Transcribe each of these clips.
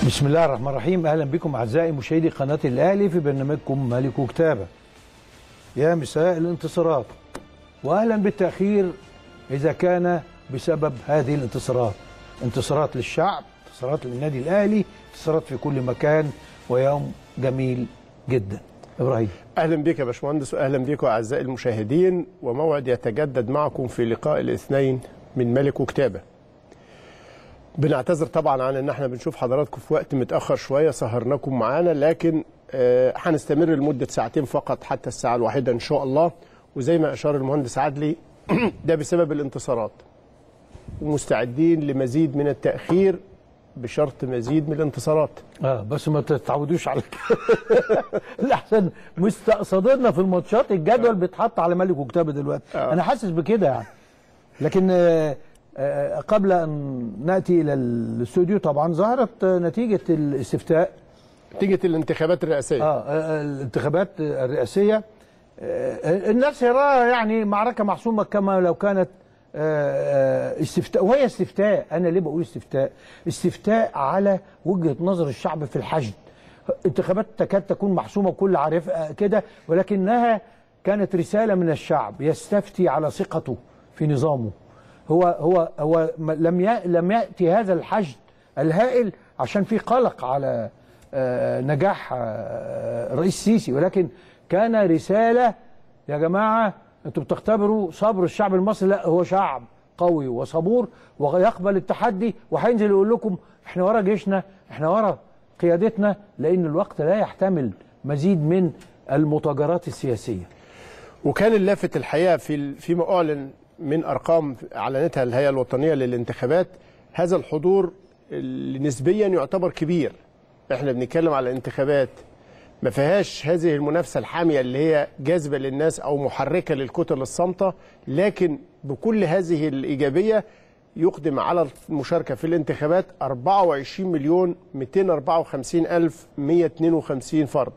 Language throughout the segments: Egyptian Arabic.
بسم الله الرحمن الرحيم اهلا بكم اعزائي مشاهدي قناه الاهلي في برنامجكم ملك وكتابه يا مساء الانتصارات واهلا بالتاخير اذا كان بسبب هذه الانتصارات انتصارات للشعب انتصارات للنادي الاهلي انتصارات في كل مكان ويوم جميل جدا ابراهيم اهلا بك يا باشمهندس واهلا بكم اعزائي المشاهدين وموعد يتجدد معكم في لقاء الاثنين من ملك وكتابه بنعتذر طبعا عن ان احنا بنشوف حضراتكم في وقت متاخر شويه سهرناكم معانا لكن آه، هنستمر لمده ساعتين فقط حتى الساعه الواحده ان شاء الله وزي ما اشار المهندس عدلي ده بسبب الانتصارات ومستعدين لمزيد من التاخير بشرط مزيد من الانتصارات اه بس ما تتعودوش على كده لحسن مستقصدنا في الماتشات الجدول بيتحط على ملك وكتابه دلوقتي آه. انا حاسس بكده يعني لكن آه، آه، قبل ان ناتي الى الاستوديو طبعا ظهرت آه، نتيجه الاستفتاء نتيجه الانتخابات الرئاسيه اه آه، الانتخابات الرئاسيه آه، الناس يراها يعني معركه محسومه كما لو كانت آه، آه، استفتاء وهي استفتاء انا ليه بقول استفتاء استفتاء على وجهه نظر الشعب في الحشد انتخابات تكاد تكون محسومه وكل عارف آه، كده ولكنها كانت رساله من الشعب يستفتي على ثقته في نظامه هو هو هو م- لم ي- لم ياتي هذا الحشد الهائل عشان في قلق على آه، نجاح آه، الرئيس السيسي ولكن كان رساله يا جماعه انتوا بتختبروا صبر الشعب المصري لا هو شعب قوي وصبور ويقبل التحدي وهينزل يقول لكم احنا ورا جيشنا احنا ورا قيادتنا لان الوقت لا يحتمل مزيد من المتاجرات السياسيه وكان اللافت الحقيقه في فيما اعلن من ارقام اعلنتها الهيئه الوطنيه للانتخابات هذا الحضور اللي نسبيا يعتبر كبير احنا بنتكلم على انتخابات ما فيهاش هذه المنافسه الحاميه اللي هي جاذبه للناس او محركه للكتل الصامته لكن بكل هذه الايجابيه يقدم على المشاركه في الانتخابات 24 مليون 254 الف 152 فرد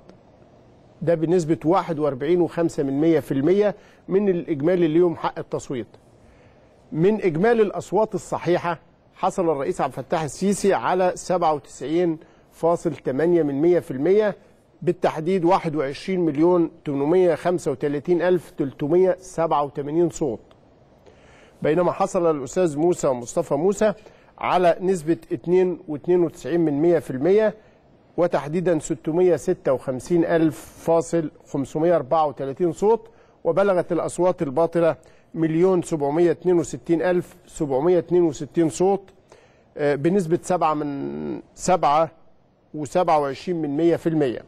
ده بنسبة 41.5% من, في المية من الإجمالي اللي ليهم حق التصويت من إجمالي الأصوات الصحيحة حصل الرئيس عبد الفتاح السيسي على 97.8 من 100% بالتحديد 21 مليون 835 ألف 387 صوت بينما حصل الأستاذ موسى ومصطفى موسى على نسبة 2.92 من 100% وتحديدا 656,534 صوت وبلغت الأصوات الباطلة مليون 762,762 صوت آه، بنسبة 7 من 7 و27 من 100 في المية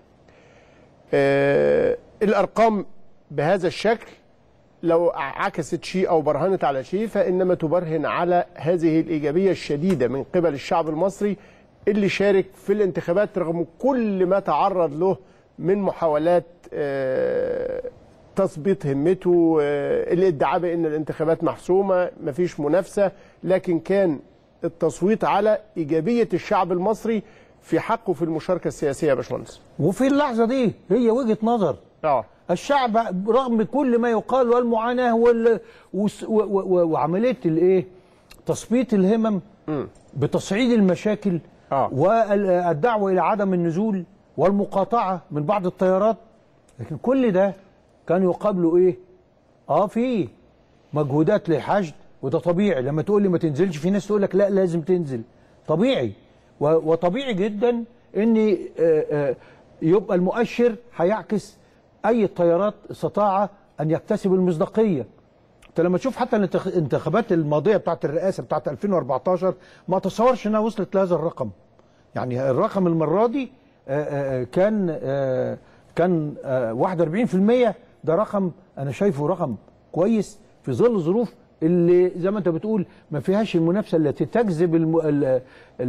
آه، الأرقام بهذا الشكل لو عكست شيء أو برهنت على شيء فإنما تبرهن على هذه الإيجابية الشديدة من قبل الشعب المصري اللي شارك في الانتخابات رغم كل ما تعرض له من محاولات آه، تثبيط همته آه، الادعاء بان الانتخابات محسومه مفيش منافسه لكن كان التصويت على ايجابيه الشعب المصري في حقه في المشاركه السياسيه يا باشمهندس. وفي اللحظه دي هي وجهه نظر اه الشعب رغم كل ما يقال والمعاناه وال... وس- و... و... و... وعمليه الايه تثبيط الهمم بتصعيد المشاكل آه. والدعوه الى عدم النزول والمقاطعه من بعض التيارات لكن كل ده كان يقابله ايه اه في مجهودات للحشد وده طبيعي لما تقول لي ما تنزلش في ناس تقول لك لا لازم تنزل طبيعي و- وطبيعي جدا ان آه، آه، يبقى المؤشر هيعكس اي التيارات استطاع ان يكتسب المصداقيه انت لما تشوف حتى الانتخ- الانتخابات الماضيه بتاعت الرئاسه بتاعت 2014 ما تصورش انها وصلت لهذا الرقم يعني الرقم المره دي آه، آه، كان آه، كان آه، 41% ده رقم انا شايفه رقم كويس في ظل ظروف اللي زي ما انت بتقول ما فيهاش المنافسه التي تجذب الم... ال... ال...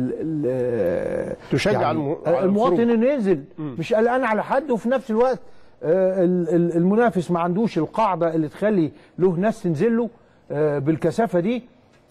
ال... تشجع الم- على المواطن الخروج. انه ينزل مش قلقان على حد وفي نفس الوقت آه، ال- ال- المنافس ما عندوش القاعده اللي تخلي له ناس تنزل له آه، بالكثافه دي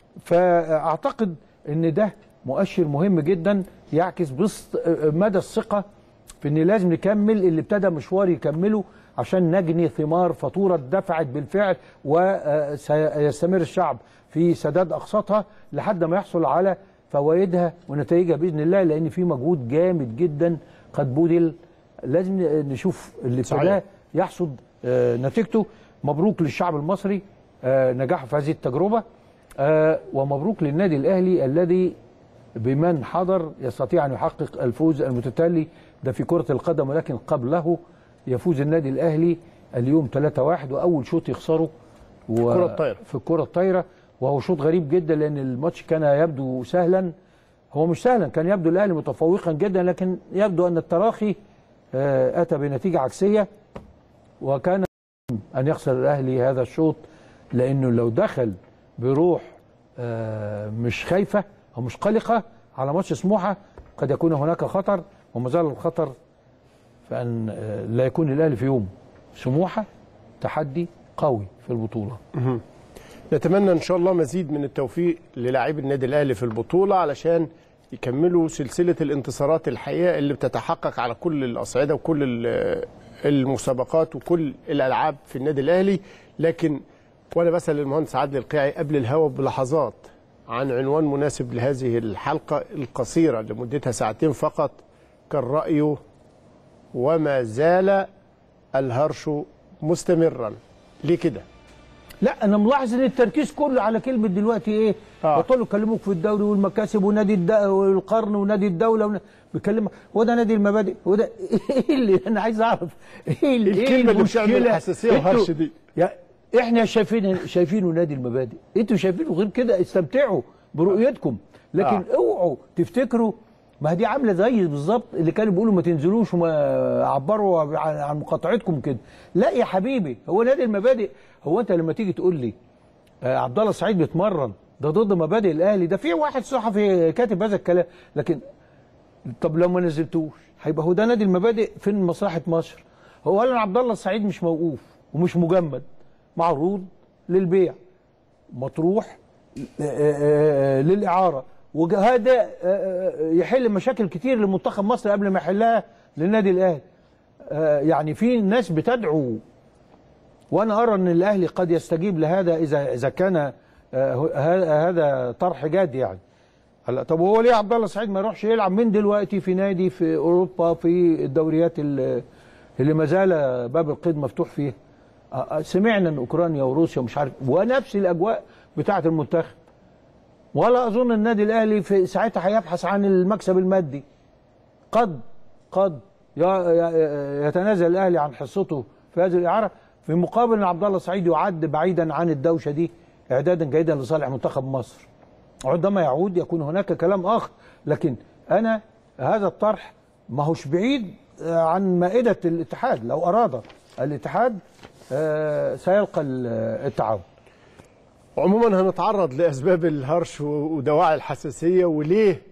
فاعتقد ان ده مؤشر مهم جدا يعكس بسط آه، مدى الثقه في ان لازم نكمل اللي ابتدى مشوار يكمله عشان نجني ثمار فاتوره دفعت بالفعل وسيستمر الشعب في سداد اقساطها لحد ما يحصل على فوائدها ونتائجها باذن الله لان في مجهود جامد جدا قد بذل لازم نشوف اللي صحيح. ابتداه يحصد آه، نتيجته مبروك للشعب المصري آه، نجاحه في هذه التجربه آه، ومبروك للنادي الاهلي الذي بمن حضر يستطيع ان يحقق الفوز المتتالي ده في كره القدم ولكن قبله يفوز النادي الاهلي اليوم 3-1 واول شوط يخسره و... الكرة الطايرة. في الكره الطايره وهو شوط غريب جدا لان الماتش كان يبدو سهلا هو مش سهلا كان يبدو الاهلي متفوقا جدا لكن يبدو ان التراخي آه، اتى بنتيجه عكسيه وكان ان يخسر الاهلي هذا الشوط لانه لو دخل بروح آه، مش خايفه او مش قلقه على ماتش سموحه قد يكون هناك خطر وما زال الخطر فان آه، لا يكون الاهلي في يوم سموحه تحدي قوي في البطوله نتمنى ان شاء الله مزيد من التوفيق للاعبي النادي الاهلي في البطوله علشان يكملوا سلسله الانتصارات الحقيقه اللي بتتحقق على كل الاصعده وكل ال- المسابقات وكل الالعاب في النادي الاهلي لكن وانا بسال المهندس عادل القيعي قبل الهوا بلحظات عن عنوان مناسب لهذه الحلقه القصيره لمدتها ساعتين فقط كان رايه وما زال الهرش مستمرا ليه كده لا انا ملاحظ ان التركيز كله على كلمه دلوقتي ايه آه. بطلوا يكلموك في الدوري والمكاسب ونادي الد... والقرن ونادي الدوله ون... بيكلمك هو ده نادي المبادئ هو ده ايه اللي انا عايز اعرف ايه اللي الكلمة إيه اللي بتعمل المشكلة؟ حساسية انتوا- وهرش دي. يا احنا شايفين شايفينه نادي المبادئ انتوا شايفينه غير كده استمتعوا برؤيتكم لكن آه. اوعوا تفتكروا ما دي عامله زي بالظبط اللي كانوا بيقولوا ما تنزلوش وما عبروا عن عن مقاطعتكم كده لا يا حبيبي هو نادي المبادئ هو انت لما تيجي تقول لي آه، عبد الله السعيد بيتمرن ده ضد مبادئ الاهلي ده في واحد صحفي كاتب هذا الكلام لكن طب لو ما نزلتوش هيبقى هو ده نادي المبادئ فين مصلحه مصر هو قال ان عبد الله السعيد مش موقوف ومش مجمد معروض للبيع مطروح آه، آه، آه، للاعاره وهذا آه، آه، يحل مشاكل كتير لمنتخب مصر قبل ما يحلها للنادي الاهلي آه، يعني في ناس بتدعو وانا ارى ان الاهلي قد يستجيب لهذا اذا اذا كان آه، ه- هذا طرح جاد يعني هلا طب هو ليه عبد الله سعيد ما يروحش يلعب من دلوقتي في نادي في اوروبا في الدوريات اللي اللي ما زال باب القيد مفتوح فيها آه، آه، سمعنا ان اوكرانيا وروسيا مش عارف ونفس الاجواء بتاعه المنتخب ولا اظن النادي الاهلي في ساعتها هيبحث عن المكسب المادي قد قد ي- ي- يتنازل الاهلي عن حصته في هذه الاعاره في مقابل ان عبد الله السعيد يعد بعيدا عن الدوشه دي اعدادا جيدا لصالح منتخب مصر عندما يعود يكون هناك كلام اخر لكن انا هذا الطرح ما هوش بعيد آه، عن مائده الاتحاد لو اراد الاتحاد آه، سيلقى ال- التعاون عموما هنتعرض لاسباب الهرش و- ودواعي الحساسيه وليه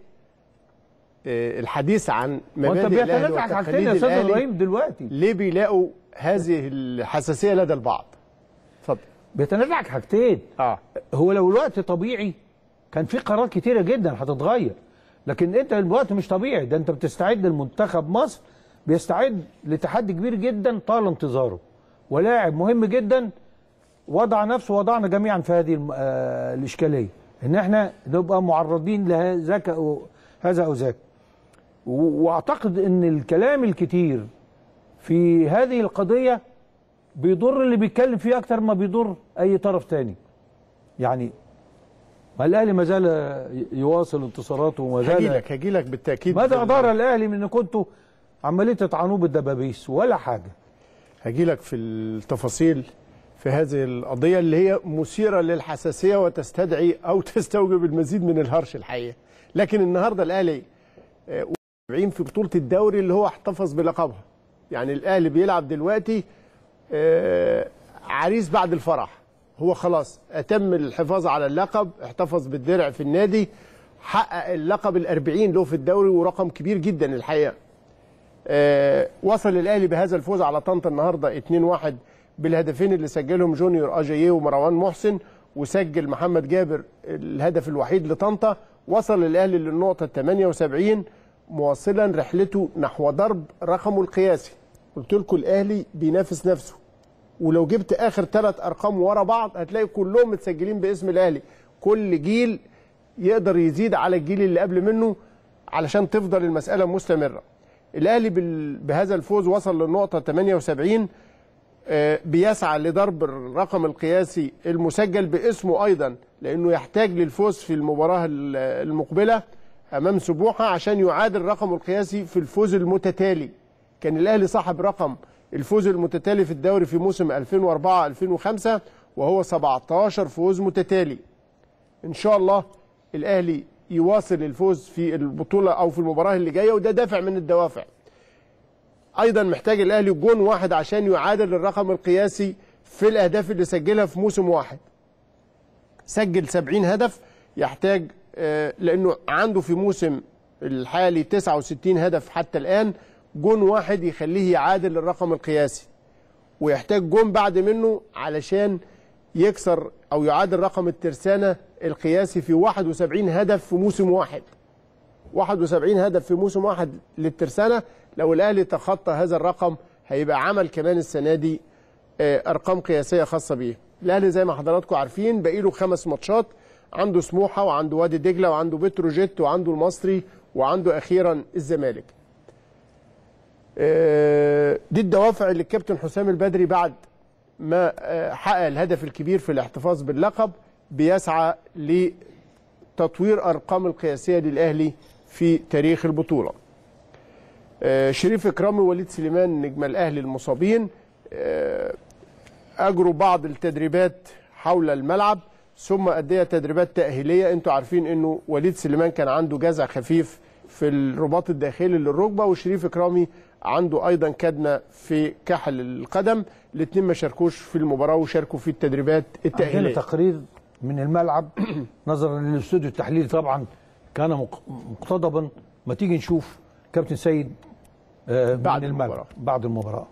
آه، الحديث عن وانت مبادئ الاهلي بيتنازع حاجتين وتقاليد يا استاذ الاهلي ابراهيم دلوقتي ليه بيلاقوا هذه الحساسيه لدى البعض اتفضل بيتنازع حاجتين اه هو لو الوقت طبيعي كان في قرارات كتيره جدا هتتغير لكن انت الوقت مش طبيعي ده انت بتستعد لمنتخب مصر بيستعد لتحدي كبير جدا طال انتظاره ولاعب مهم جدا وضع نفسه وضعنا جميعا في هذه الم- آه، الاشكاليه ان احنا نبقى معرضين لذاك أو هذا او ذاك و- واعتقد ان الكلام الكتير في هذه القضيه بيضر اللي بيتكلم فيه اكتر ما بيضر اي طرف تاني يعني ما الاهلي ما زال يواصل انتصاراته وما هاجي زال لك هاجي لك بالتاكيد ماذا ادار الاهلي من ان كنتوا عمالين تطعنوه بالدبابيس ولا حاجه هاجي لك في التفاصيل في هذه القضيه اللي هي مثيره للحساسيه وتستدعي او تستوجب المزيد من الهرش الحقيقه لكن النهارده الاهلي آه، في بطوله الدوري اللي هو احتفظ بلقبها يعني الاهلي بيلعب دلوقتي آه، عريس بعد الفرح هو خلاص اتم الحفاظ على اللقب احتفظ بالدرع في النادي حقق اللقب الأربعين له في الدوري ورقم كبير جدا الحقيقه آه، وصل الاهلي بهذا الفوز على طنطا النهارده 2-1 بالهدفين اللي سجلهم جونيور اجاييه ومروان محسن وسجل محمد جابر الهدف الوحيد لطنطا وصل الاهلي للنقطه 78 مواصلا رحلته نحو ضرب رقمه القياسي قلت لكم الاهلي بينافس نفسه ولو جبت اخر ثلاث ارقام ورا بعض هتلاقي كلهم متسجلين باسم الاهلي كل جيل يقدر يزيد على الجيل اللي قبل منه علشان تفضل المساله مستمره الاهلي بال- بهذا الفوز وصل للنقطه 78 آه، بيسعى لضرب الرقم القياسي المسجل باسمه ايضا لانه يحتاج للفوز في المباراه ال- المقبله امام سموحه عشان يعادل رقمه القياسي في الفوز المتتالي كان الاهلي صاحب رقم الفوز المتتالي في الدوري في موسم 2004 2005 وهو 17 فوز متتالي ان شاء الله الاهلي يواصل الفوز في البطوله او في المباراه اللي جايه وده دافع من الدوافع ايضا محتاج الاهلي جون واحد عشان يعادل الرقم القياسي في الاهداف اللي سجلها في موسم واحد سجل 70 هدف يحتاج آه، لانه عنده في موسم الحالي 69 هدف حتى الان جون واحد يخليه يعادل الرقم القياسي ويحتاج جون بعد منه علشان يكسر او يعادل رقم الترسانه القياسي في 71 هدف في موسم واحد 71 هدف في موسم واحد للترسانه لو الاهلي تخطى هذا الرقم هيبقى عمل كمان السنه دي آه، ارقام قياسيه خاصه بيه الاهلي زي ما حضراتكم عارفين باقي له خمس ماتشات عنده سموحه وعنده وادي دجله وعنده بتروجيت وعنده المصري وعنده اخيرا الزمالك آه، دي الدوافع اللي الكابتن حسام البدري بعد ما آه، حقق الهدف الكبير في الاحتفاظ باللقب بيسعى لتطوير ارقام القياسيه للاهلي في تاريخ البطوله. آه، شريف اكرامي ووليد سليمان نجم الاهلي المصابين آه، اجروا بعض التدريبات حول الملعب ثم ادية تدريبات تاهيليه انتوا عارفين انه وليد سليمان كان عنده جزع خفيف في الرباط الداخلي للركبه وشريف اكرامي عنده ايضا كدمه في كحل القدم الاثنين ما شاركوش في المباراه وشاركوا في التدريبات عندنا التاهيليه تقرير من الملعب نظرا للاستوديو التحليلي طبعا كان مق- مقتضبا ما تيجي نشوف كابتن سيد آه، بعد من الملعب المباراة. بعد المباراه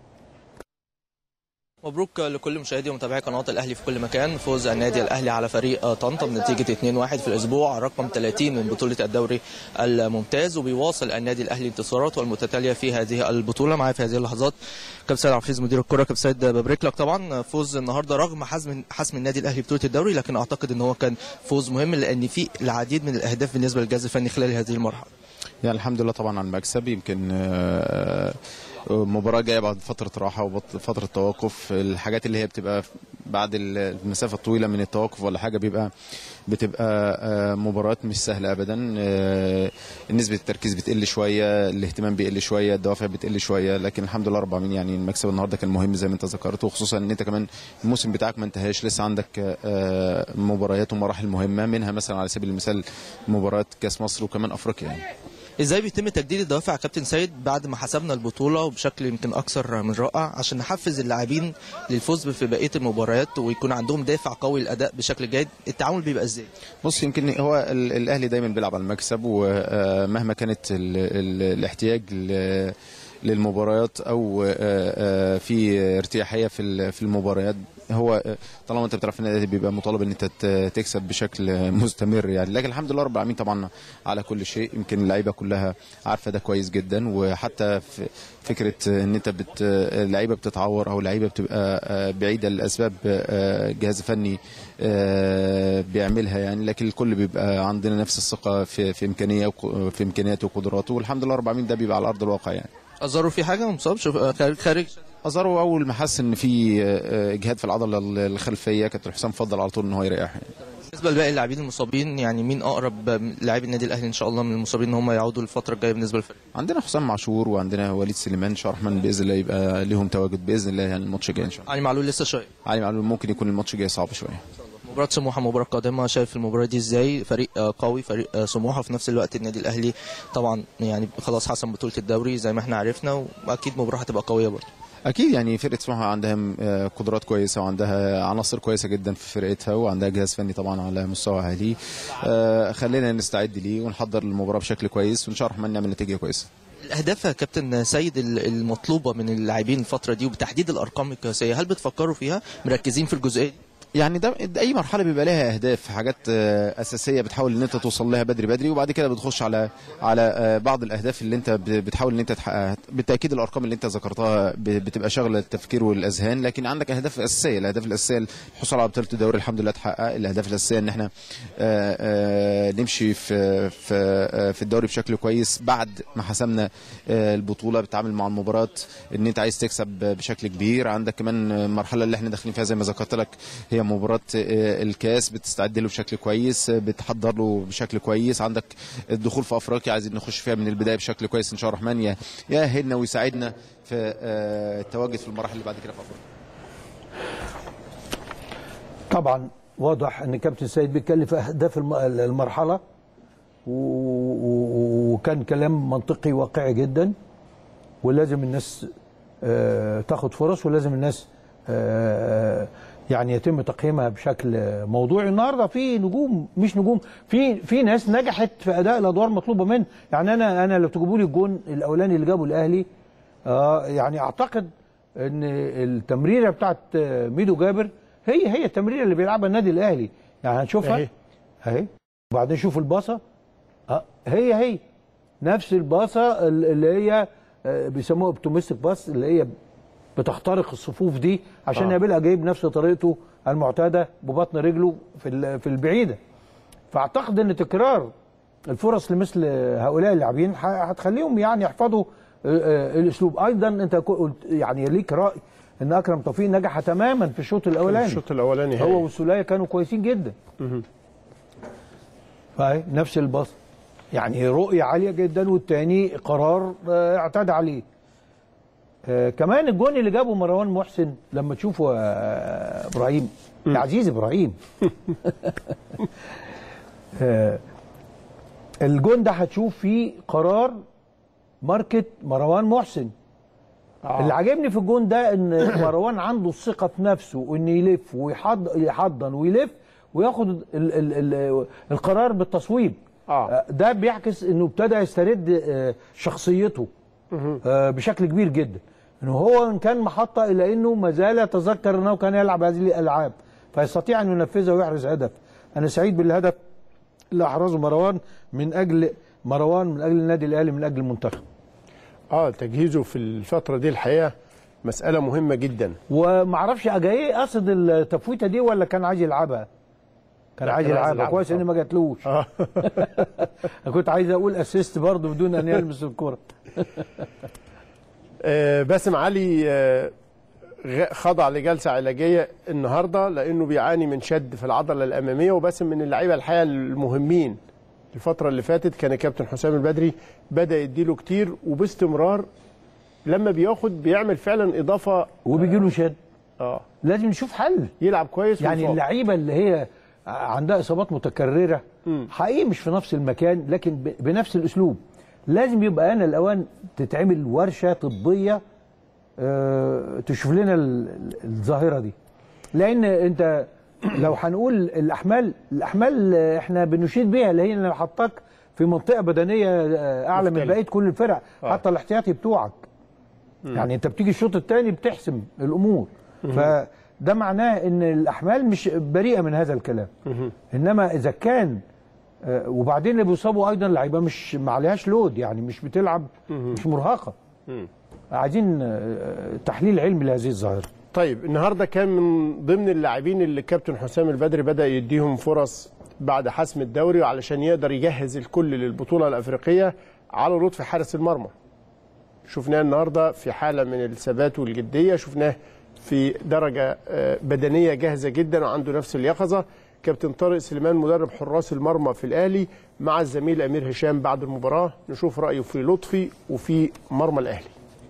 مبروك لكل مشاهدي ومتابعي قناه الاهلي في كل مكان فوز النادي الاهلي على فريق طنطا بنتيجه 2-1 في الاسبوع رقم 30 من بطوله الدوري الممتاز وبيواصل النادي الاهلي انتصاراته المتتاليه في هذه البطوله معايا في هذه اللحظات كابتن سيد عبد الحفيظ مدير الكره كابتن سيد ببارك لك طبعا فوز النهارده رغم حسم حسم النادي الاهلي بطوله الدوري لكن اعتقد ان هو كان فوز مهم لان في العديد من الاهداف بالنسبه للجهاز الفني خلال هذه المرحله يعني الحمد لله طبعا على المكسب يمكن آه، آه، مباراة جاية بعد فترة راحة وفترة توقف الحاجات اللي هي بتبقى بعد المسافة الطويلة من التوقف ولا حاجة بيبقى بتبقى آه، مباريات مش سهلة أبدا آه، نسبة التركيز بتقل شوية الاهتمام بيقل شوية الدوافع بتقل شوية لكن الحمد لله رب العالمين يعني المكسب النهاردة كان مهم زي ما أنت ذكرت وخصوصا إن أنت كمان الموسم بتاعك ما انتهاش لسه عندك آه، مباريات ومراحل مهمة منها مثلا على سبيل المثال مباراة كأس مصر وكمان أفريقيا يعني ازاي بيتم تجديد الدوافع يا كابتن سيد بعد ما حسبنا البطوله وبشكل يمكن اكثر من رائع عشان نحفز اللاعبين للفوز في بقيه المباريات ويكون عندهم دافع قوي للاداء بشكل جيد التعامل بيبقى ازاي بص يمكن هو ال- الاهلي دايما بيلعب على المكسب ومهما كانت ال ال الاحتياج ل- للمباريات او آه، آه، في ارتياحيه في ال- في المباريات هو آه، طالما انت بتلعب في النادي بيبقى مطالب ان انت ت- تكسب بشكل مستمر يعني لكن الحمد لله رب العالمين طبعا على كل شيء يمكن اللعيبه كلها عارفه ده كويس جدا وحتى في فكره ان انت بت اللعيبه بتتعور او اللعيبه بتبقى آه، بعيده لاسباب آه، جهاز فني آه، بيعملها يعني لكن الكل بيبقى عندنا نفس الثقه في في امكانيه وق- في امكانياته وقدراته والحمد لله رب العالمين ده بيبقى على ارض الواقع يعني اظهروا في حاجه مصاب شوف خارج خارج اظهروا اول ما حس ان في آه، اجهاد في العضله الخلفيه كابتن حسام فضل على طول ان هو يريح يعني. بالنسبه لباقي اللاعبين المصابين يعني مين اقرب لاعبي النادي الاهلي ان شاء الله من المصابين ان هم يعودوا الفتره الجايه بالنسبه للفريق عندنا حسام عاشور وعندنا وليد سليمان ان شاء الله الرحمن باذن الله يبقى ليهم تواجد باذن الله يعني الماتش الجاي ان شاء الله علي معلول لسه شويه علي معلول ممكن يكون الماتش الجاي صعب شويه مباراة سموحة مباراة قادمة شايف المباراة دي ازاي فريق آه، قوي فريق آه، سموحة في نفس الوقت النادي الأهلي طبعا يعني خلاص حسم بطولة الدوري زي ما احنا عرفنا وأكيد مباراة هتبقى قوية برضه اكيد يعني فرقه سموحه عندها آه، قدرات كويسه وعندها عناصر كويسه جدا في فرقتها وعندها جهاز فني طبعا على مستوى عالي آه، خلينا نستعد ليه ونحضر المباراه بشكل كويس وان شاء الله الرحمن نعمل نتيجه كويسه الأهداف يا كابتن سيد ال- المطلوبة من اللاعبين الفترة دي وبتحديد الأرقام القياسية هل بتفكروا فيها مركزين في الجزئية دي؟ يعني ده ده اي مرحله بيبقى لها اهداف حاجات آه، اساسيه بتحاول ان انت توصل لها بدري بدري وبعد كده بتخش على على آه، بعض الاهداف اللي انت ب- بتحاول ان انت تحققها بالتاكيد الارقام اللي انت ذكرتها ب- بتبقى شغله التفكير والاذهان لكن عندك اهداف اساسيه الاهداف الاساسيه الحصول على بطوله الدوري الحمد لله اتحقق الاهداف الاساسيه ان احنا آه، آه، نمشي في في آه، في الدوري بشكل كويس بعد ما حسمنا آه، البطوله بتتعامل مع المباراه ان انت عايز تكسب بشكل كبير عندك كمان المرحله اللي احنا داخلين فيها زي ما ذكرت لك هي مباراه آه، الكاس بتستعد له بشكل كويس آه، بتحضر له بشكل كويس عندك الدخول في افريقيا عايزين نخش فيها من البدايه بشكل كويس ان شاء الله الرحمن ي- يأهلنا ويساعدنا في آه، التواجد في المراحل اللي بعد كده في افريقيا طبعا واضح ان كابتن سيد بيتكلم في اهداف الم- المرحله و- و- وكان كلام منطقي واقعي جدا ولازم الناس آه، تاخد فرص ولازم الناس آه، يعني يتم تقييمها بشكل موضوعي النهارده في نجوم مش نجوم في في ناس نجحت في اداء الادوار المطلوبه منه يعني انا انا لو تجيبوا لي الجون الاولاني اللي جابه الاهلي آه يعني اعتقد ان التمريره بتاعت آه، ميدو جابر هي هي التمريره اللي بيلعبها النادي الاهلي يعني هنشوفها أهي. اهي وبعدين شوف الباصه اه هي هي نفس الباصه ال- اللي هي آه، بيسموها اوبتوميستيك باص اللي هي بتخترق الصفوف دي عشان آه. يقابلها جايب نفس طريقته المعتاده ببطن رجله في ال- في البعيده فاعتقد ان تكرار الفرص لمثل هؤلاء اللاعبين ح- هتخليهم يعني يحفظوا آه، آه، الاسلوب ايضا انت قلت يعني ليك راي ان اكرم توفيق نجح تماما في الشوط الاولاني الشوط الاولاني هو هي. والسوليه كانوا كويسين جدا فاهي نفس الباص يعني رؤية عالية جدا والتاني قرار آه، اعتاد عليه آه، كمان الجون اللي جابه مروان محسن لما تشوفه آه، ابراهيم يا عزيز ابراهيم آه، الجون ده هتشوف فيه قرار ماركة مروان محسن آه. اللي عاجبني في الجون ده ان مروان عنده الثقه في نفسه وان يلف ويحض يحضن ويلف وياخد ال ال ال القرار بالتصويب آه. ده بيعكس انه ابتدى يسترد آه، شخصيته آه، بشكل كبير جدا انه هو ان كان محطه الا انه ما زال يتذكر انه كان يلعب هذه الالعاب فيستطيع ان ينفذها ويحرز هدف انا سعيد بالهدف اللي احرزه مروان من اجل مروان من اجل النادي الاهلي من اجل المنتخب اه تجهيزه في الفتره دي الحقيقه مساله مهمه جدا ومعرفش اجاي قصد التفويته دي ولا كان عايز يلعبها كان لا، عايز كان عايز يلعبها يلعبها كويس ان طبعا. ما جاتلوش اه انا كنت عايز اقول اسيست برضه بدون ان يلمس الكره آه، باسم علي آه، غ- خضع لجلسه علاجيه النهارده لانه بيعاني من شد في العضله الاماميه وباسم من اللعيبه الحقيقه المهمين الفتره اللي فاتت كان كابتن حسام البدري بدا يديله كتير وباستمرار لما بياخد بيعمل فعلا اضافه وبيجي له شد اه لازم نشوف حل يلعب كويس يعني ويفاوض. اللعيبه اللي هي عندها اصابات متكرره حقيقي مش في نفس المكان لكن ب- بنفس الاسلوب لازم يبقى انا الاوان تتعمل ورشه طبيه آه، تشوف لنا ال- ال- الظاهره دي لان انت لو هنقول الاحمال الاحمال آه، احنا بنشيد بيها اللي هي اللي حطاك في منطقه بدنيه آه، اعلى من مختلف. بقيه كل الفرق آه. حتى الاحتياطي بتوعك يعني انت بتيجي الشوط الثاني بتحسم الامور فده معناه ان الاحمال مش بريئه من هذا الكلام انما اذا كان آه، وبعدين اللي بيصابوا ايضا لعيبه مش ما عليهاش لود يعني مش بتلعب مش مرهقه عايزين آه، تحليل علمي لهذه الظاهره طيب النهارده كان من ضمن اللاعبين اللي كابتن حسام البدري بدا يديهم فرص بعد حسم الدوري وعلشان يقدر يجهز الكل للبطوله الافريقيه على لطفي حارس المرمى شفناه النهارده في حاله من الثبات والجديه شفناه في درجه آه، بدنيه جاهزه جدا وعنده نفس اليقظه كابتن طارق سليمان مدرب حراس المرمى في الاهلي مع الزميل امير هشام بعد المباراه نشوف رايه في لطفي وفي مرمى الاهلي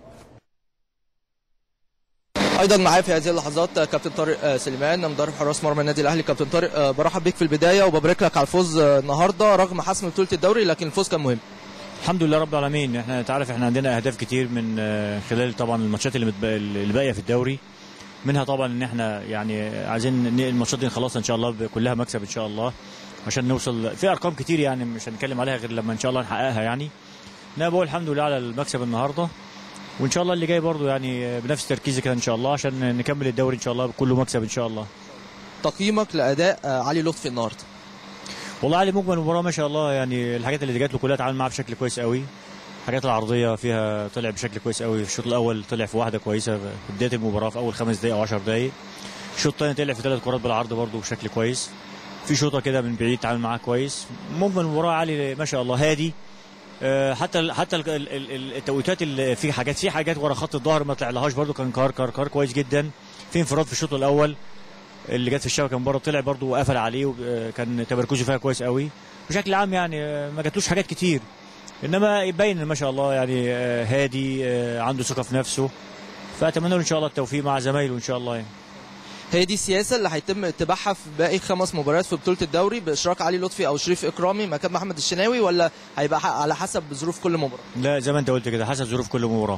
ايضا معايا في هذه اللحظات كابتن طارق آه، سليمان مدرب حراس مرمى النادي الاهلي كابتن طارق آه، برحب بيك في البدايه وببارك لك على الفوز آه، النهارده رغم حسم بطوله الدوري لكن الفوز كان مهم الحمد لله رب العالمين احنا تعرف احنا عندنا اهداف كتير من آه، خلال طبعا الماتشات اللي متبقى اللي باقيه في الدوري منها طبعا ان احنا يعني عايزين ن- الماتشات دي نخلصها ان شاء الله ب- كلها مكسب ان شاء الله عشان نوصل في ارقام كتير يعني مش هنتكلم عليها غير لما ان شاء الله نحققها يعني انا بقول الحمد لله على المكسب النهارده وان شاء الله اللي جاي برضو يعني بنفس تركيزي كده ان شاء الله عشان نكمل الدوري ان شاء الله كله مكسب ان شاء الله تقييمك لاداء آه، علي لطفي النهارده والله علي مجمل المباراه ما شاء الله يعني الحاجات اللي جات له كلها اتعامل معاها بشكل كويس قوي الحاجات العرضيه فيها طلع بشكل كويس قوي في الشوط الاول طلع في واحده كويسه في بدايه المباراه في اول خمس دقائق او 10 دقائق الشوط الثاني طلع في ثلاث كرات بالعرض برده بشكل كويس في شوطه كده من بعيد تعامل معاه كويس مجمل المباراه علي ما شاء الله هادي آه، حتى ال- حتى ال- ال- ال- التوقيتات اللي في حاجات في حاجات ورا خط الظهر ما طلعلهاش برده كان كار كار كار كويس جدا في انفراد في الشوط الاول اللي جت في الشبكه من بره طلع برده وقفل عليه وكان تمركزه فيها كويس قوي بشكل عام يعني آه، ما جاتلوش حاجات كتير انما يبين ما شاء الله يعني آه، هادي آه، عنده ثقه في نفسه فاتمنى له ان شاء الله التوفيق مع زمايله ان شاء الله يعني. هي دي السياسه اللي هيتم اتباعها في باقي خمس مباريات في بطوله الدوري باشراك علي لطفي او شريف اكرامي مكان محمد الشناوي ولا هيبقى ح- على حسب ظروف كل مباراه لا زي ما انت قلت كده حسب ظروف كل مباراه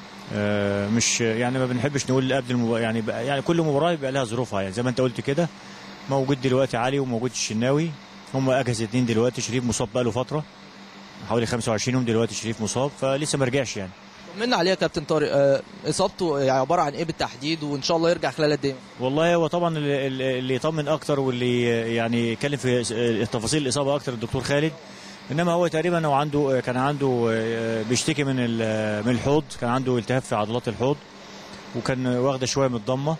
آه، مش يعني ما بنحبش نقول قبل المباراه يعني بقى- يعني كل مباراه يبقى لها ظروفها يعني زي ما انت قلت كده موجود دلوقتي علي وموجود الشناوي هم اجهز اتنين دلوقتي شريف مصاب بقاله فتره حوالي 25 يوم دلوقتي شريف مصاب فلسه ما رجعش يعني طمنا عليه يا كابتن طارق آه، اصابته يعني عباره عن ايه بالتحديد وان شاء الله يرجع خلال قد ايه والله هو طبعا اللي, اللي يطمن اكتر واللي يعني يتكلم في تفاصيل الاصابه اكتر الدكتور خالد انما هو تقريبا هو عنده كان عنده بيشتكي من ال- من الحوض كان عنده التهاب في عضلات الحوض وكان واخده شويه من الضمه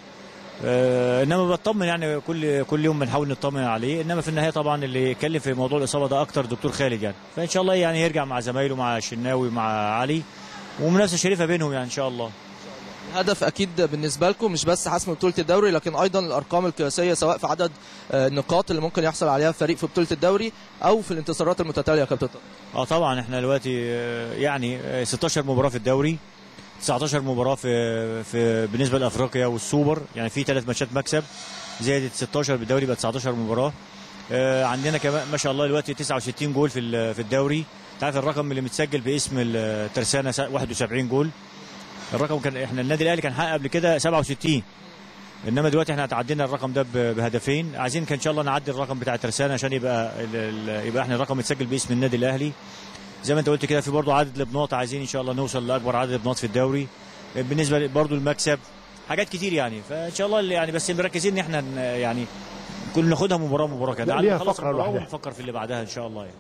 آه، انما بطمن يعني كل كل يوم بنحاول نطمن عليه انما في النهايه طبعا اللي يتكلم في موضوع الاصابه ده اكتر دكتور خالد يعني فان شاء الله يعني يرجع مع زمايله مع الشناوي مع علي ومنافسه شريفه بينهم يعني ان شاء الله هدف اكيد بالنسبه لكم مش بس حسم بطوله الدوري لكن ايضا الارقام القياسيه سواء في عدد آه، النقاط اللي ممكن يحصل عليها الفريق في بطوله الدوري او في الانتصارات المتتاليه يا كابتن طارق اه طبعا احنا دلوقتي آه، يعني آه، 16 مباراه في الدوري 19 مباراه في في بالنسبه لافريقيا والسوبر يعني في ثلاث ماتشات مكسب زادت 16 بالدوري بقت 19 مباراه آه، عندنا كمان ما شاء الله دلوقتي 69 جول في ال- في الدوري انت عارف الرقم اللي متسجل باسم الترسانه س- 71 جول الرقم كان احنا النادي الاهلي كان حقق قبل كده 67 انما دلوقتي احنا تعدينا الرقم ده ب- بهدفين عايزين كان ان شاء الله نعدي الرقم بتاع الترسانه عشان يبقى ال- ال- يبقى احنا الرقم متسجل باسم النادي الاهلي زي ما انت قلت كده في برضه عدد البناط عايزين ان شاء الله نوصل لاكبر عدد البناط في الدوري بالنسبه برضه المكسب حاجات كتير يعني فان شاء الله اللي يعني بس مركزين ان احنا ن- يعني كل ناخدها مباراه مباراه كده لا، على ما ليها نخلص فقرة المباراة لوحدها. ونفكر في اللي بعدها ان شاء الله يعني.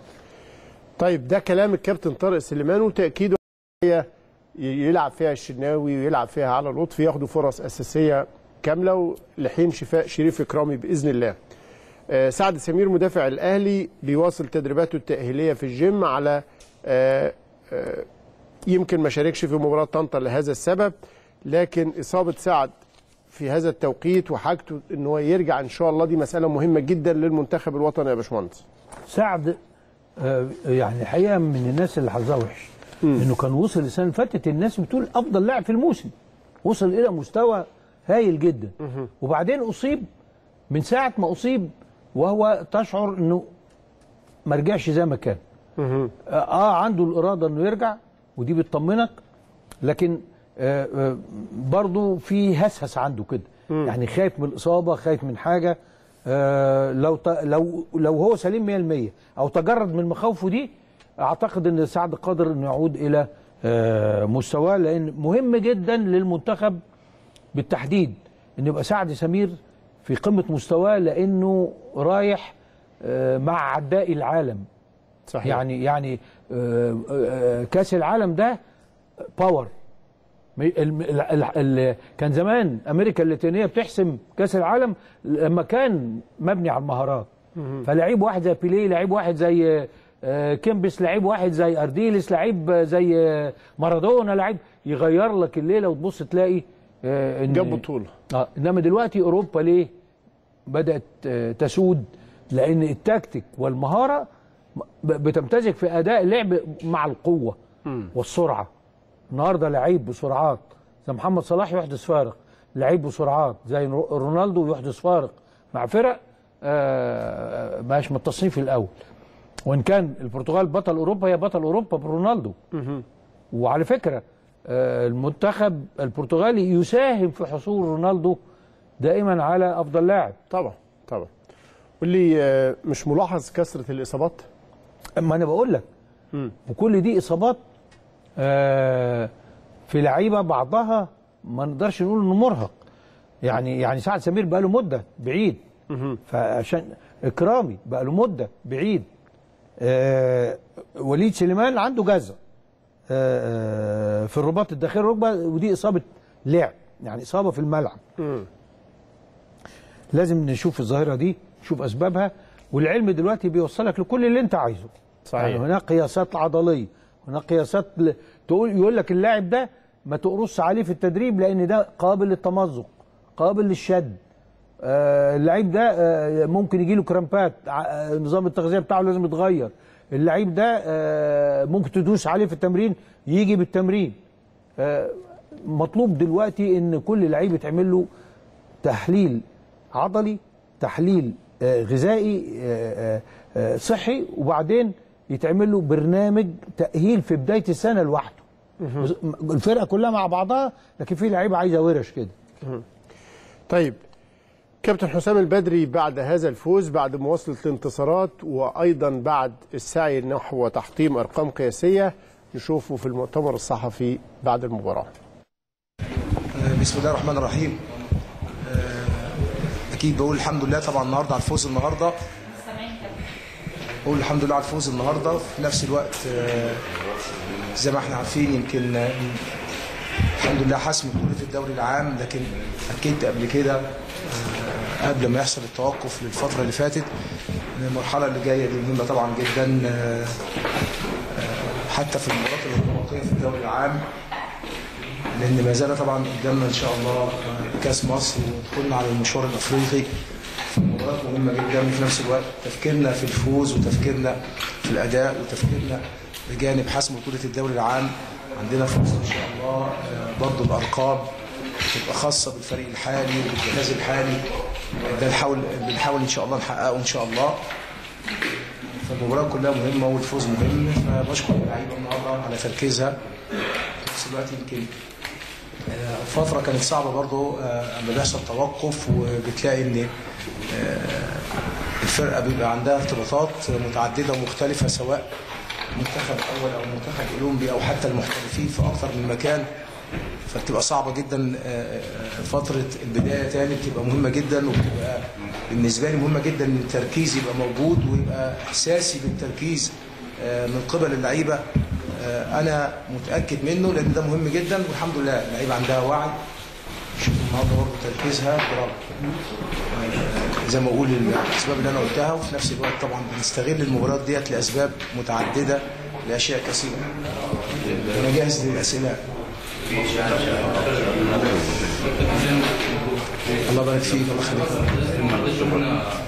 طيب ده كلام الكابتن طارق سليمان وتاكيده هي يلعب فيها الشناوي ويلعب فيها على لطفي ياخدوا فرص اساسيه كامله لحين شفاء شريف اكرامي باذن الله. آه، سعد سمير مدافع الاهلي بيواصل تدريباته التاهيليه في الجيم على آه، آه، يمكن ما شاركش في مباراه طنطا لهذا السبب لكن اصابه سعد في هذا التوقيت وحاجته ان هو يرجع ان شاء الله دي مساله مهمه جدا للمنتخب الوطني يا باشمهندس. سعد آه، يعني الحقيقه من الناس اللي حظها وحش انه كان وصل السنه اللي فاتت الناس بتقول افضل لاعب في الموسم وصل الى مستوى هايل جدا وبعدين اصيب من ساعه ما اصيب وهو تشعر انه ما رجعش زي ما كان اه آه، عنده الاراده انه يرجع ودي بتطمنك لكن آه آه برضه في هسهس عنده كده يعني خايف من الاصابه خايف من حاجه آه لو ت... لو لو هو سليم 100% او تجرد من مخاوفه دي اعتقد ان سعد قادر انه يعود الى آه مستواه لان مهم جدا للمنتخب بالتحديد ان يبقى سعد سمير في قمه مستواه لانه رايح آه مع عداء العالم صحيح. يعني يعني آه، آه، كاس العالم ده باور م- الم- ال- ال- ال- كان زمان امريكا اللاتينيه بتحسم كاس العالم لما كان مبني على المهارات فلعيب واحد زي بيليه لعيب واحد زي آه، كيمبس لعيب واحد زي ارديلس لعيب زي آه، مارادونا لعيب يغير لك الليله وتبص تلاقي آه، إن- جاب بطوله اه انما دلوقتي اوروبا ليه بدات آه، تسود لان التكتيك والمهاره ب- بتمتزج في اداء اللعب مع القوه والسرعه النهارده لعيب بسرعات زي محمد صلاح يحدث فارق لعيب بسرعات زي رو- رونالدو يحدث فارق مع فرق آه، مش من التصنيف الاول وان كان البرتغال بطل اوروبا هي بطل اوروبا برونالدو وعلى فكره آه، المنتخب البرتغالي يساهم في حصول رونالدو دائما على افضل لاعب طبعا طبعا واللي آه، مش ملاحظ كثره الاصابات اما انا بقول لك وكل دي اصابات آه، في لعيبه بعضها ما نقدرش نقول انه مرهق يعني يعني سعد سمير بقى له مده بعيد فعشان اكرامي بقى له مده بعيد آه وليد سليمان عنده جزع آه آه، في الرباط الداخلي الركبه ودي اصابه لعب يعني اصابه في الملعب لازم نشوف الظاهره دي نشوف اسبابها والعلم دلوقتي بيوصلك لكل اللي انت عايزه صحيح. يعني هناك قياسات عضليه هناك قياسات ل... تقول يقول لك اللاعب ده ما تقرص عليه في التدريب لان ده قابل للتمزق قابل للشد آه اللعيب ده آه ممكن يجي له كرامبات ع- آه نظام التغذيه بتاعه لازم يتغير اللعيب ده آه ممكن تدوس عليه في التمرين يجي بالتمرين آه مطلوب دلوقتي ان كل لعيب يتعمل له تحليل عضلي تحليل آه، غذائي آه، آه، آه، صحي وبعدين يتعمل له برنامج تأهيل في بداية السنة لوحده الفرقة كلها مع بعضها لكن في لعيبة عايزة ورش كده طيب كابتن حسام البدري بعد هذا الفوز بعد مواصلة الانتصارات وأيضا بعد السعي نحو تحطيم أرقام قياسية نشوفه في المؤتمر الصحفي بعد المباراة بسم الله الرحمن الرحيم آه، اكيد بقول الحمد لله طبعا النهارده على الفوز النهارده بقول الحمد لله على الفوز النهارده في نفس الوقت آه، زي ما احنا عارفين يمكن آه، الحمد لله حسم بطوله الدوري العام لكن اكدت قبل كده آه، قبل ما يحصل التوقف للفتره اللي فاتت إن المرحله اللي جايه دي مهمه طبعا جدا آه، آه، حتى في المباريات الانطلاقيه في الدوري العام لان ما زال طبعا قدامنا ان شاء الله كاس مصر ودخولنا على المشوار الافريقي مباريات مهمه جدا وفي نفس الوقت تفكيرنا في الفوز وتفكيرنا في الاداء وتفكيرنا بجانب حسم بطوله الدوري العام عندنا فرصه ان شاء الله آه، برضه الارقام تبقى خاصه بالفريق الحالي وبالجهاز الحالي ده نحاول بنحاول ان شاء الله نحققه ان شاء الله فالمباراه كلها مهمه والفوز مهم فبشكر اللعيبه النهارده على تركيزها في نفس الوقت يمكن آه، فترة كانت صعبة برضو آه، اما بيحصل توقف وبتلاقي ان آه، الفرقة بيبقى عندها ارتباطات متعددة ومختلفة سواء منتخب أول أو منتخب أولمبي أو حتى المحترفين في أكثر من مكان فبتبقى صعبة جدا آه، آه، فترة البداية تاني بتبقى مهمة جدا وبتبقى بالنسبة لي مهمة جدا ان التركيز يبقى موجود ويبقى إحساسي بالتركيز آه، من قبل اللعيبة آه، أنا متأكد منه لأن ده مهم جدا والحمد لله اللعيبة عندها وعي شوف النهارده برضه تركيزها برافو آه، زي ما اقول الاسباب اللي انا قلتها وفي نفس الوقت طبعا بنستغل المباريات ديت لاسباب متعدده لاشياء كثيره انا جاهز للاسئله الله يبارك فيك الله يخليك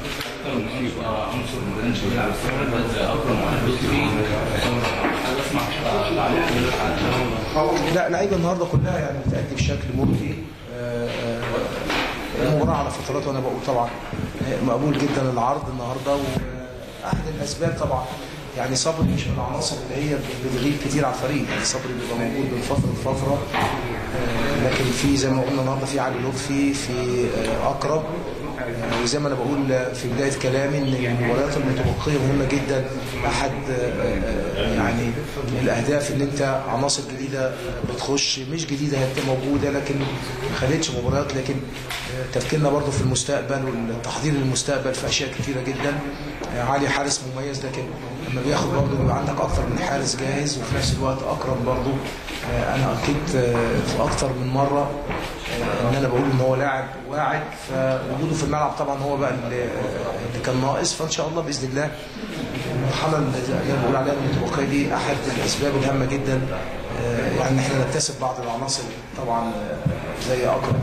لا لعيبه النهارده كلها يعني بتأدي بشكل مرضي آه، آه، المباراة على فترات وانا بقول طبعا آه، مقبول جدا العرض النهارده واحد الاسباب طبعا يعني صبري مش من العناصر اللي هي بتغيب كتير على الفريق يعني صبري بيبقى موجود من فتره لفتره آه، لكن في زي ما قلنا النهارده في علي لطفي في آه، اقرب آه، وزي ما انا بقول في بدايه كلامي ان المباريات المتبقيه مهمه جدا احد آه، آه، يعني الاهداف اللي انت عناصر جديده بتخش مش جديده هي بتبقى موجوده لكن ما خدتش مباريات لكن آه، تفكيرنا برضو في المستقبل والتحضير للمستقبل في اشياء كتيره جدا آه، علي حارس مميز لكن لما بياخد برضو بيبقى عندك اكتر من حارس جاهز وفي نفس الوقت اكرم برضو آه، انا اكدت آه، في اكتر من مره آه، ان انا بقول ان هو لاعب واعد فوجوده في الملعب طبعا هو بقى اللي اللي كان ناقص فان شاء الله باذن الله المرحله اللي انا بقول عليها المتبقيه دي احد الاسباب الهامه جدا آه، يعني ان احنا نكتسب بعض العناصر طبعا آه، زي اكرم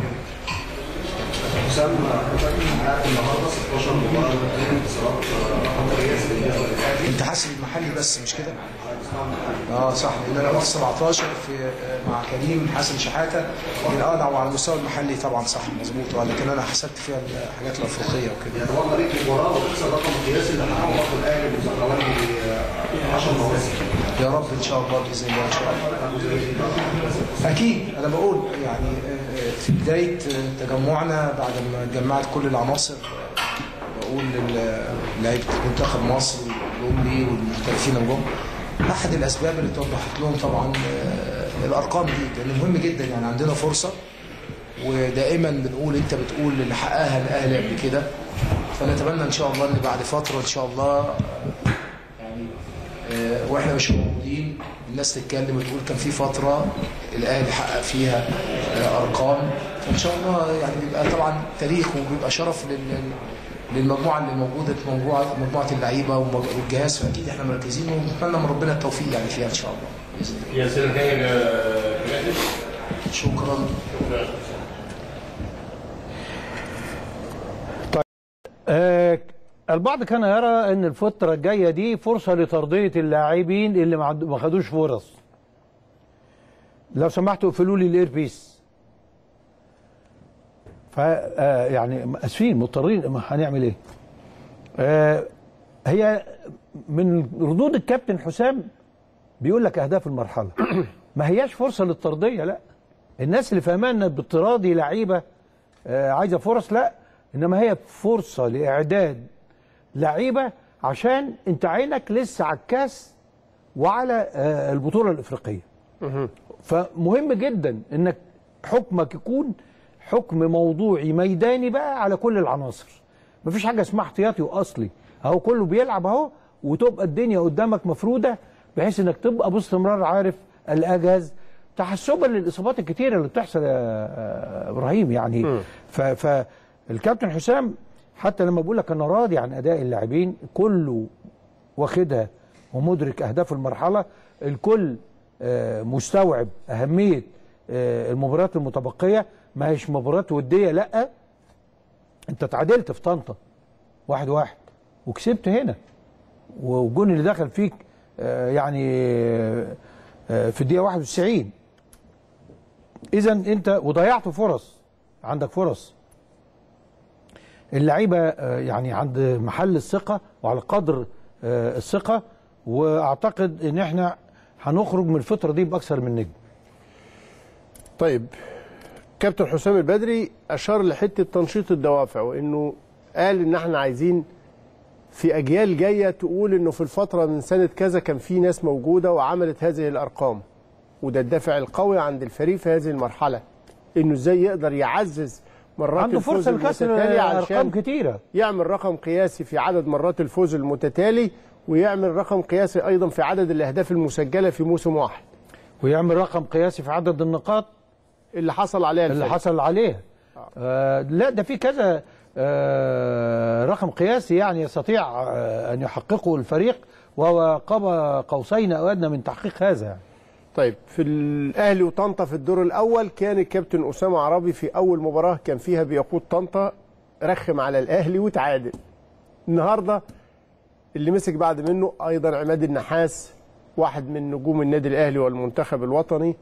انت حاسب المحلي بس مش كده؟ اه صح لان انا رحت 17 في آه، مع كريم حسن شحاته لكن اه لو على المستوى المحلي طبعا صح مظبوط اه لكن انا حسبت فيها الحاجات الافريقيه وكده يتوقع ليك مباراه وتكسر رقم القياسي اللي حققه برضه الاهلي من حوالي 10 مواسم يا رب ان شاء الله باذن الله ان شاء الله اكيد انا بقول يعني آه، في بدايه آه، تجمعنا بعد ما جمعت كل العناصر آه، بقول لعيبه منتخب مصر والاولمبي والمحترفين اللي جم احد الاسباب اللي توضحت لهم طبعا آه، الارقام دي لان مهم جدا يعني عندنا فرصه ودائما بنقول انت بتقول اللي حققها الاهلي قبل كده فنتمنى ان شاء الله ان بعد فتره ان شاء الله يعني آه، واحنا مش موجودين الناس تتكلم وتقول كان في فتره الاهلي حقق فيها آه، ارقام فان شاء الله يعني بيبقى طبعا تاريخ وبيبقى شرف لل للمجموعه اللي موجوده مجموعه مجموعه اللعيبه والمج- والجهاز فاكيد احنا مركزين ونتمنى من ربنا التوفيق يعني فيها ان شاء الله باذن الله هي السنه الجايه كده شكرا آه، البعض كان يرى ان الفتره الجايه دي فرصه لترضيه اللاعبين اللي ما عند- ما خدوش فرص لو سمحتوا اقفلوا لي الايربيس ف آه، يعني اسفين مضطرين ما هنعمل ايه آه، هي من ردود الكابتن حسام بيقول لك اهداف المرحله ما هياش فرصه للترضيه لا الناس اللي فاهمه ان بتراضي لعيبه آه، عايزه فرص لا انما هي فرصه لاعداد لعيبه عشان انت عينك لسه على الكاس وعلى آه، البطوله الافريقيه فمهم جدا انك حكمك يكون حكم موضوعي ميداني بقى على كل العناصر مفيش حاجه اسمها احتياطي واصلي اهو كله بيلعب اهو وتبقى الدنيا قدامك مفروده بحيث انك تبقى باستمرار عارف الاجهز تحسبا للاصابات الكتيره اللي بتحصل يا آه، ابراهيم يعني ف فالكابتن حسام حتى لما بقول لك انا راضي عن اداء اللاعبين كله واخدها ومدرك اهداف المرحله الكل آه، مستوعب اهميه آه، المباريات المتبقيه ما هيش مباريات وديه لا انت تعادلت في طنطا واحد واحد وكسبت هنا والجون اللي دخل فيك آه، يعني آه، في الدقيقه 91 اذا انت وضيعت فرص عندك فرص اللعيبه آه، يعني عند محل الثقه وعلى قدر آه، الثقه واعتقد ان احنا هنخرج من الفتره دي باكثر من نجم طيب كابتن حسام البدري اشار لحته تنشيط الدوافع وانه قال ان احنا عايزين في اجيال جايه تقول انه في الفتره من سنه كذا كان في ناس موجوده وعملت هذه الارقام وده الدافع القوي عند الفريق في هذه المرحله انه ازاي يقدر يعزز مرات عنده الفوز فرصه لكسر المتتالية ارقام علشان كتيره يعمل رقم قياسي في عدد مرات الفوز المتتالي ويعمل رقم قياسي ايضا في عدد الاهداف المسجله في موسم واحد ويعمل رقم قياسي في عدد النقاط اللي حصل عليها اللي الفريق. حصل عليها آه لا ده في كذا آه رقم قياسي يعني يستطيع آه ان يحققه الفريق وهو قاب قوسين او ادنى من تحقيق هذا يعني. طيب في الاهلي وطنطا في الدور الاول كان الكابتن اسامه عربي في اول مباراه كان فيها بيقود طنطا رخم على الاهلي وتعادل النهارده اللي مسك بعد منه ايضا عماد النحاس واحد من نجوم النادي الاهلي والمنتخب الوطني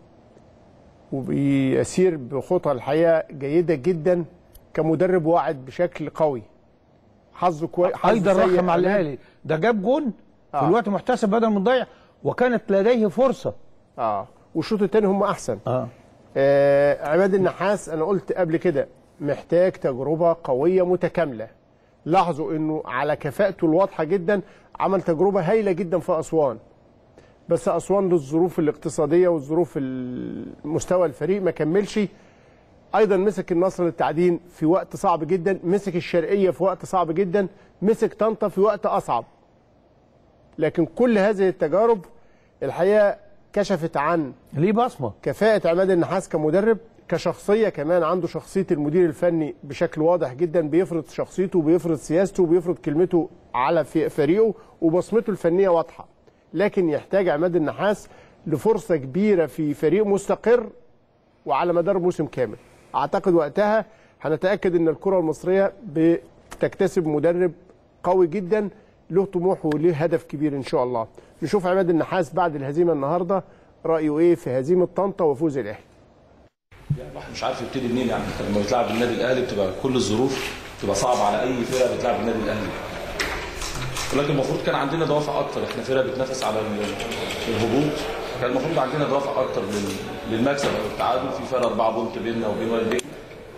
وبيسير بخطى الحقيقه جيده جدا كمدرب واعد بشكل قوي حظه كويس ايضا رقم على الاهلي ده جاب جون في آه. الوقت محتسب بدل من ضيع وكانت لديه فرصه اه والشوط الثاني هم احسن اه آه عماد النحاس انا قلت قبل كده محتاج تجربه قويه متكامله لاحظوا انه على كفاءته الواضحه جدا عمل تجربه هايله جدا في اسوان بس اسوان للظروف الاقتصاديه والظروف المستوى الفريق ما كملش ايضا مسك النصر للتعدين في وقت صعب جدا مسك الشرقيه في وقت صعب جدا مسك طنطا في وقت اصعب لكن كل هذه التجارب الحقيقه كشفت عن ليه بصمه كفاءة عماد النحاس كمدرب كشخصية كمان عنده شخصية المدير الفني بشكل واضح جدا بيفرض شخصيته وبيفرض سياسته وبيفرض كلمته على في- فريقه وبصمته الفنية واضحة لكن يحتاج عماد النحاس لفرصة كبيرة في فريق مستقر وعلى مدار موسم كامل أعتقد وقتها هنتأكد أن الكرة المصرية بتكتسب مدرب قوي جدا له طموح وله هدف كبير إن شاء الله نشوف عماد النحاس بعد الهزيمة النهاردة رأيه إيه في هزيمة طنطا وفوز الأهلي الواحد مش عارف يبتدي منين يعني انت لما بتلعب النادي الاهلي بتبقى كل الظروف بتبقى صعبه على اي فرقه بتلعب النادي الاهلي ولكن المفروض كان عندنا دوافع اكتر احنا فرقه بتنافس على ال- الهبوط كان المفروض عندنا دوافع اكتر لل- للمكسب او التعادل في فرق اربعه بونت بيننا وبين وادي دجله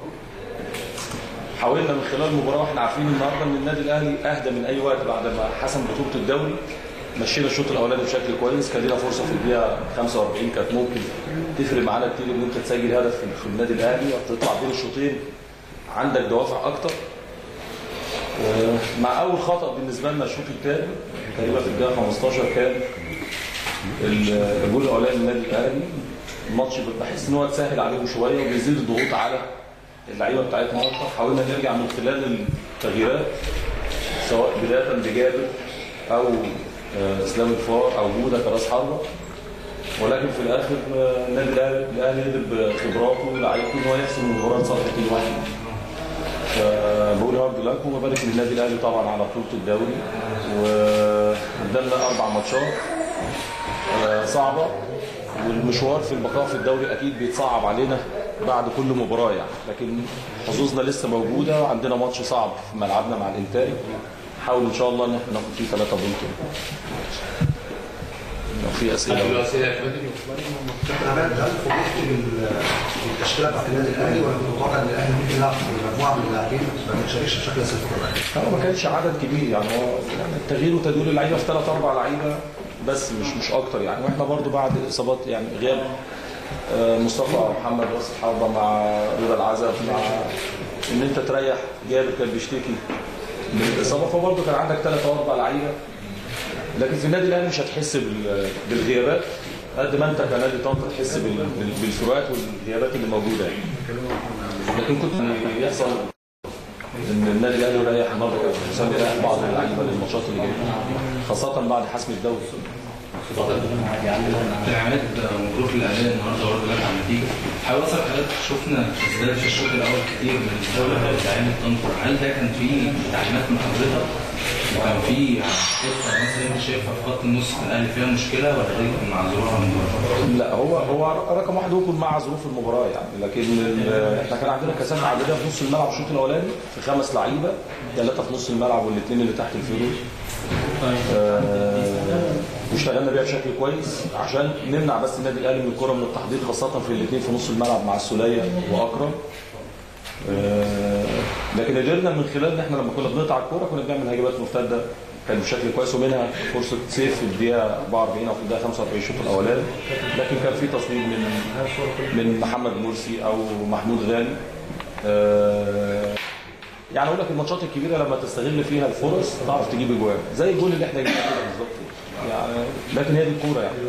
حاولنا من خلال المباراه واحنا عارفين النهارده ان النادي الاهلي اهدى من اي وقت بعد ما حسم بطوله الدوري مشينا الشوط الاولاني بشكل كويس كان لنا فرصه في الدقيقه 45 كانت ممكن تفرق معانا كتير ان انت تسجل هدف في- في النادي الاهلي وتطلع بين الشوطين عندك دوافع اكتر آه، مع اول خطا بالنسبه لنا الشوط الثاني تقريبا في الدقيقه 15 كان ال- الجول الاولاني للنادي الاهلي الماتش بحس ان هو اتسهل عليهم شويه وبيزيد الضغوط على اللعيبه بتاعتنا اكتر حاولنا نرجع من خلال التغييرات سواء بدايه بجابر او آه، اسلام الفار او جوده كراس حربه ولكن في الاخر آه، النادي الاهلي الأهلي قدر بخبراته ولاعيبته ان هو يحسم المباراه لصالح كل واحد فبقول هارد لك وببارك للنادي الاهلي طبعا على بطوله الدوري وقدامنا اربع ماتشات آه، صعبه والمشوار في البقاء في الدوري اكيد بيتصعب علينا بعد كل مباراه يعني لكن حظوظنا لسه موجوده وعندنا ماتش صعب في ملعبنا مع الانتاج نحاول ان شاء الله ان احنا ناخد فيه ثلاثه بونت لو في اسئله كابتن عماد هل فوجئت بال- بالتشكيله بتاعت النادي الاهلي ولا كنت متوقع ان الاهلي ممكن يلعب مجموعه من اللاعبين ما بتشاركش بشكل اساسي في المباراه؟ هو ما كانش عدد كبير يعني هو يعني التغيير وتدوير اللعيبه في ثلاث اربع لعيبه بس مش مش اكتر يعني واحنا برضو بعد اصابات يعني غياب آه، مصطفى محمد راس الحربه مع رضا العزب مع ان انت تريح جابر كان بيشتكي من الاصابه فبرضه كان عندك ثلاث او اربع لعيبه لكن في النادي الاهلي مش هتحس بال- بالغيابات قد ما انت كنادي طنطا تحس بال- بال- بالفروقات والغيابات اللي موجوده يعني لكن كنت يحصل ان النادي الاهلي يريح النهارده كان حسام يريح بعض اللعيبه للماتشات اللي جايه خاصه بعد حسم الدوري العماد مبروك للاداء النهارده برضه جت على النتيجه حاول اصلا حضرتك شفنا ازاي في الشوط الاول كتير من الدوله بتاعين طنطا هل ده كان فيه تعليمات من حضرتك؟ وكان في خطه مثلا انت شايفها في خط النص في الاهلي فيها مشكله ولا دي كان معذوره من بره؟ لا هو هو رقم واحد هو يكون مع ظروف المباراه يعني لكن ال- احنا كان عندنا كثافه عدديه في نص الملعب الشوط الاولاني في خمس لعيبه ثلاثه في نص الملعب والاثنين اللي تحت الفيرو آه، واشتغلنا بيها بشكل كويس عشان نمنع بس النادي الاهلي من الكره من التحضير خاصه في الاثنين في نص الملعب مع السوليه واكرم آه، لكن قدرنا من خلال ان احنا لما كنا بنقطع الكوره كنا بنعمل هجمات مرتده كان بشكل كويس ومنها فرصه سيف في الدقيقه 44 او في الدقيقه 45 الشوط الاولاني لكن كان في تصويب من من محمد مرسي او محمود غالي آه، يعني اقول لك الماتشات الكبيره لما تستغل فيها الفرص تعرف تجيب اجوان زي الجول اللي احنا جبناه كده بالظبط يعني لكن هي دي الكوره يعني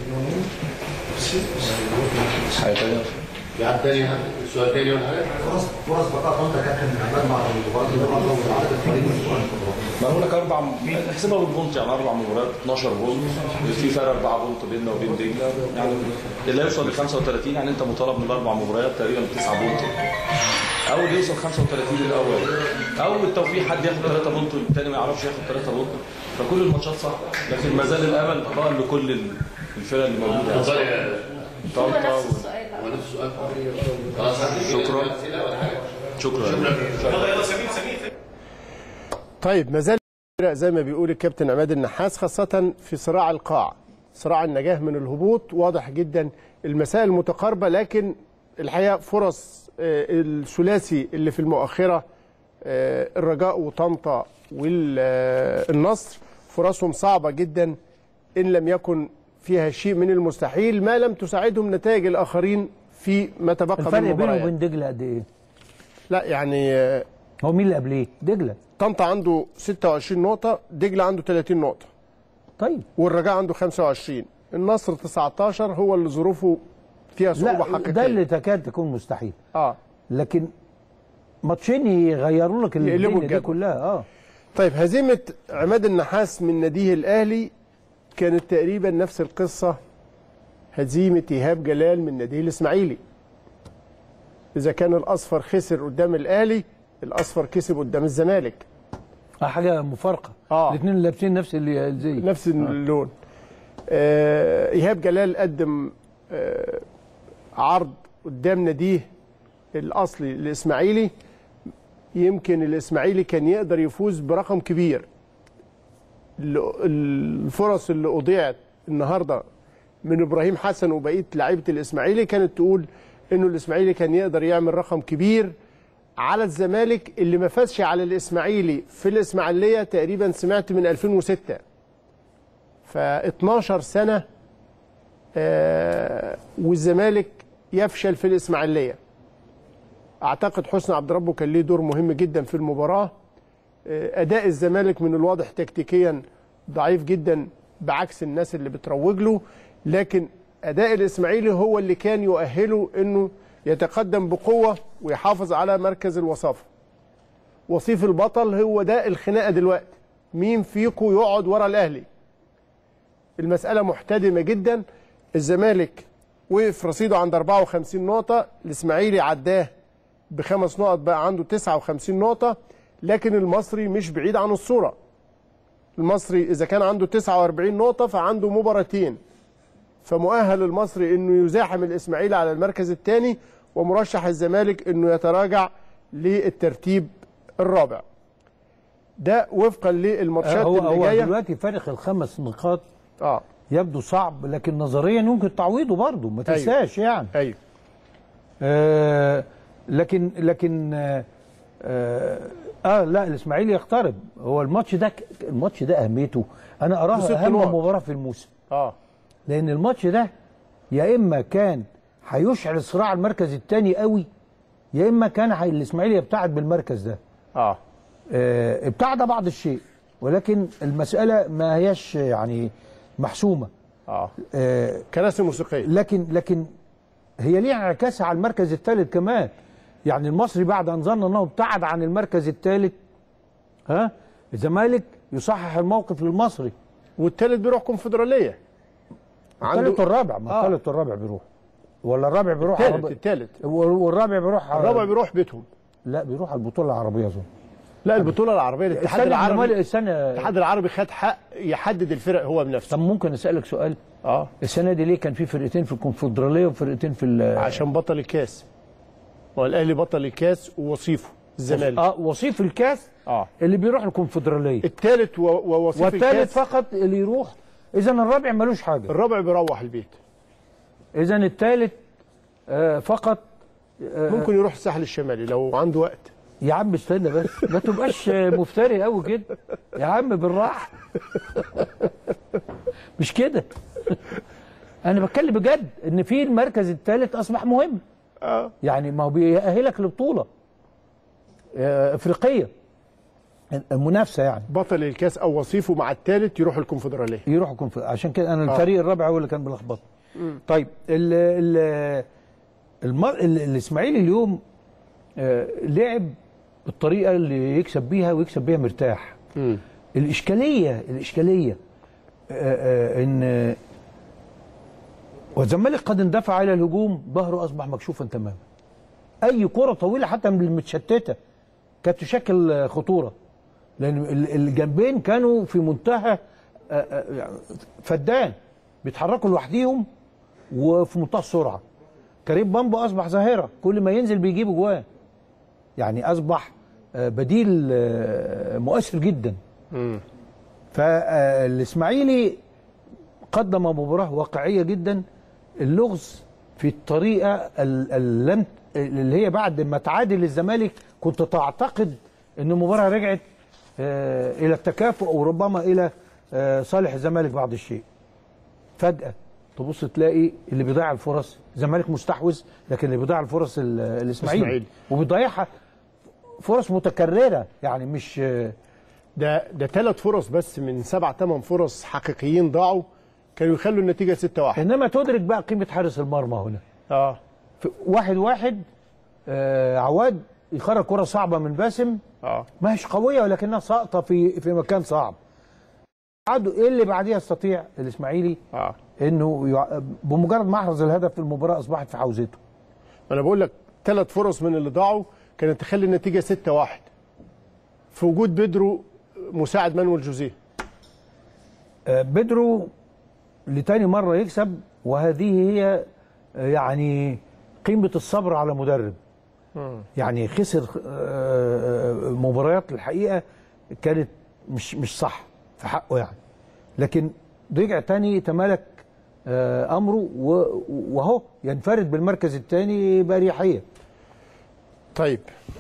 حاجه ثانيه في حد تاني سؤال تاني ولا حاجه؟ فرص فرص بقاء طنطا كابتن عماد مع المباراه اللي قبل وعدد الفريق ما بقول لك اربع احسبها بالبونت يعني اربع مباريات 12 بونت في فرق اربع بونت بيننا وبين دجله يعني اللي يوصل ل 35 يعني انت مطالب من الاربع مباريات تقريبا بتسعه بونت او اللي يوصل 35 الاول او بالتوفيق حد ياخد 3 بونت والتاني ما يعرفش ياخد 3 بونت فكل الماتشات صعبه لكن ما زال الامل بقى لكل الفرق اللي موجوده يعني. طنطا و- ونفس السؤال شكرا شكرا طيب ما زال الفرق زي ما بيقول الكابتن عماد النحاس خاصة في صراع القاع صراع النجاة من الهبوط واضح جدا المسائل متقاربة لكن الحقيقة فرص آه، الثلاثي اللي في المؤخرة آه، الرجاء وطنطا والنصر فرصهم صعبة جدا إن لم يكن فيها شيء من المستحيل ما لم تساعدهم نتائج الآخرين في ما تبقى من الفرق بينه المباريات وبين دجله قد ايه؟ لا يعني آه، هو مين اللي قبليه؟ دجله طنطا عنده 26 نقطة دجلة عنده 30 نقطة طيب والرجاء عنده 25 النصر 19 هو اللي ظروفه فيها صعوبة لا حقيقية ده اللي تكاد تكون مستحيل اه لكن ماتشين يغيروا لك يقلبوا الدنيا دي الجدول. كلها اه طيب هزيمة عماد النحاس من ناديه الأهلي كانت تقريبا نفس القصة هزيمة إيهاب جلال من ناديه الإسماعيلي إذا كان الأصفر خسر قدام الأهلي الأصفر كسب قدام الزمالك آه، حاجه مفارقه آه. الاثنين لابسين نفس اللي زي نفس اللون آه ايهاب جلال قدم آه عرض قدام ناديه الاصلي الاسماعيلي يمكن الاسماعيلي كان يقدر يفوز برقم كبير ال- الفرص اللي اضيعت النهارده من ابراهيم حسن وبقيه لعيبه الاسماعيلي كانت تقول انه الاسماعيلي كان يقدر يعمل رقم كبير على الزمالك اللي ما فازش على الاسماعيلي في الاسماعيليه تقريبا سمعت من 2006 ف 12 سنه آه والزمالك يفشل في الاسماعيليه اعتقد حسني عبد ربه كان ليه دور مهم جدا في المباراه آه، اداء الزمالك من الواضح تكتيكيا ضعيف جدا بعكس الناس اللي بتروج له لكن اداء الاسماعيلي هو اللي كان يؤهله انه يتقدم بقوه ويحافظ على مركز الوصافه وصيف البطل هو ده الخناقه دلوقتي مين فيكم يقعد ورا الاهلي المساله محتدمه جدا الزمالك وقف رصيده عند 54 نقطه الاسماعيلي عداه بخمس نقط بقى عنده 59 نقطه لكن المصري مش بعيد عن الصوره المصري اذا كان عنده 49 نقطه فعنده مباراتين فمؤهل المصري انه يزاحم الاسماعيلي على المركز الثاني ومرشح الزمالك انه يتراجع للترتيب الرابع ده وفقا للماتشات هو اللي هو جايه دلوقتي فارق الخمس نقاط اه يبدو صعب لكن نظريا يمكن تعويضه برضه ما أيوة. تنساش يعني ايوه آه لكن لكن آه, آه, اه لا الاسماعيلي يقترب هو الماتش ده الماتش ده اهميته انا بست اراها اهم نقط. مباراه في الموسم اه لان الماتش ده يا اما كان هيشعل صراع المركز الثاني قوي يا اما كان هي- الاسماعيلي يبتعد بالمركز ده اه آه ابتعد بعض الشيء ولكن المساله ما هياش يعني محسومه اه آه كراسي موسيقيه لكن لكن هي ليها انعكاس على المركز الثالث كمان يعني المصري بعد ان ظن انه ابتعد عن المركز الثالث ها الزمالك يصحح الموقف للمصري والثالث بيروح كونفدراليه الثالث والرابع ما آه. الثالث والرابع بيروح ولا الرابع بيروح الثالث عربي- الثالث والرابع بيروح الرابع بيروح بيتهم لا بيروح على البطوله العربيه اظن لا البطوله العربيه الاتحاد استنى، العربي أمال السنه الاتحاد العربي خد حق يحدد الفرق هو بنفسه طب ممكن اسالك سؤال اه السنه دي ليه كان في فرقتين في الكونفدراليه وفرقتين في ال- عشان بطل الكاس هو الاهلي بطل الكاس ووصيفه الزمالك اه وصيف الكاس اه اللي بيروح الكونفدراليه الثالث و- ووصيف والثالث الكاس فقط اللي يروح اذا الرابع ملوش حاجه الرابع بيروح البيت اذا الثالث آه فقط آه ممكن يروح الساحل الشمالي لو عنده وقت يا عم استنى بس ما تبقاش آه، مفتري قوي كده يا عم بالراحه مش كده انا بتكلم بجد ان في المركز الثالث اصبح مهم اه يعني ما هو بيأهلك لبطوله آه، افريقيه المنافسه يعني بطل الكاس او وصيفه مع الثالث يروح الكونفدراليه يروح الكونف عشان كده انا آه. الفريق الرابع هو اللي كان بيلخبط طيب ال ال المر... ال- الاسماعيلي اليوم آه، لعب بالطريقه اللي يكسب بيها ويكسب بيها مرتاح مم. الاشكاليه الاشكاليه آه، آه، ان والزمالك قد اندفع الى الهجوم ظهره اصبح مكشوفا تماما اي كره طويله حتى من المتشتته كانت تشكل آه، خطوره لان ال- الجنبين كانوا في منتهى آه، آه، يعني فدان بيتحركوا لوحديهم وفي منتهى السرعه كريم بامبو اصبح ظاهره كل ما ينزل بيجيب جوان يعني اصبح آه، بديل آه، مؤثر جدا مم. فالاسماعيلي قدم مباراه واقعيه جدا اللغز في الطريقه ال- ال- لم اللي هي بعد ما تعادل الزمالك كنت تعتقد ان المباراه رجعت آه، الى التكافؤ او ربما الى آه، صالح الزمالك بعض الشيء فجاه تبص تلاقي اللي بيضيع الفرص الزمالك مستحوذ لكن اللي بيضيع الفرص ال- الاسماعيلي الإسماعيلي. وبيضيعها فرص متكرره يعني مش آه، ده ده ثلاث فرص بس من سبع ثمان فرص حقيقيين ضاعوا كانوا يخلوا النتيجه 6 1 انما تدرك بقى قيمه حارس المرمى هنا اه في واحد واحد آه عواد يخرج كرة صعبة من باسم اه ما هيش قوية ولكنها ساقطة في في مكان صعب عدوا ايه اللي بعديها يستطيع الاسماعيلي اه انه يع... بمجرد ما احرز الهدف في المباراة اصبحت في حوزته انا بقول لك ثلاث فرص من اللي ضاعوا كانت تخلي النتيجه 6 1 في وجود بيدرو مساعد مانويل جوزيه آه بيدرو لتاني مرة يكسب وهذه هي آه يعني قيمة الصبر على مدرب يعني خسر آه، آه، مباريات الحقيقه كانت مش مش صح في حقه يعني لكن رجع تاني تمالك آه، امره و- وهو ينفرد بالمركز الثاني باريحيه طيب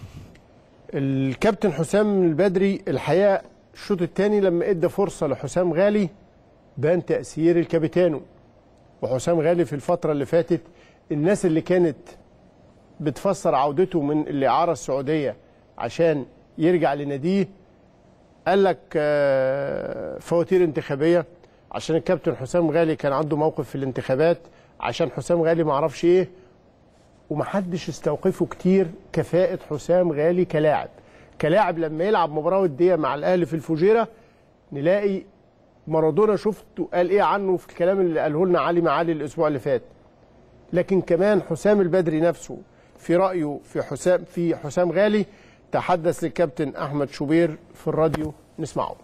الكابتن حسام البدري الحقيقه الشوط الثاني لما ادى فرصه لحسام غالي بان تاثير الكابيتانو وحسام غالي في الفتره اللي فاتت الناس اللي كانت بتفسر عودته من الاعاره السعوديه عشان يرجع لناديه قال لك آه، فواتير انتخابيه عشان الكابتن حسام غالي كان عنده موقف في الانتخابات عشان حسام غالي ما اعرفش ايه ومحدش استوقفه كتير كفاءة حسام غالي كلاعب كلاعب لما يلعب مباراة ودية مع الأهلي في الفجيرة نلاقي مارادونا شفته قال ايه عنه في الكلام اللي قاله لنا علي معالي الأسبوع اللي فات لكن كمان حسام البدري نفسه في رأيه في حسام في حسام غالي تحدث للكابتن أحمد شوبير في الراديو نسمعه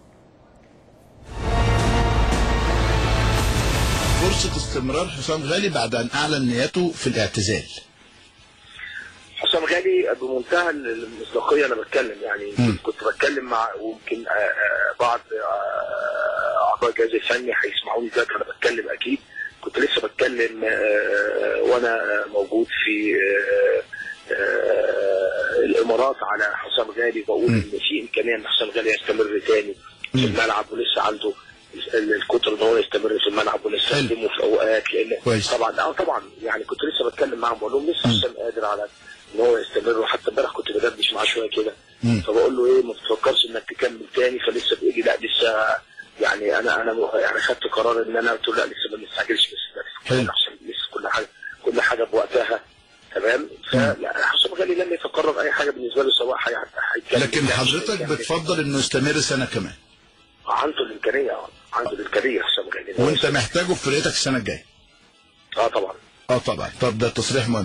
فرصة استمرار حسام غالي بعد أن أعلن نيته في الاعتزال حسام غالي بمنتهى المصداقيه انا بتكلم يعني مم. كنت بتكلم مع ويمكن آه، آه، بعض آه، اعضاء الجهاز الفني هيسمعوني دلوقتي انا بتكلم اكيد كنت لسه بتكلم آه، وانا موجود في آه، آه، الامارات على حسام غالي بقول ان في امكانيه ان حسام غالي يستمر تاني في الملعب ولسه عنده ال- الكتر ان هو يستمر في الملعب ونستخدمه في اوقات لان كويس. طبعا اه طبعا يعني كنت لسه بتكلم معاهم بقول لهم لسه حسام قادر على ان هو يستمر وحتى امبارح كنت بدردش معاه شويه كده مم. فبقول له ايه ما تفكرش انك تكمل تاني فلسه بيقول لي لا لسه يعني انا انا م- يعني خدت قرار ان انا قلت له لا لسه ما نستعجلش بس لا تفكر عشان لسه كل حاجه كل حاجه بوقتها تمام فلا حسام غالي لم يتقرر اي حاجه بالنسبه له سواء هي- هيكمل لكن يعني حضرتك هيكمل. بتفضل انه يستمر سنة كمان عنده الامكانيه اه عنده الامكانيه حسام غالي إن هو وانت محتاجه في فرقتك السنة الجاية اه طبعا اه طبعا طب ده تصريح مهم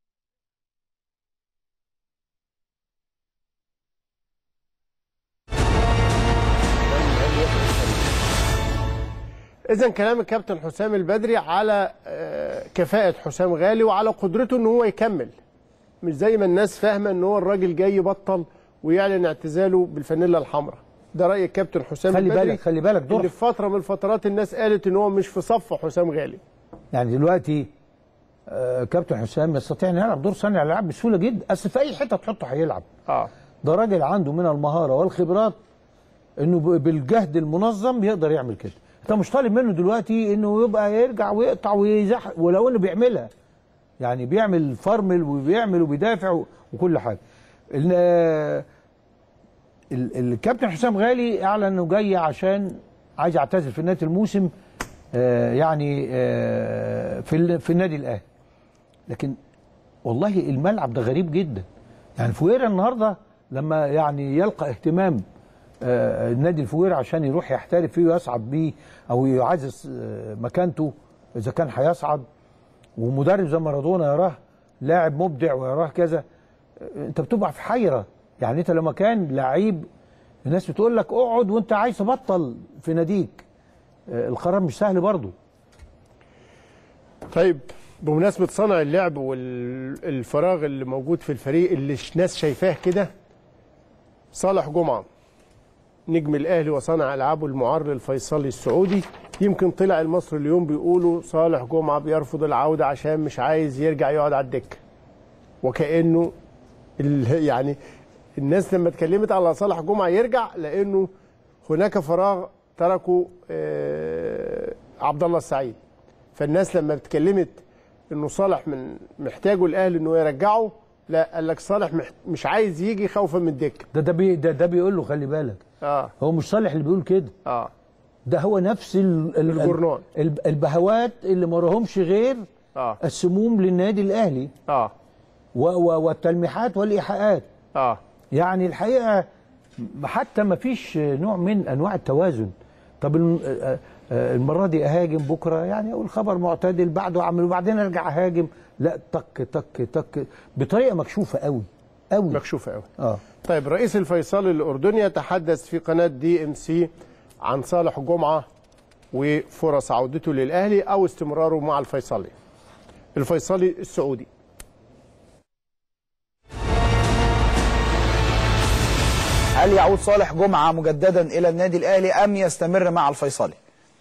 اذا كلام الكابتن حسام البدري على آه، كفاءة حسام غالي وعلى قدرته ان هو يكمل مش زي ما الناس فاهمه ان هو الراجل جاي يبطل ويعلن اعتزاله بالفانيلا الحمراء ده راي الكابتن حسام خلي البدري بالك خلي بالك دور اللي في فتره من الفترات الناس قالت ان هو مش في صف حسام غالي يعني دلوقتي آه، كابتن حسام يستطيع ان يلعب دور صانع الالعاب بسهوله جدا اصل في اي حته تحطه هيلعب اه ده راجل عنده من المهاره والخبرات انه ب- بالجهد المنظم يقدر يعمل كده انت مش طالب منه دلوقتي انه يبقى يرجع ويقطع ويزح ولو انه بيعملها يعني بيعمل فرمل وبيعمل وبيدافع و- وكل حاجه ال- آه، ال- الكابتن حسام غالي اعلن انه جاي عشان عايز يعتزل في نهايه الموسم آه، يعني آه، في ال- في النادي الاهلي لكن والله الملعب ده غريب جدا يعني فويرا النهارده لما يعني يلقى اهتمام آه، النادي الفويرا عشان يروح يحترف فيه ويصعد بيه او يعزز آه، مكانته اذا كان هيصعد ومدرب زي مارادونا يراه لاعب مبدع ويراه كذا آه، انت بتبقى في حيره يعني انت لما كان لعيب الناس بتقول لك اقعد وانت عايز تبطل في ناديك آه، القرار مش سهل برضه طيب بمناسبة صنع اللعب والفراغ اللي موجود في الفريق اللي الناس شايفاه كده صالح جمعة نجم الأهلي وصانع ألعابه المعر الفيصلي السعودي يمكن طلع المصري اليوم بيقولوا صالح جمعة بيرفض العودة عشان مش عايز يرجع يقعد على الدكة وكأنه ال- يعني الناس لما اتكلمت على صالح جمعة يرجع لأنه هناك فراغ تركه آه، عبد الله السعيد فالناس لما اتكلمت انه صالح من محتاجه الاهلي انه يرجعه لا قال لك صالح مح- مش عايز يجي خوفا من الدكه ده ده بي ده, ده بيقول له خلي بالك اه هو مش صالح اللي بيقول كده اه ده هو نفس ال ال الجورنال. ال- البهوات اللي ما راهمش غير اه السموم للنادي الاهلي اه و و والتلميحات والايحاءات اه يعني الحقيقه م- حتى ما فيش نوع من انواع التوازن طب الم- آه، آه، المره دي اهاجم بكره يعني اقول خبر معتدل بعده اعمل وبعدين ارجع اهاجم لا تك تك تك بطريقه مكشوفه قوي قوي مكشوفه قوي اه طيب رئيس الفيصلي الاردني يتحدث في قناه دي ام سي عن صالح جمعه وفرص عودته للاهلي او استمراره مع الفيصلي الفيصلي السعودي هل يعود صالح جمعة مجددا إلى النادي الأهلي أم يستمر مع الفيصلي؟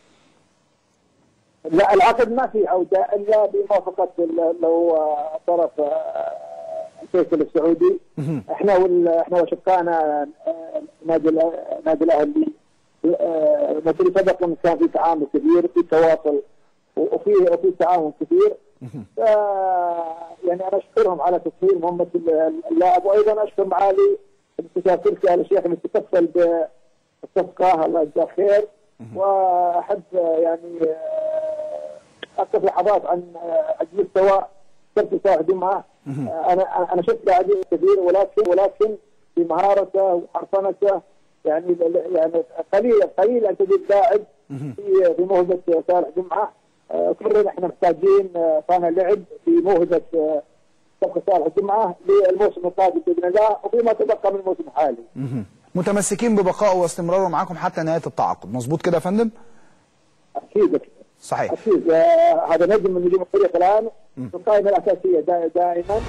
لا العقد ما في عوده الا بموافقه ال- لو طرف الفيصل السعودي احنا وال... احنا وشقائنا آه، نادي الأ- نادي الاهلي آه، مثل سبق كان في تعامل كبير في تواصل وفي وفي تعاون كثير ف يعني انا اشكرهم على تسهيل مهمه اللاعب وايضا اشكر معالي الاستاذ تركي ال الشيخ اللي تكفل صفقه الله يجزاه خير واحب آه، يعني آه، اقف لحظات عن آه، مستوى كابتن صالح جمعه آه، انا انا شفت لاعبين كثير ولكن ولكن في مهارته وحرفنته يعني يعني قليل قليل ان تجد لاعب في في موهبه صالح جمعه آه، كلنا احنا محتاجين آه، صانع لعب في موهبه آه، كابتن صالح جمعه للموسم القادم باذن الله وفيما تبقى من الموسم الحالي. مهم. متمسكين ببقائه واستمراره معاكم حتى نهايه التعاقد مظبوط كده يا فندم اكيد صحيح اكيد آه، هذا نجم من نجوم الفريق الان في القائمه الاساسيه دا- دائما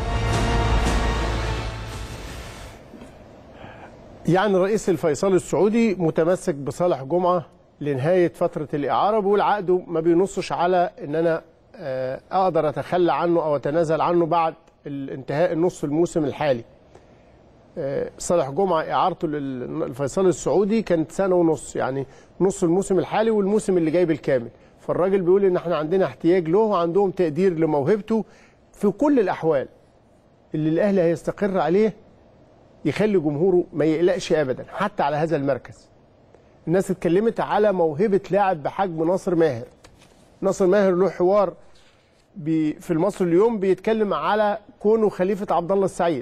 يعني الرئيس الفيصلي السعودي متمسك بصالح جمعه لنهايه فتره الاعاره بيقول عقده ما بينصش على ان انا آه، اقدر اتخلى عنه او اتنازل عنه بعد انتهاء النصف الموسم الحالي. آه، صالح جمعه اعارته للفيصلي السعودي كانت سنه ونص يعني نص الموسم الحالي والموسم اللي جاي بالكامل. فالراجل بيقول ان احنا عندنا احتياج له وعندهم تقدير لموهبته في كل الاحوال اللي الاهلي هيستقر عليه يخلي جمهوره ما يقلقش ابدا حتى على هذا المركز الناس اتكلمت على موهبه لاعب بحجم ناصر ماهر ناصر ماهر له حوار بي في المصري اليوم بيتكلم على كونه خليفه عبد الله السعيد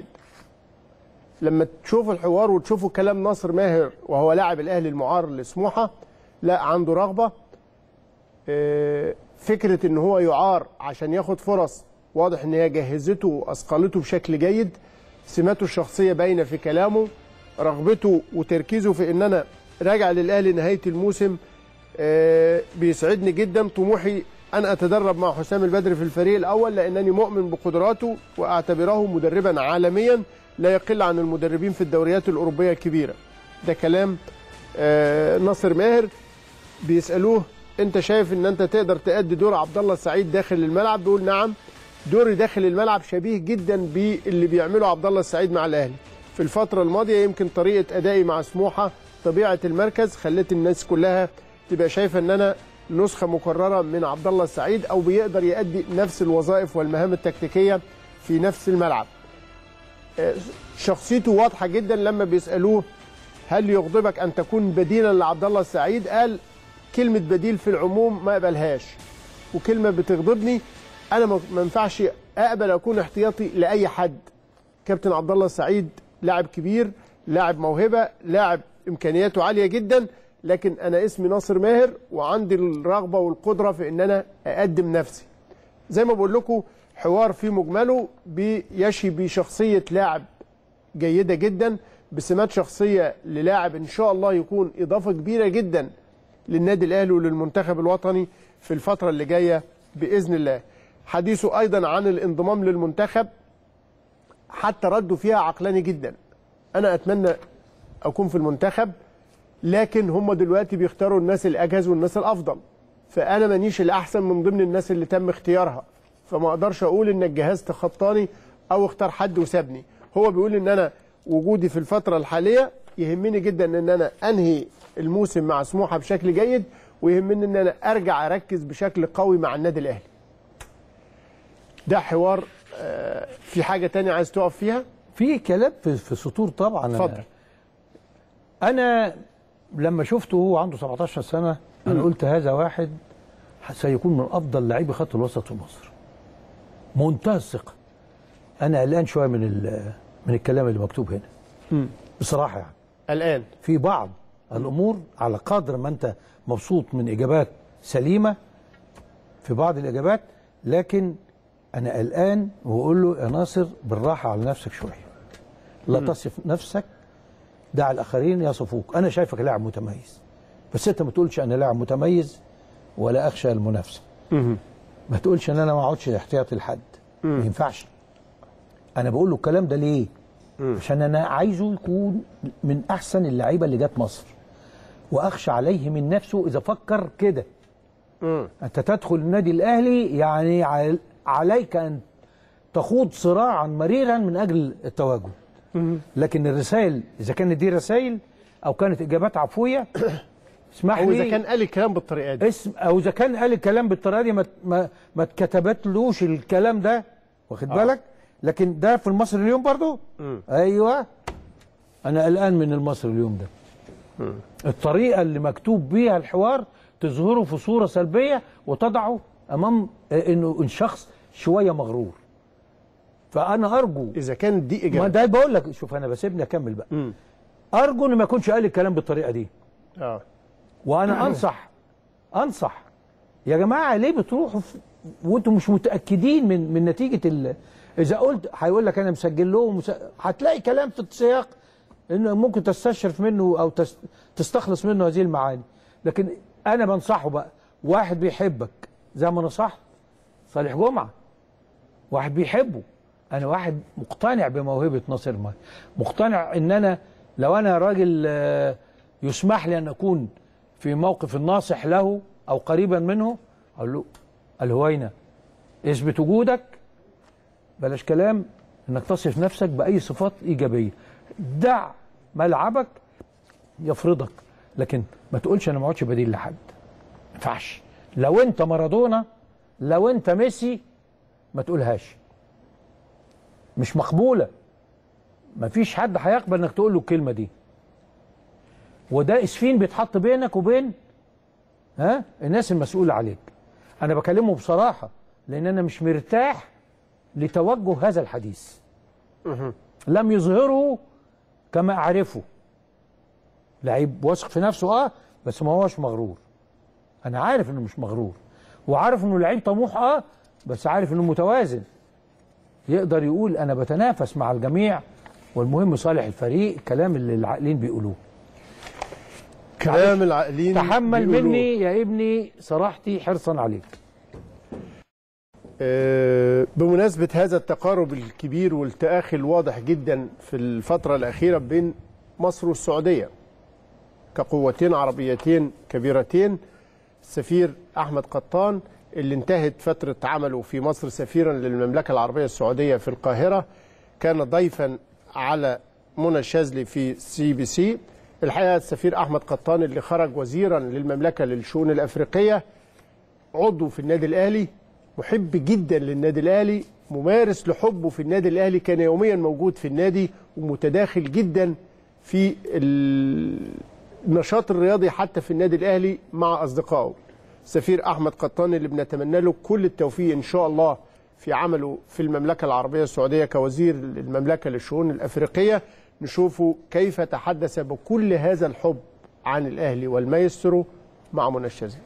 لما تشوفوا الحوار وتشوفوا كلام ناصر ماهر وهو لاعب الاهلي المعار لسموحه لا عنده رغبه آه، فكره ان هو يعار عشان ياخد فرص واضح ان هي جهزته واثقلته بشكل جيد سماته الشخصيه باينه في كلامه رغبته وتركيزه في ان انا راجع للاهلي نهايه الموسم آه، بيسعدني جدا طموحي ان اتدرب مع حسام البدري في الفريق الاول لانني مؤمن بقدراته واعتبره مدربا عالميا لا يقل عن المدربين في الدوريات الاوروبيه الكبيره ده كلام آه، ناصر ماهر بيسالوه انت شايف ان انت تقدر تأدي دور عبد الله السعيد داخل الملعب بيقول نعم دوري داخل الملعب شبيه جدا باللي بيعمله عبد الله السعيد مع الاهلي في الفتره الماضيه يمكن طريقه ادائي مع سموحه طبيعه المركز خلت الناس كلها تبقى شايفه ان انا نسخه مكرره من عبد الله السعيد او بيقدر يؤدي نفس الوظائف والمهام التكتيكيه في نفس الملعب آه، شخصيته واضحه جدا لما بيسالوه هل يغضبك ان تكون بديلا لعبد الله السعيد قال كلمه بديل في العموم ما اقبلهاش وكلمه بتغضبني انا ما ما ينفعش اقبل اكون احتياطي لاي حد كابتن عبد الله السعيد لاعب كبير لاعب موهبه لاعب امكانياته عاليه جدا لكن انا اسمي ناصر ماهر وعندي الرغبه والقدره في ان انا اقدم نفسي زي ما بقول لكم حوار في مجمله بيشي بشخصيه لاعب جيده جدا بسمات شخصيه للاعب ان شاء الله يكون اضافه كبيره جدا للنادي الاهلي وللمنتخب الوطني في الفتره اللي جايه باذن الله حديثه ايضا عن الانضمام للمنتخب حتى رده فيها عقلاني جدا انا اتمنى اكون في المنتخب لكن هم دلوقتي بيختاروا الناس الاجهز والناس الافضل فانا مانيش الاحسن من ضمن الناس اللي تم اختيارها فما اقدرش اقول ان الجهاز تخطاني او اختار حد وسابني هو بيقول ان انا وجودي في الفتره الحاليه يهمني جدا ان انا انهي الموسم مع سموحه بشكل جيد ويهمني ان انا ارجع اركز بشكل قوي مع النادي الاهلي ده حوار آه، في حاجه تانية عايز تقف فيها في كلام في, في سطور طبعا اتفضل. انا لما شفته وهو عنده 17 سنه انا قلت هذا واحد سيكون من افضل لاعبي خط الوسط في مصر منتهى الثقه انا قلقان شويه من ال- من الكلام اللي مكتوب هنا بصراحه يعني الان في بعض الامور على قدر ما انت مبسوط من اجابات سليمه في بعض الاجابات لكن انا قلقان واقول له يا ناصر بالراحه على نفسك شويه لا مم. تصف نفسك دع الاخرين يصفوك انا شايفك لاعب متميز بس انت ما تقولش انا لاعب متميز ولا اخشى المنافسه ما تقولش ان انا ما اقعدش احتياطي لحد ما ينفعش انا بقول له الكلام ده ليه عشان انا عايزه يكون من احسن اللعيبه اللي جت مصر واخشى عليه من نفسه اذا فكر كده انت تدخل النادي الاهلي يعني عل- عليك ان تخوض صراعا مريرا من اجل التواجد لكن الرسائل اذا كانت دي رسائل او كانت اجابات عفويه اسمح او لي اذا كان قال الكلام بالطريقه دي اسم او اذا كان قال الكلام بالطريقه دي ما ما, ما اتكتبتلوش الكلام ده واخد آه. بالك لكن ده في المصري اليوم برضو مم. ايوه انا قلقان من المصري اليوم ده الطريقه اللي مكتوب بيها الحوار تظهره في صوره سلبيه وتضعه امام آه، انه إن شخص شويه مغرور فانا ارجو اذا كانت دي ما اجابه ده بقول لك شوف انا بسيبني اكمل بقى ارجو انه ما يكونش قال الكلام بالطريقه دي اه وانا انصح انصح يا جماعه ليه بتروحوا في وانتم مش متاكدين من من نتيجه ال... اذا قلت هيقول لك انا مسجل لهم مس... هتلاقي كلام في السياق انه ممكن تستشرف منه او تس... تستخلص منه هذه المعاني لكن انا بنصحه بقى واحد بيحبك زي ما نصحت صالح جمعه واحد بيحبه انا واحد مقتنع بموهبه ناصر ماهر مقتنع ان انا لو انا راجل آه، يسمح لي ان اكون في موقف الناصح له او قريبا منه اقول له الهوينه اثبت وجودك بلاش كلام انك تصف نفسك باي صفات ايجابيه دع ملعبك يفرضك لكن ما تقولش انا ما اقعدش بديل لحد ما ينفعش لو انت مارادونا لو انت ميسي ما تقولهاش مش مقبوله مفيش حد هيقبل انك تقول له الكلمه دي وده اسفين بيتحط بينك وبين ها الناس المسؤوله عليك انا بكلمه بصراحه لان انا مش مرتاح لتوجه هذا الحديث لم يظهره كما اعرفه لعيب واثق في نفسه اه بس ما هوش مغرور انا عارف انه مش مغرور وعارف انه لعيب طموح اه بس عارف انه متوازن يقدر يقول انا بتنافس مع الجميع والمهم صالح الفريق الكلام اللي العاقلين بيقولوه كلام العاقلين تحمل بيقولوه. مني يا ابني صراحتي حرصا عليك آه، بمناسبة هذا التقارب الكبير والتآخي الواضح جدا في الفترة الأخيرة بين مصر والسعودية كقوتين عربيتين كبيرتين السفير أحمد قطان اللي انتهت فترة عمله في مصر سفيرا للمملكة العربية السعودية في القاهرة كان ضيفا على منى الشاذلي في سي بي سي الحقيقة السفير أحمد قطان اللي خرج وزيرا للمملكة للشؤون الأفريقية عضو في النادي الأهلي محب جدا للنادي الأهلي ممارس لحبه في النادي الأهلي كان يوميا موجود في النادي ومتداخل جدا في النشاط الرياضي حتى في النادي الأهلي مع أصدقائه سفير أحمد قطان اللي بنتمنى له كل التوفيق إن شاء الله في عمله في المملكة العربية السعودية كوزير المملكة للشؤون الأفريقية نشوفه كيف تحدث بكل هذا الحب عن الأهلي والمايسترو مع منى الشاذلي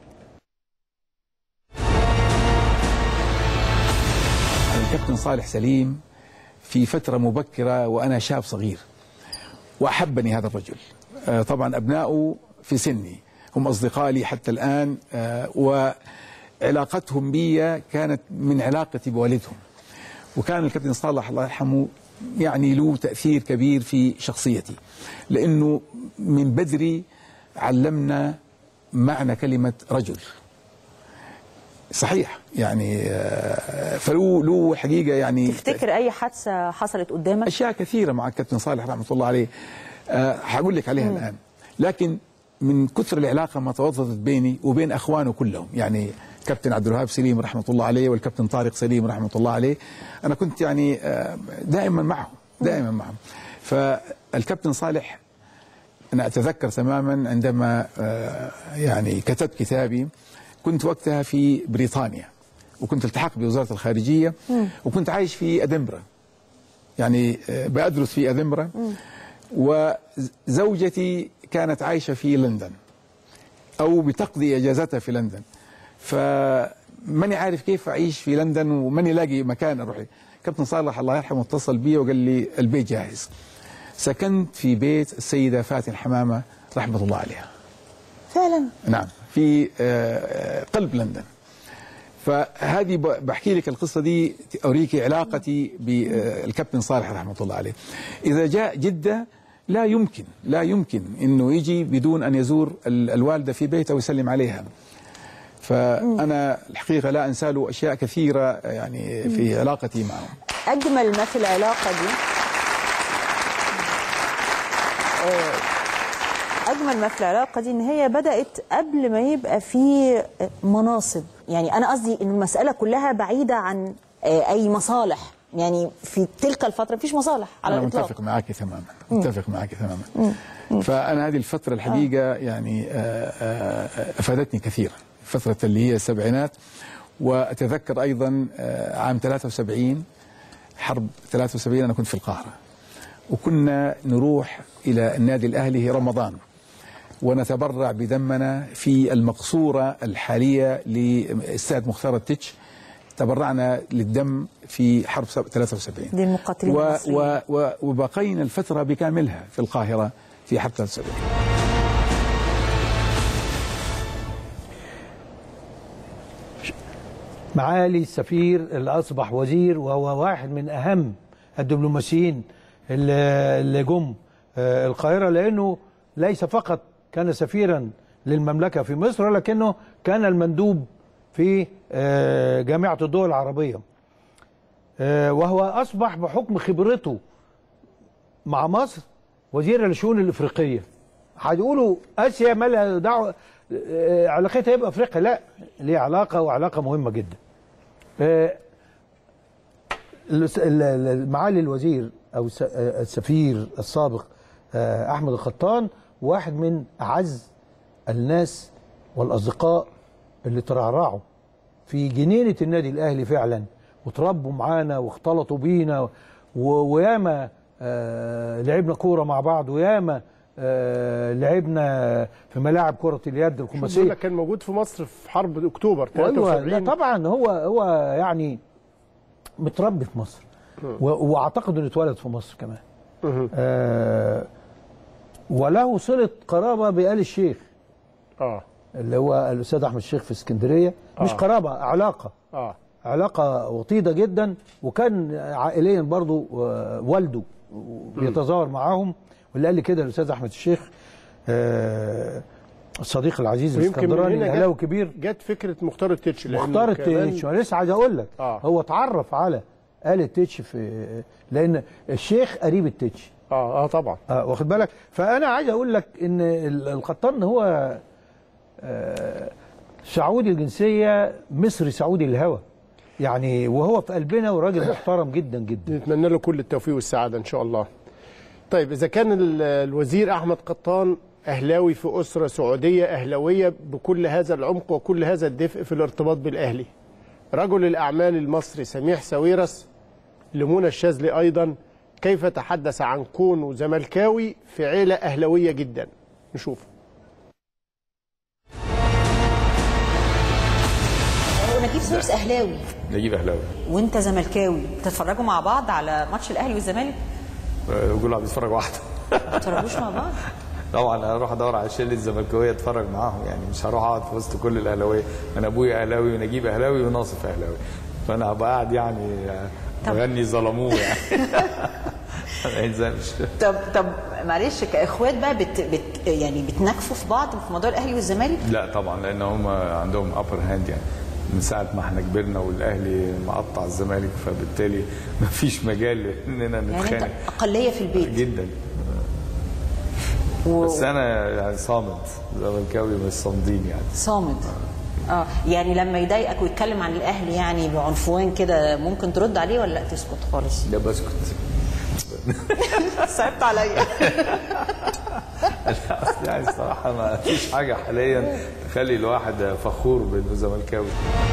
الكابتن صالح سليم في فترة مبكرة وأنا شاب صغير وأحبني هذا الرجل آه، طبعا أبنائه في سني هم أصدقاء لي حتى الآن آه، وعلاقتهم بي كانت من علاقتي بوالدهم وكان الكابتن صالح الله يرحمه يعني له تأثير كبير في شخصيتي لأنه من بدري علمنا معنى كلمة رجل صحيح يعني آه، فله له حقيقة يعني تفتكر اي حادثه حصلت قدامك اشياء كثيره مع الكابتن صالح رحمه الله عليه أه هقول لك عليها الان لكن من كثر العلاقه ما توظفت بيني وبين اخوانه كلهم يعني كابتن عبد الوهاب سليم رحمه الله عليه والكابتن طارق سليم رحمه الله عليه انا كنت يعني آه، دائما معهم دائما معهم فالكابتن صالح انا اتذكر تماما عندما آه، يعني كتبت كتابي كنت وقتها في بريطانيا وكنت التحق بوزاره الخارجيه وكنت عايش في ادنبرا يعني آه، بدرس في ادنبرا وزوجتي كانت عايشه في لندن او بتقضي اجازتها في لندن فماني عارف كيف اعيش في لندن وماني لاقي مكان اروح كابتن صالح الله يرحمه اتصل بي وقال لي البيت جاهز سكنت في بيت السيده فاتن حمامه رحمه الله عليها فعلا نعم في آه، قلب لندن فهذه ب- بحكي لك القصه دي اوريك علاقتي بالكابتن صالح رحمه الله عليه اذا جاء جده لا يمكن لا يمكن انه يجي بدون ان يزور ال- الوالده في بيته ويسلم عليها فانا الحقيقه لا انسى له اشياء كثيره يعني في علاقتي معه اجمل ما في العلاقه دي آه، اجمل ما في العلاقه دي ان هي بدات قبل ما يبقى في مناصب يعني انا قصدي ان المساله كلها بعيده عن آه، اي مصالح يعني في تلك الفتره مفيش مصالح على انا الاطلاق متفق معك تماما مم. متفق معك تماما مم. فانا هذه الفتره الحقيقه يعني آه، آه، افادتني كثيرا فتره اللي هي السبعينات واتذكر ايضا آه، عام 73 حرب 73 انا كنت في القاهره وكنا نروح الى النادي الاهلي رمضان ونتبرع بدمنا في المقصوره الحاليه لاستاد مختار التتش تبرعنا للدم في حرب 73 دي المقاتلين و المصريين و و وبقينا الفترة بكاملها في القاهرة في حرب 73 معالي السفير اللي اصبح وزير وهو واحد من اهم الدبلوماسيين اللي اللي جم آه، القاهره لانه ليس فقط كان سفيرا للمملكه في مصر ولكنه كان المندوب في آه، جامعه الدول العربيه آه، وهو اصبح بحكم خبرته مع مصر وزير الشؤون الافريقيه هيقولوا اسيا ما لها دعوه آه، علاقتها يبقى افريقيا لا ليه علاقه وعلاقه مهمه جدا آه، الس- ال- ال- معالي الوزير او الس- آه، السفير السابق آه، احمد الخطان واحد من اعز الناس والاصدقاء اللي ترعرعوا في جنينه النادي الاهلي فعلا وتربوا معانا واختلطوا بينا و- وياما آه، لعبنا كوره مع بعض وياما آه، لعبنا في ملاعب كره اليد بقول الخماسيه لك كان موجود في مصر في حرب اكتوبر ايوه لا 73 طبعا هو هو يعني متربي في مصر و- واعتقد انه اتولد في مصر كمان آه وله صله قرابه بآل الشيخ اه اللي هو الاستاذ احمد الشيخ في اسكندريه مش آه. قرابه علاقه اه علاقه وطيده جدا وكان عائليا برضو آه، والده بيتزاور معاهم واللي قال لي كده الاستاذ احمد الشيخ آه، الصديق العزيز ويمكن من الاسكندراني هنا اهلاوي جت- كبير جت فكره مختار التتش لأنه مختار كمان- التتش انا لسه عايز اقول لك آه. هو اتعرف على آل التتش في لان الشيخ قريب التتش اه اه طبعا اه واخد بالك فانا عايز اقول لك ان ال- القطان هو آه سعودي الجنسيه مصري سعودي الهوى يعني وهو في قلبنا وراجل محترم جدا جدا نتمنى له كل التوفيق والسعاده ان شاء الله طيب اذا كان ال- الوزير احمد قطان اهلاوي في اسره سعوديه اهلاويه بكل هذا العمق وكل هذا الدفء في الارتباط بالاهلي رجل الاعمال المصري سميح ساويرس لمنى الشاذلي ايضا كيف تحدث عن كونه زملكاوي في عيله اهلاويه جدا نشوف ونجيب سويرس اهلاوي نجيب اهلاوي وانت زملكاوي بتتفرجوا مع بعض على ماتش الاهلي والزمالك يقول بيتفرج واحده ما بتتفرجوش مع بعض طبعا انا اروح ادور على شله الزملكاويه اتفرج معاهم يعني مش هروح اقعد في وسط كل الاهلاويه انا ابويا اهلاوي ونجيب اهلاوي وناصف اهلاوي فانا هبقى قاعد يعني آه، بغني ظلموه يعني ما يلزمش طب طب معلش كاخوات بقى بت بت يعني بتناكفوا في بعض في موضوع الاهلي والزمالك لا طبعا لان هم عندهم ابر هاند يعني من ساعه ما احنا كبرنا والاهلي مقطع الزمالك فبالتالي ما فيش مجال اننا يعني انت نتخانق اقليه في البيت جدا و- بس انا يعني صامت زملكاوي مش صامدين يعني صامد اه يعني لما يضايقك ويتكلم عن الاهلي يعني بعنفوان كده ممكن ترد عليه ولا لا تسكت خالص لا بسكت صعبت عليا لا، أصل يعني الصراحه ما فيش حاجه حاليا تخلي الواحد فخور بانه زملكاوي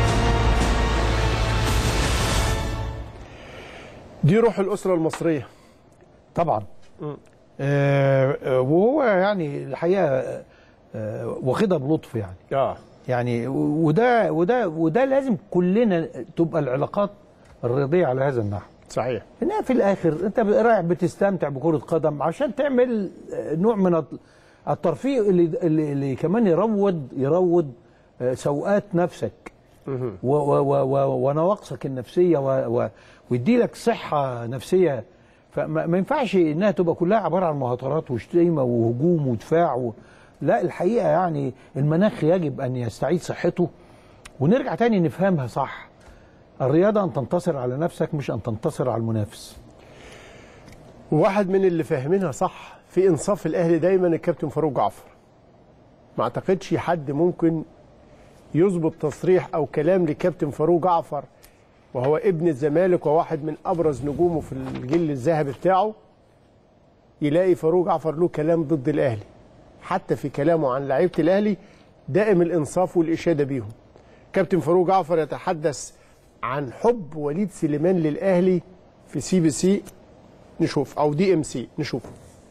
دي روح الاسره المصريه طبعا آه آه، وهو يعني الحقيقه آه واخدها بلطف يعني اه يعني و- وده وده وده لازم كلنا تبقى العلاقات الرياضيه على هذا النحو صحيح انها في الاخر انت رايح بتستمتع بكره قدم عشان تعمل آه، نوع من الت- الترفيه اللي اللي, اللي كمان يروض يروض آه، سوءات نفسك و- و- و- و- ونواقصك النفسيه و- و- ويدي لك صحه نفسيه فما ما ينفعش انها تبقى كلها عباره عن مهاترات وشتيمه وهجوم ودفاع و... لا الحقيقه يعني المناخ يجب ان يستعيد صحته ونرجع تاني نفهمها صح الرياضه ان تنتصر على نفسك مش ان تنتصر على المنافس واحد من اللي فاهمينها صح في انصاف الاهلي دايما الكابتن فاروق جعفر ما اعتقدش حد ممكن يظبط تصريح او كلام لكابتن فاروق جعفر وهو ابن الزمالك وواحد من ابرز نجومه في الجيل الذهبي بتاعه يلاقي فاروق جعفر له كلام ضد الاهلي حتى في كلامه عن لعيبه الاهلي دائم الانصاف والاشاده بيهم كابتن فاروق جعفر يتحدث عن حب وليد سليمان للاهلي في سي بي سي نشوف او دي ام سي نشوف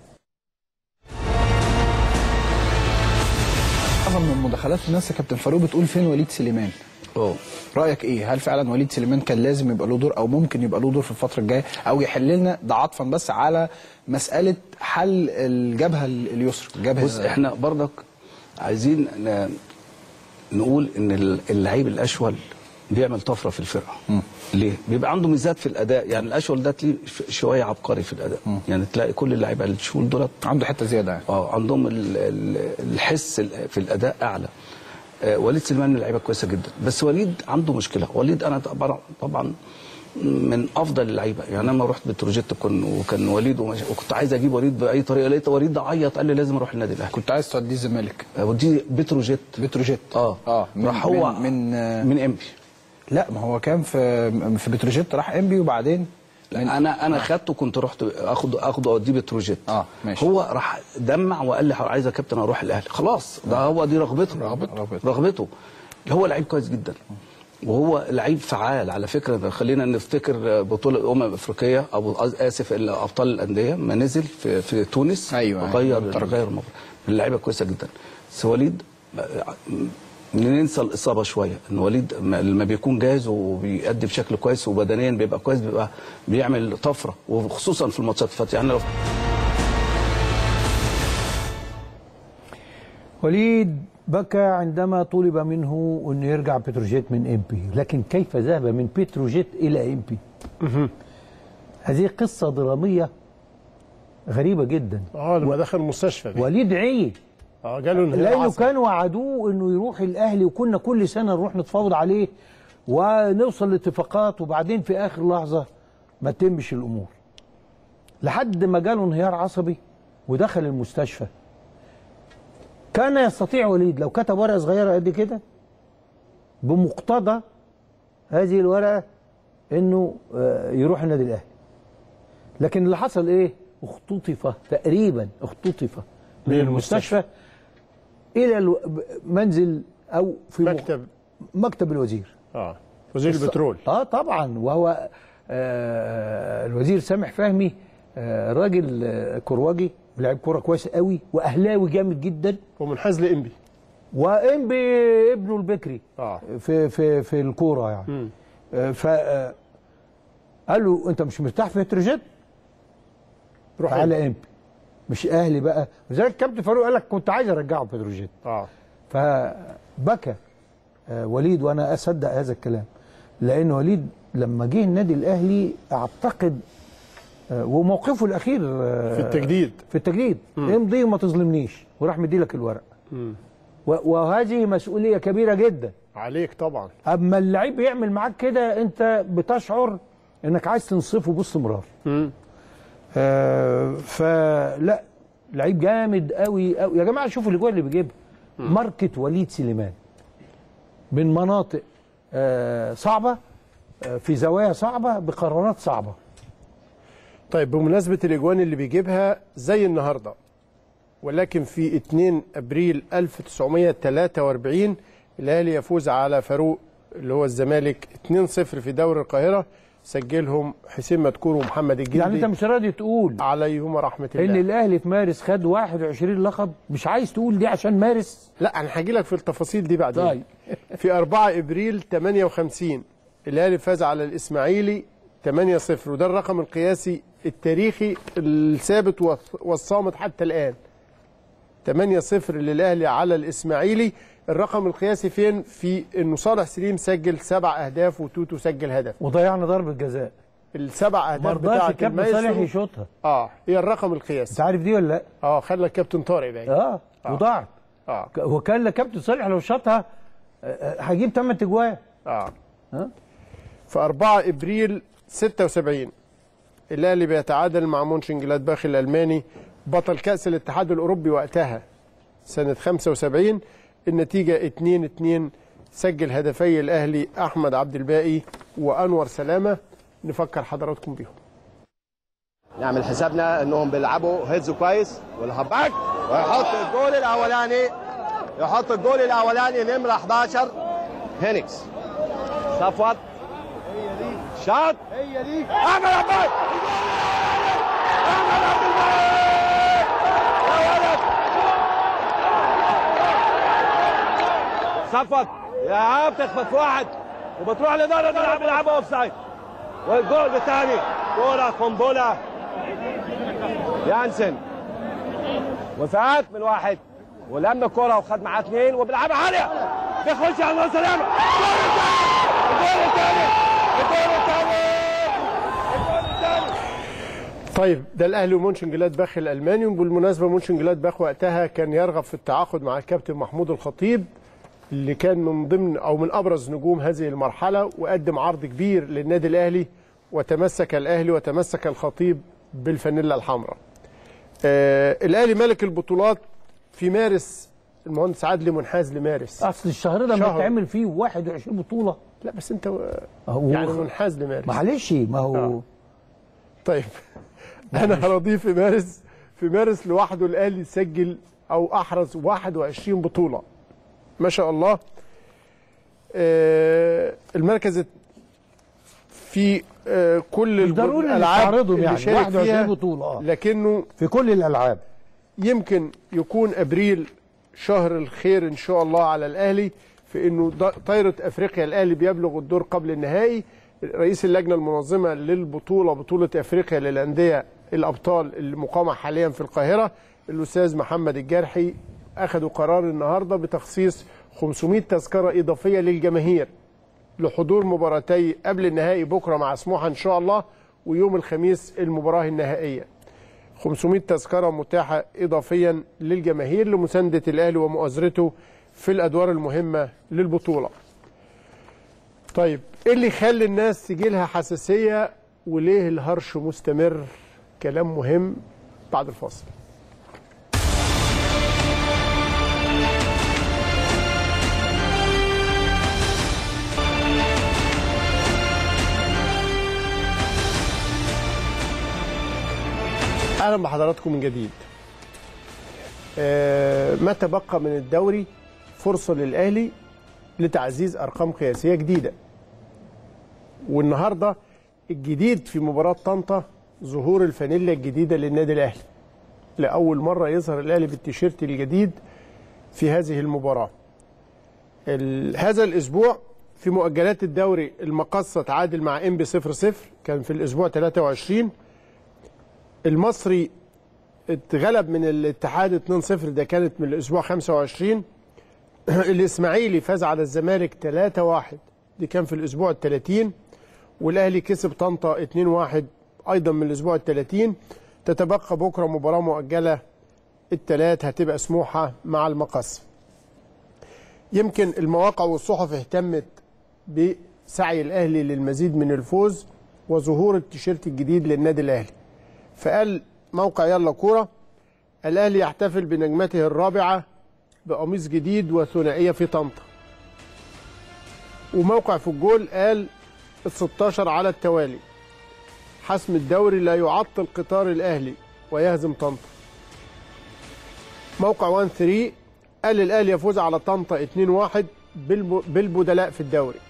معظم من مداخلات الناس يا كابتن فاروق بتقول فين وليد سليمان اه رايك ايه هل فعلا وليد سليمان كان لازم يبقى له دور او ممكن يبقى له دور في الفتره الجايه او يحل لنا ده عطفا بس على مساله حل الجبهه اليسرى الجبهه بص احنا برضك عايزين ن- نقول ان ال- اللعيب الاشول بيعمل طفره في الفرقه ليه بيبقى عنده ميزات في الاداء يعني الاشول ده تلاقيه ش- شويه عبقري في الاداء يعني تلاقي كل اللعيبه الشول دولت عنده حته زياده يعني اه عندهم ال- ال- الحس ال- في الاداء اعلى آه، وليد سليمان من لعيبه كويسه جدا بس وليد عنده مشكله وليد انا طبعا طبعا من افضل اللعيبه يعني انا لما رحت بتروجيت كن وكان وليد ومش... وكنت عايز اجيب وليد باي طريقه لقيت وليد ده عيط قال لي لازم اروح النادي الاهلي كنت عايز توديه الزمالك ودي بتروجيت بتروجيت اه اه من راح هو من من, من امبي لا ما هو كان في في بتروجيت راح امبي وبعدين لا انا انا خدته كنت رحت اخد اخده اوديه بتروجيت اه ماشي. هو راح دمع وقال لي عايز يا كابتن اروح الاهلي خلاص ده هو دي رغبته رغبته رغبته هو لعيب كويس جدا وهو لعيب فعال على فكره خلينا نفتكر بطوله امم افريقيه او اسف ابطال الانديه ما نزل في في تونس أيوة، غير أيوة. غير المباراة. من اللعيبه كويسه جدا بس وليد ننسى الاصابه شويه ان وليد ما- لما بيكون جاهز وبيأدي بشكل كويس وبدنيا بيبقى كويس بيبقى بيعمل طفره وخصوصا في الماتشات اللي فاتت يعني لو وليد بكى عندما طلب منه انه يرجع بتروجيت من امبي لكن كيف ذهب من بتروجيت الى امبي هذه قصه دراميه غريبه جدا اه لما دخل المستشفى وليد عي اه جاله انهيار لانه عصبي. كانوا وعدوه انه يروح الاهلي وكنا كل سنه نروح نتفاوض عليه ونوصل لاتفاقات وبعدين في اخر لحظه ما تمش الامور لحد ما جاله انهيار عصبي ودخل المستشفى كان يستطيع وليد لو كتب ورقه صغيره قد كده بمقتضى هذه الورقه انه آه، يروح النادي الاهلي لكن اللي حصل ايه اختطف تقريبا اختطف من من المستشفى الى الو- منزل او في مكتب مكتب الوزير اه وزير الص- البترول اه طبعا وهو آه الوزير سامح فهمي آه راجل آه كرواجي لاعب كوره كويس قوي واهلاوي جامد جدا ومنحاز لانبي وانبي ابنه البكري اه في في في الكوره يعني آه ف آه، قال له انت مش مرتاح في بتروجيت روح تعالى امبي مش اهلي بقى لذلك كابتن فاروق قال لك كنت عايز ارجعه بتروجيت اه فبكى آه، وليد وانا اصدق هذا الكلام لان وليد لما جه النادي الاهلي اعتقد آه، وموقفه الاخير آه، في التجديد. في التجديد امضي وما تظلمنيش وراح مدي لك الورق مم. و- وهذه مسؤوليه كبيره جدا عليك طبعا اما اللعيب يعمل معاك كده انت بتشعر انك عايز تنصفه باستمرار مم. آه فلا لعيب جامد قوي قوي يا جماعه شوفوا الاجوال اللي بيجيبها ماركه وليد سليمان من مناطق آه صعبه آه في زوايا صعبه بقرارات صعبه طيب بمناسبة الإجوان اللي بيجيبها زي النهاردة ولكن في 2 أبريل 1943 الأهلي يفوز على فاروق اللي هو الزمالك 2-0 في دوري القاهرة سجلهم حسين مدكور ومحمد الجندي يعني انت مش راضي تقول عليهما رحمة ان الله الاهلي في مارس خد 21 لقب مش عايز تقول دي عشان مارس لا انا هاجي لك في التفاصيل دي بعدين طيب. في 4 ابريل 58 الاهلي فاز على الاسماعيلي 8-0 وده الرقم القياسي التاريخي الثابت والص- والصامت حتى الان 8-0 للاهلي على الاسماعيلي الرقم القياسي فين في انه صالح سليم سجل سبع اهداف وتوتو سجل هدف وضيعنا ضربه جزاء السبع ما اهداف رضاش بتاعه الكابتن صالح المايسترو يشوطها اه هي الرقم القياسي انت عارف دي ولا لا؟ اه خلى الكابتن طارق باين اه وضاعت اه ك- هو كان لكابتن صالح لو شاطها آه، آه، هجيب 8 اجوان اه ها في 4 ابريل 76 الاهلي بيتعادل مع مونشن جلادباخ الالماني بطل كاس الاتحاد الاوروبي وقتها سنه 75 النتيجه 2 2 سجل هدفي الاهلي احمد عبد الباقي وانور سلامه نفكر حضراتكم بيهم نعمل حسابنا انهم بيلعبوا هيدز كويس والهباك ويحط الجول الاولاني يحط الجول الاولاني نمره 11 هينكس صفوت شاط هي دي احمد عباد احمد عبد الملك يا ولد صفوت يا بتخبط في واحد وبتروح لدار تلعب يلعبها اوف سايد والجول الثاني كوره قنبله يانسن وفات من واحد ولم الكوره وخد معاه اثنين وبيلعبها عاليه بيخش على النص سلامه الجول الثاني الجول الثاني الجول الثاني طيب ده الاهلي ومونشن جلادباخ الالماني وبالمناسبه مونشن جلادباخ وقتها كان يرغب في التعاقد مع الكابتن محمود الخطيب اللي كان من ضمن او من ابرز نجوم هذه المرحله وقدم عرض كبير للنادي الاهلي وتمسك الاهلي وتمسك الخطيب بالفانيلا الحمراء. آه الاهلي ملك البطولات في مارس المهندس عدلي منحاز لمارس اصل الشهر ده شهر. بيتعمل فيه 21 بطوله لا بس انت هو يعني منحاز لمارس معلش ما هو آه. طيب انا هرضيه في مارس في مارس لوحده الاهلي سجل او احرز 21 بطوله ما شاء الله آه المركز في آه كل مش ضروري الالعاب نستعرضهم اللي يعني شارك 21 فيها بطولة، آه. لكنه في كل الالعاب يمكن يكون ابريل شهر الخير ان شاء الله على الاهلي في انه ض- طايره افريقيا الاهلي بيبلغ الدور قبل النهائي رئيس اللجنه المنظمه للبطوله بطوله افريقيا للانديه الابطال المقامه حاليا في القاهره الاستاذ محمد الجرحي اخذوا قرار النهارده بتخصيص 500 تذكره اضافيه للجماهير لحضور مباراتي قبل النهائي بكره مع سموحه ان شاء الله ويوم الخميس المباراه النهائيه 500 تذكرة متاحة إضافيا للجماهير لمساندة الأهلي ومؤازرته في الأدوار المهمة للبطولة طيب إيه اللي يخلي الناس تجيلها حساسية وليه الهرش مستمر كلام مهم بعد الفاصل اهلا بحضراتكم من جديد آه، ما تبقى من الدوري فرصه للاهلي لتعزيز ارقام قياسيه جديده والنهارده الجديد في مباراه طنطا ظهور الفانيلا الجديده للنادي الاهلي لاول مره يظهر الاهلي بالتيشيرت الجديد في هذه المباراه ال- هذا الاسبوع في مؤجلات الدوري المقصه تعادل مع انبي 0 0 كان في الاسبوع 23 المصري اتغلب من الاتحاد 2-0 ده كانت من الاسبوع 25 الاسماعيلي فاز على الزمالك 3-1 دي كان في الاسبوع ال 30 والاهلي كسب طنطا 2-1 ايضا من الاسبوع ال 30 تتبقى بكره مباراه مؤجله الثلاث هتبقى سموحه مع المقص يمكن المواقع والصحف اهتمت بسعي الاهلي للمزيد من الفوز وظهور التيشيرت الجديد للنادي الاهلي فقال موقع يلا كوره الاهلي يحتفل بنجمته الرابعه بقميص جديد وثنائيه في طنطا وموقع في الجول قال ال 16 على التوالي حسم الدوري لا يعطل قطار الاهلي ويهزم طنطا موقع 1 3 قال الاهلي يفوز على طنطا 2-1 بالب- بالبدلاء في الدوري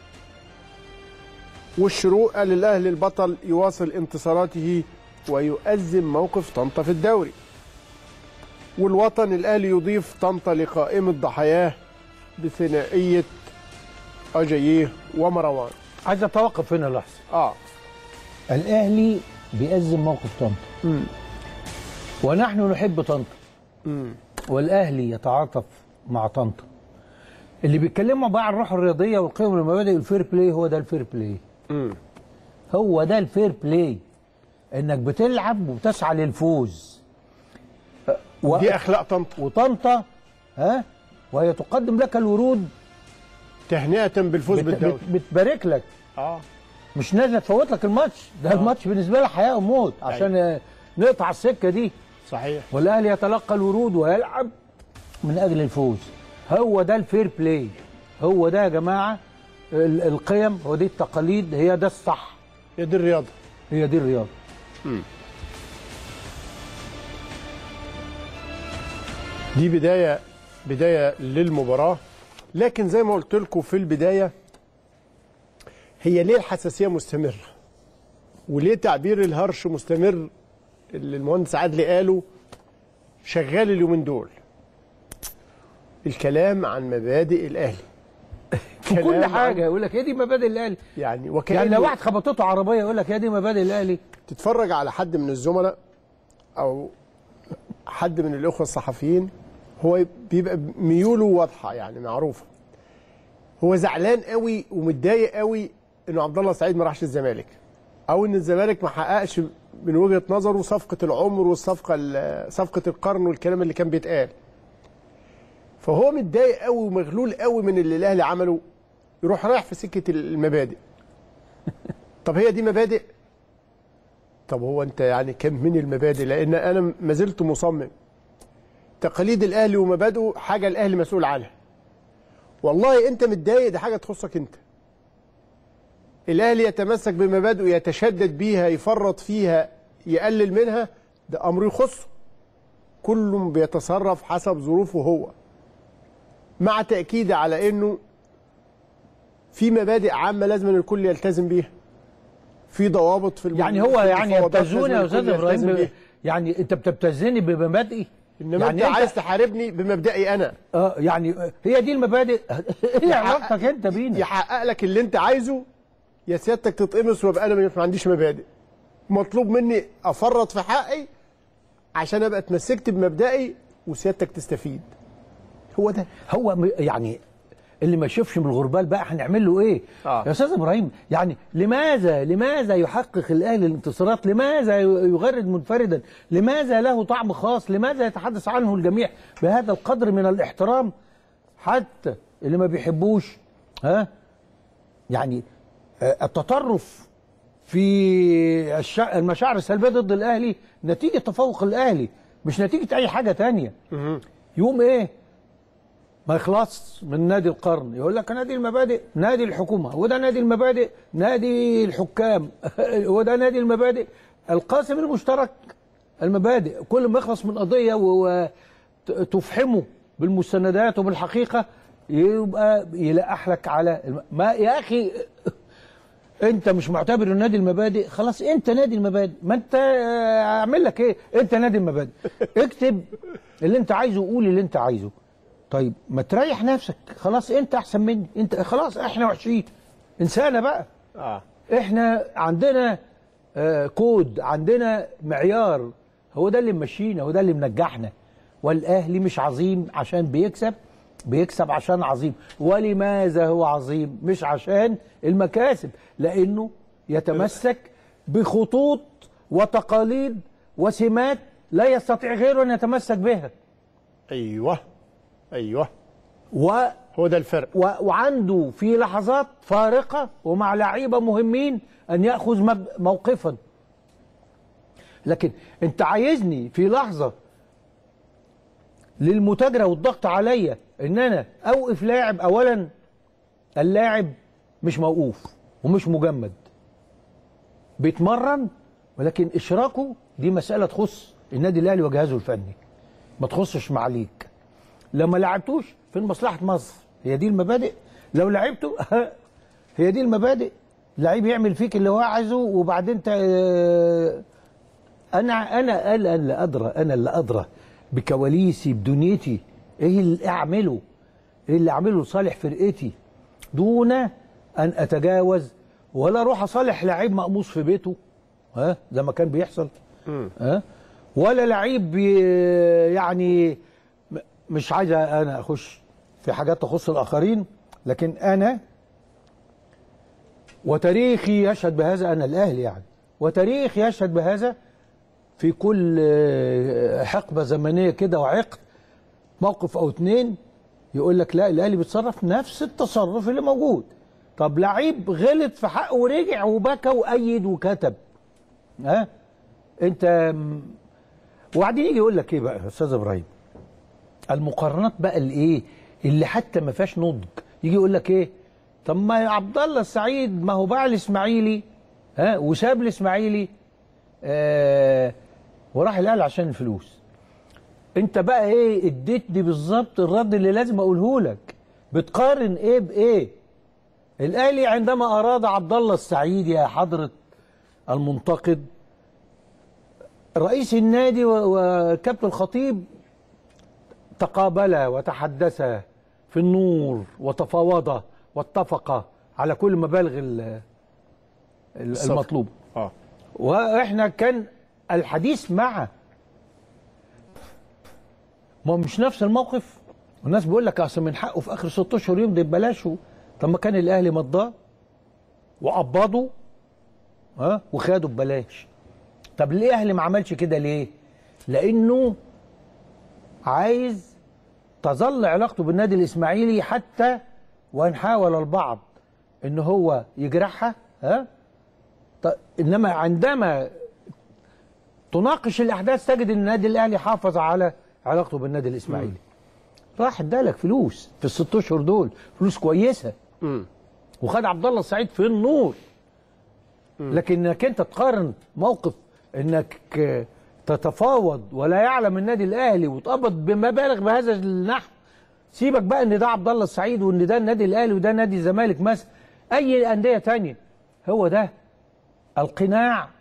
والشروق قال الاهلي البطل يواصل انتصاراته ويؤزم موقف طنطا في الدوري والوطن الاهلي يضيف طنطا لقائمه ضحاياه بثنائيه اجاييه ومروان عايز اتوقف هنا لحظه اه الاهلي بيأزم موقف طنطا ونحن نحب طنطا والاهلي يتعاطف مع طنطا اللي بيتكلموا بقى عن الروح الرياضيه والقيم والمبادئ والفير بلاي هو ده الفير بلاي هو ده الفير بلاي انك بتلعب وبتسعى للفوز و... دي اخلاق طنطا وطنطا ها وهي تقدم لك الورود تهنئه بالفوز بت... بالدوري بت... بتبارك لك اه مش نازله تفوت لك الماتش ده الماتش بالنسبه لها حياه وموت عشان آه، نقطع السكه دي صحيح والاهلي يتلقى الورود ويلعب من اجل الفوز هو ده الفير بلاي هو ده يا جماعه ال- القيم هو دي التقاليد هي ده الصح هي دي الرياضه هي دي الرياضه دي بدايه بدايه للمباراه لكن زي ما قلت لكم في البدايه هي ليه الحساسيه مستمره وليه تعبير الهرش مستمر اللي المهندس عادل قاله شغال اليومين دول الكلام عن مبادئ الاهلي في كل كلام حاجه عن- يقول لك هي دي مبادئ الاهلي يعني وكأنه يعني لو واحد خبطته عربيه يقول لك هي دي مبادئ الاهلي تتفرج على حد من الزملاء او حد من الاخوه الصحفيين هو بيبقى ميوله واضحه يعني معروفه هو زعلان قوي ومتضايق قوي انه عبد الله سعيد ما راحش الزمالك او ان الزمالك ما حققش من وجهه نظره صفقه العمر والصفقه ال- صفقه القرن والكلام اللي كان بيتقال فهو متضايق قوي ومغلول قوي من اللي الاهلي عمله يروح رايح في سكه المبادئ طب هي دي مبادئ طب هو انت يعني كم من المبادئ لان انا ما زلت مصمم تقاليد الاهلي ومبادئه حاجه الاهلي مسؤول عنها والله انت متضايق دي حاجه تخصك انت الاهلي يتمسك بمبادئه يتشدد بيها يفرط فيها يقلل منها ده امر يخصه كل بيتصرف حسب ظروفه هو مع تاكيد على انه في مبادئ عامه لازم الكل يلتزم بيها في ضوابط في الم- يعني هو في يعني المفاوضات يبتزون لازم يا استاذ الكل ابراهيم يلتزم ب- بيها. يعني انت بتبتزني بمبادئي انما يعني انت عايز تحاربني بمبدئي انا اه يعني هي دي المبادئ ايه علاقتك انت بينا يحقق لك اللي انت عايزه يا سيادتك تتقمص وابقى انا ما عنديش مبادئ مطلوب مني افرط في حقي عشان ابقى اتمسكت بمبدئي وسيادتك تستفيد هو ده هو م- يعني اللي ما يشوفش من الغربال بقى هنعمل له ايه آه. يا استاذ ابراهيم يعني لماذا لماذا يحقق الاهلي الانتصارات لماذا ي- يغرد منفردا لماذا له طعم خاص لماذا يتحدث عنه الجميع بهذا القدر من الاحترام حتى اللي ما بيحبوش ها يعني آه، التطرف في الش- المشاعر السلبيه ضد الاهلي نتيجه تفوق الاهلي مش نتيجه اي حاجه تانية يوم ايه ما يخلص من نادي القرن يقول لك نادي المبادئ نادي الحكومه وده نادي المبادئ نادي الحكام وده نادي المبادئ القاسم المشترك المبادئ كل ما يخلص من قضيه وتفحمه بالمستندات وبالحقيقه يبقى يلقح لك على الم... ما يا اخي انت مش معتبر النادي المبادئ خلاص انت نادي المبادئ ما انت آه، اعمل لك ايه انت نادي المبادئ اكتب اللي انت عايزه وقول اللي انت عايزه طيب ما تريح نفسك خلاص انت احسن مني انت خلاص احنا وحشين انسانه بقى اه احنا عندنا آه كود عندنا معيار هو ده اللي ممشينا هو ده اللي منجحنا والاهلي مش عظيم عشان بيكسب بيكسب عشان عظيم ولماذا هو عظيم مش عشان المكاسب لانه يتمسك بخطوط وتقاليد وسمات لا يستطيع غيره ان يتمسك بها ايوه ايوه و هو ده الفرق و... وعنده في لحظات فارقة ومع لعيبة مهمين أن يأخذ مب... موقفا لكن أنت عايزني في لحظة للمتاجرة والضغط عليا أن أنا أوقف لاعب أولا اللاعب مش موقوف ومش مجمد بيتمرن ولكن إشراكه دي مسألة تخص النادي الأهلي وجهازه الفني ما تخصش معاليك لما لعبتوش في مصلحة مصر هي دي المبادئ لو لعبته هي دي المبادئ لعيب يعمل فيك اللي هو عايزه وبعدين انت انا انا انا اللي ادرى انا اللي ادرى بكواليسي بدنيتي ايه اللي اعمله ايه اللي اعمله لصالح فرقتي دون ان اتجاوز ولا اروح اصالح لعيب مقموص في بيته ها زي ما كان بيحصل ها ولا لعيب بي- يعني م- مش عايز انا اخش في حاجات تخص الاخرين لكن انا وتاريخي يشهد بهذا انا الاهلي يعني وتاريخي يشهد بهذا في كل آه، حقبه زمنيه كده وعقد موقف او اتنين يقول لك لا الاهلي بيتصرف نفس التصرف اللي موجود طب لعيب غلط في حقه ورجع وبكى وايد وكتب ها انت م- وبعدين يجي يقول لك ايه بقى يا استاذ ابراهيم المقارنات بقى الايه اللي حتى ما فيهاش نضج يجي يقول لك ايه طب ما يا عبد الله السعيد ما هو باع الاسماعيلي ها وساب الاسماعيلي آه وراح الاهلي عشان الفلوس انت بقى ايه اديتني بالظبط الرد اللي لازم اقوله لك بتقارن ايه بايه الاهلي عندما اراد عبد الله السعيد يا حضره المنتقد رئيس النادي و- وكابتن الخطيب تقابلا وتحدثا في النور وتفاوضا واتفقا على كل مبالغ ال- ال- الصفقة. المطلوب اه واحنا كان الحديث مع ما هو مش نفس الموقف والناس بيقول لك اصل من حقه في اخر ست اشهر يمضي ببلاش طب ما كان الاهلي مضاه وقبضه ها وخده ببلاش طب ليه الاهلي ما عملش كده ليه؟ لانه عايز تظل علاقته بالنادي الاسماعيلي حتى وان حاول البعض ان هو يجرحها ها ط- انما عندما تناقش الاحداث تجد ان النادي الاهلي حافظ على علاقته بالنادي الاسماعيلي راح ادالك فلوس في الست اشهر دول فلوس كويسه وخد عبد الله السعيد في النور لكن انك انت تقارن موقف انك آه، تتفاوض ولا يعلم النادي الاهلي وتقبض بمبالغ بهذا النحو سيبك بقى ان ده عبد الله السعيد وان ده النادي الاهلي وده نادي الزمالك مثلا اي انديه تانية هو ده القناع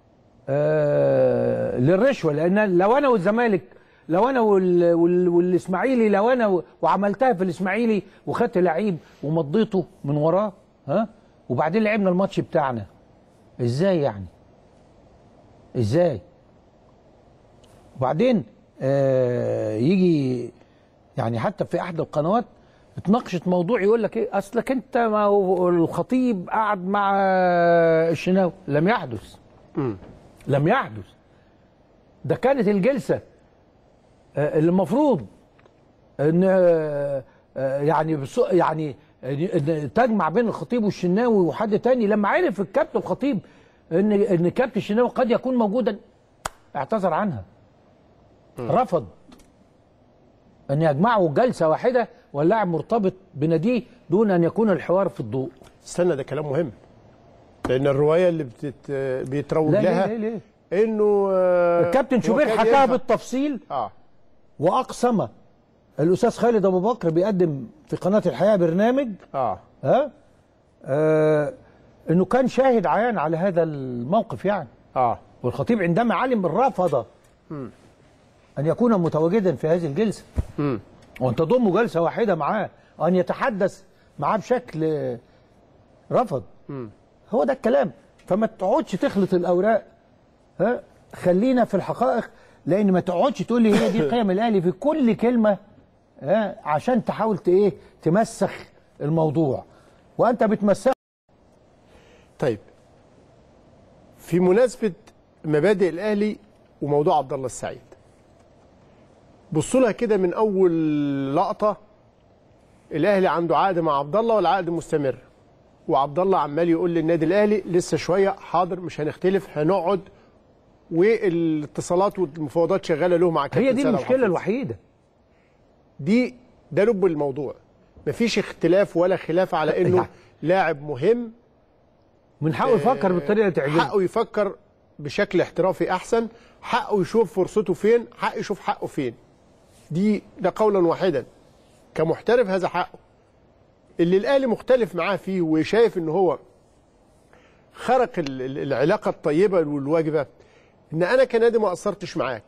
آه للرشوه لان لو انا والزمالك لو انا وال وال والاسماعيلي لو انا و- وعملتها في الاسماعيلي وخدت لعيب ومضيته من وراه ها وبعدين لعبنا الماتش بتاعنا ازاي يعني ازاي وبعدين آه يجي يعني حتى في احد القنوات اتناقشت موضوع يقول لك ايه اصلك انت ما هو الخطيب قعد مع الشناوي لم يحدث لم يحدث ده كانت الجلسه آه، اللي المفروض ان آه، آه، يعني بص- يعني إن تجمع بين الخطيب والشناوي وحد تاني لما عرف الكابتن الخطيب ان ان كابتن الشناوي قد يكون موجودا اعتذر عنها رفض ان يجمعوا جلسه واحده واللاعب مرتبط بناديه دون ان يكون الحوار في الضوء استنى ده كلام مهم لان الروايه اللي بتت... بيتروج لا، ليه- لها ليه- ليه؟ انه آه، الكابتن هو شوبير كان حكاها ينفع. بالتفصيل اه واقسم الاستاذ خالد ابو بكر بيقدم في قناه الحياه برنامج اه ها آه انه كان شاهد عيان على هذا الموقف يعني اه والخطيب عندما علم رفض مم. ان يكون متواجدا في هذه الجلسه مم. وان تضم جلسه واحده معاه وان يتحدث معاه بشكل آه، رفض مم. هو ده الكلام فما تقعدش تخلط الاوراق ها خلينا في الحقائق لان ما تقعدش تقول لي هي دي قيم الاهلي في كل كلمه ها عشان تحاول ت- ايه تمسخ الموضوع وانت بتمسخ طيب في مناسبه مبادئ الاهلي وموضوع عبد الله السعيد بصوا لها كده من اول لقطه الاهلي عنده عقد مع عبد الله والعقد مستمر وعبد الله عمال يقول للنادي الاهلي لسه شويه حاضر مش هنختلف هنقعد والاتصالات والمفاوضات شغاله له مع كابتن هي دي سلام المشكله حفيظ. الوحيده دي ده لب الموضوع مفيش اختلاف ولا خلاف على انه لاعب مهم من حقه يفكر بالطريقه اللي تعجبه حقه يفكر بشكل احترافي احسن حقه يشوف فرصته فين حق يشوف حقه فين دي ده قولا واحدا كمحترف هذا حقه اللي الاهلي مختلف معاه فيه وشايف ان هو خرق ال- ال- العلاقه الطيبه والواجبه ان انا كنادي ما قصرتش معاك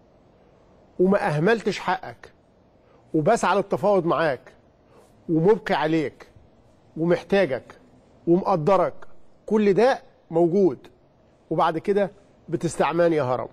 وما اهملتش حقك وبسعى للتفاوض معاك ومبقي عليك ومحتاجك ومقدرك كل ده موجود وبعد كده بتستعماني يا هرم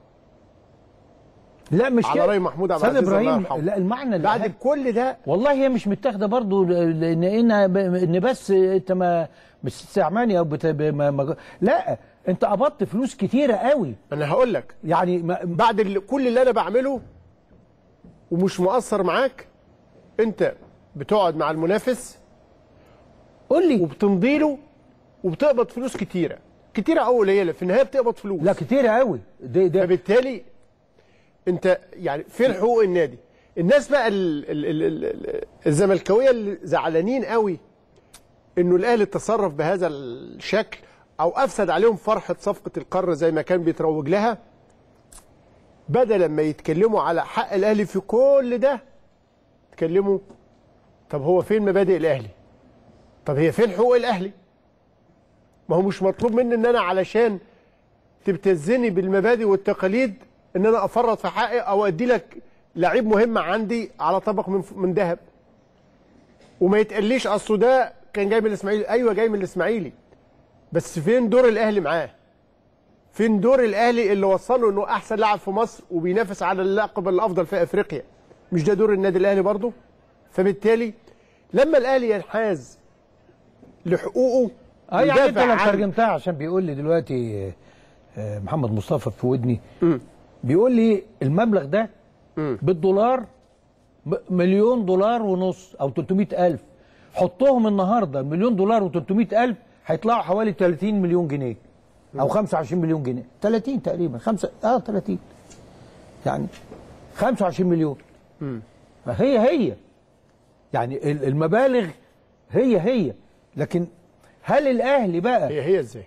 لا مش على كده. راي محمود عبد أستاذ العزيز الله ابراهيم يرحمه. لا المعنى اللي بعد كل ده والله هي مش متاخده برضو لان ان ان بس انت ما مش استعماني او بت... ما... ما... لا انت قبضت فلوس كتيره قوي انا هقول لك يعني ما... بعد ال- كل اللي انا بعمله ومش مقصر معاك انت بتقعد مع المنافس قول لي وبتمضي له وبتقبض فلوس كتيره كتيره او قليله في النهايه بتقبض فلوس لا كتيره قوي ده ده فبالتالي انت يعني فين حقوق النادي الناس بقى ال- ال- ال- ال- الزملكاويه اللي زعلانين قوي انه الاهلي تصرف بهذا الشكل او افسد عليهم فرحه صفقه القاره زي ما كان بيتروج لها بدل ما يتكلموا على حق الاهلي في كل ده يتكلموا طب هو فين مبادئ الاهلي طب هي فين حقوق الاهلي ما هو مش مطلوب مني ان انا علشان تبتزني بالمبادئ والتقاليد ان انا افرط في حقي او ادي لك لعيب مهم عندي على طبق من من ذهب وما يتقليش اصله ده كان جاي من الاسماعيلي ايوه جاي من الاسماعيلي بس فين دور الاهلي معاه فين دور الاهلي اللي وصله انه احسن لاعب في مصر وبينافس على اللقب الافضل في افريقيا مش ده دور النادي الاهلي برضه فبالتالي لما الاهلي ينحاز لحقوقه اه يعني انت ويدافع لو عن- ترجمتها عشان بيقول لي دلوقتي آه، محمد مصطفى في ودني بيقول لي المبلغ ده بالدولار ب- مليون دولار ونص او 300 الف حطهم النهارده مليون دولار و300 الف هيطلعوا حوالي 30 مليون جنيه او 25 مليون جنيه 30 تقريبا خمسة اه 30 يعني 25 مليون هي هي يعني ال- المبالغ هي هي لكن هل الاهلي بقى هي هي ازاي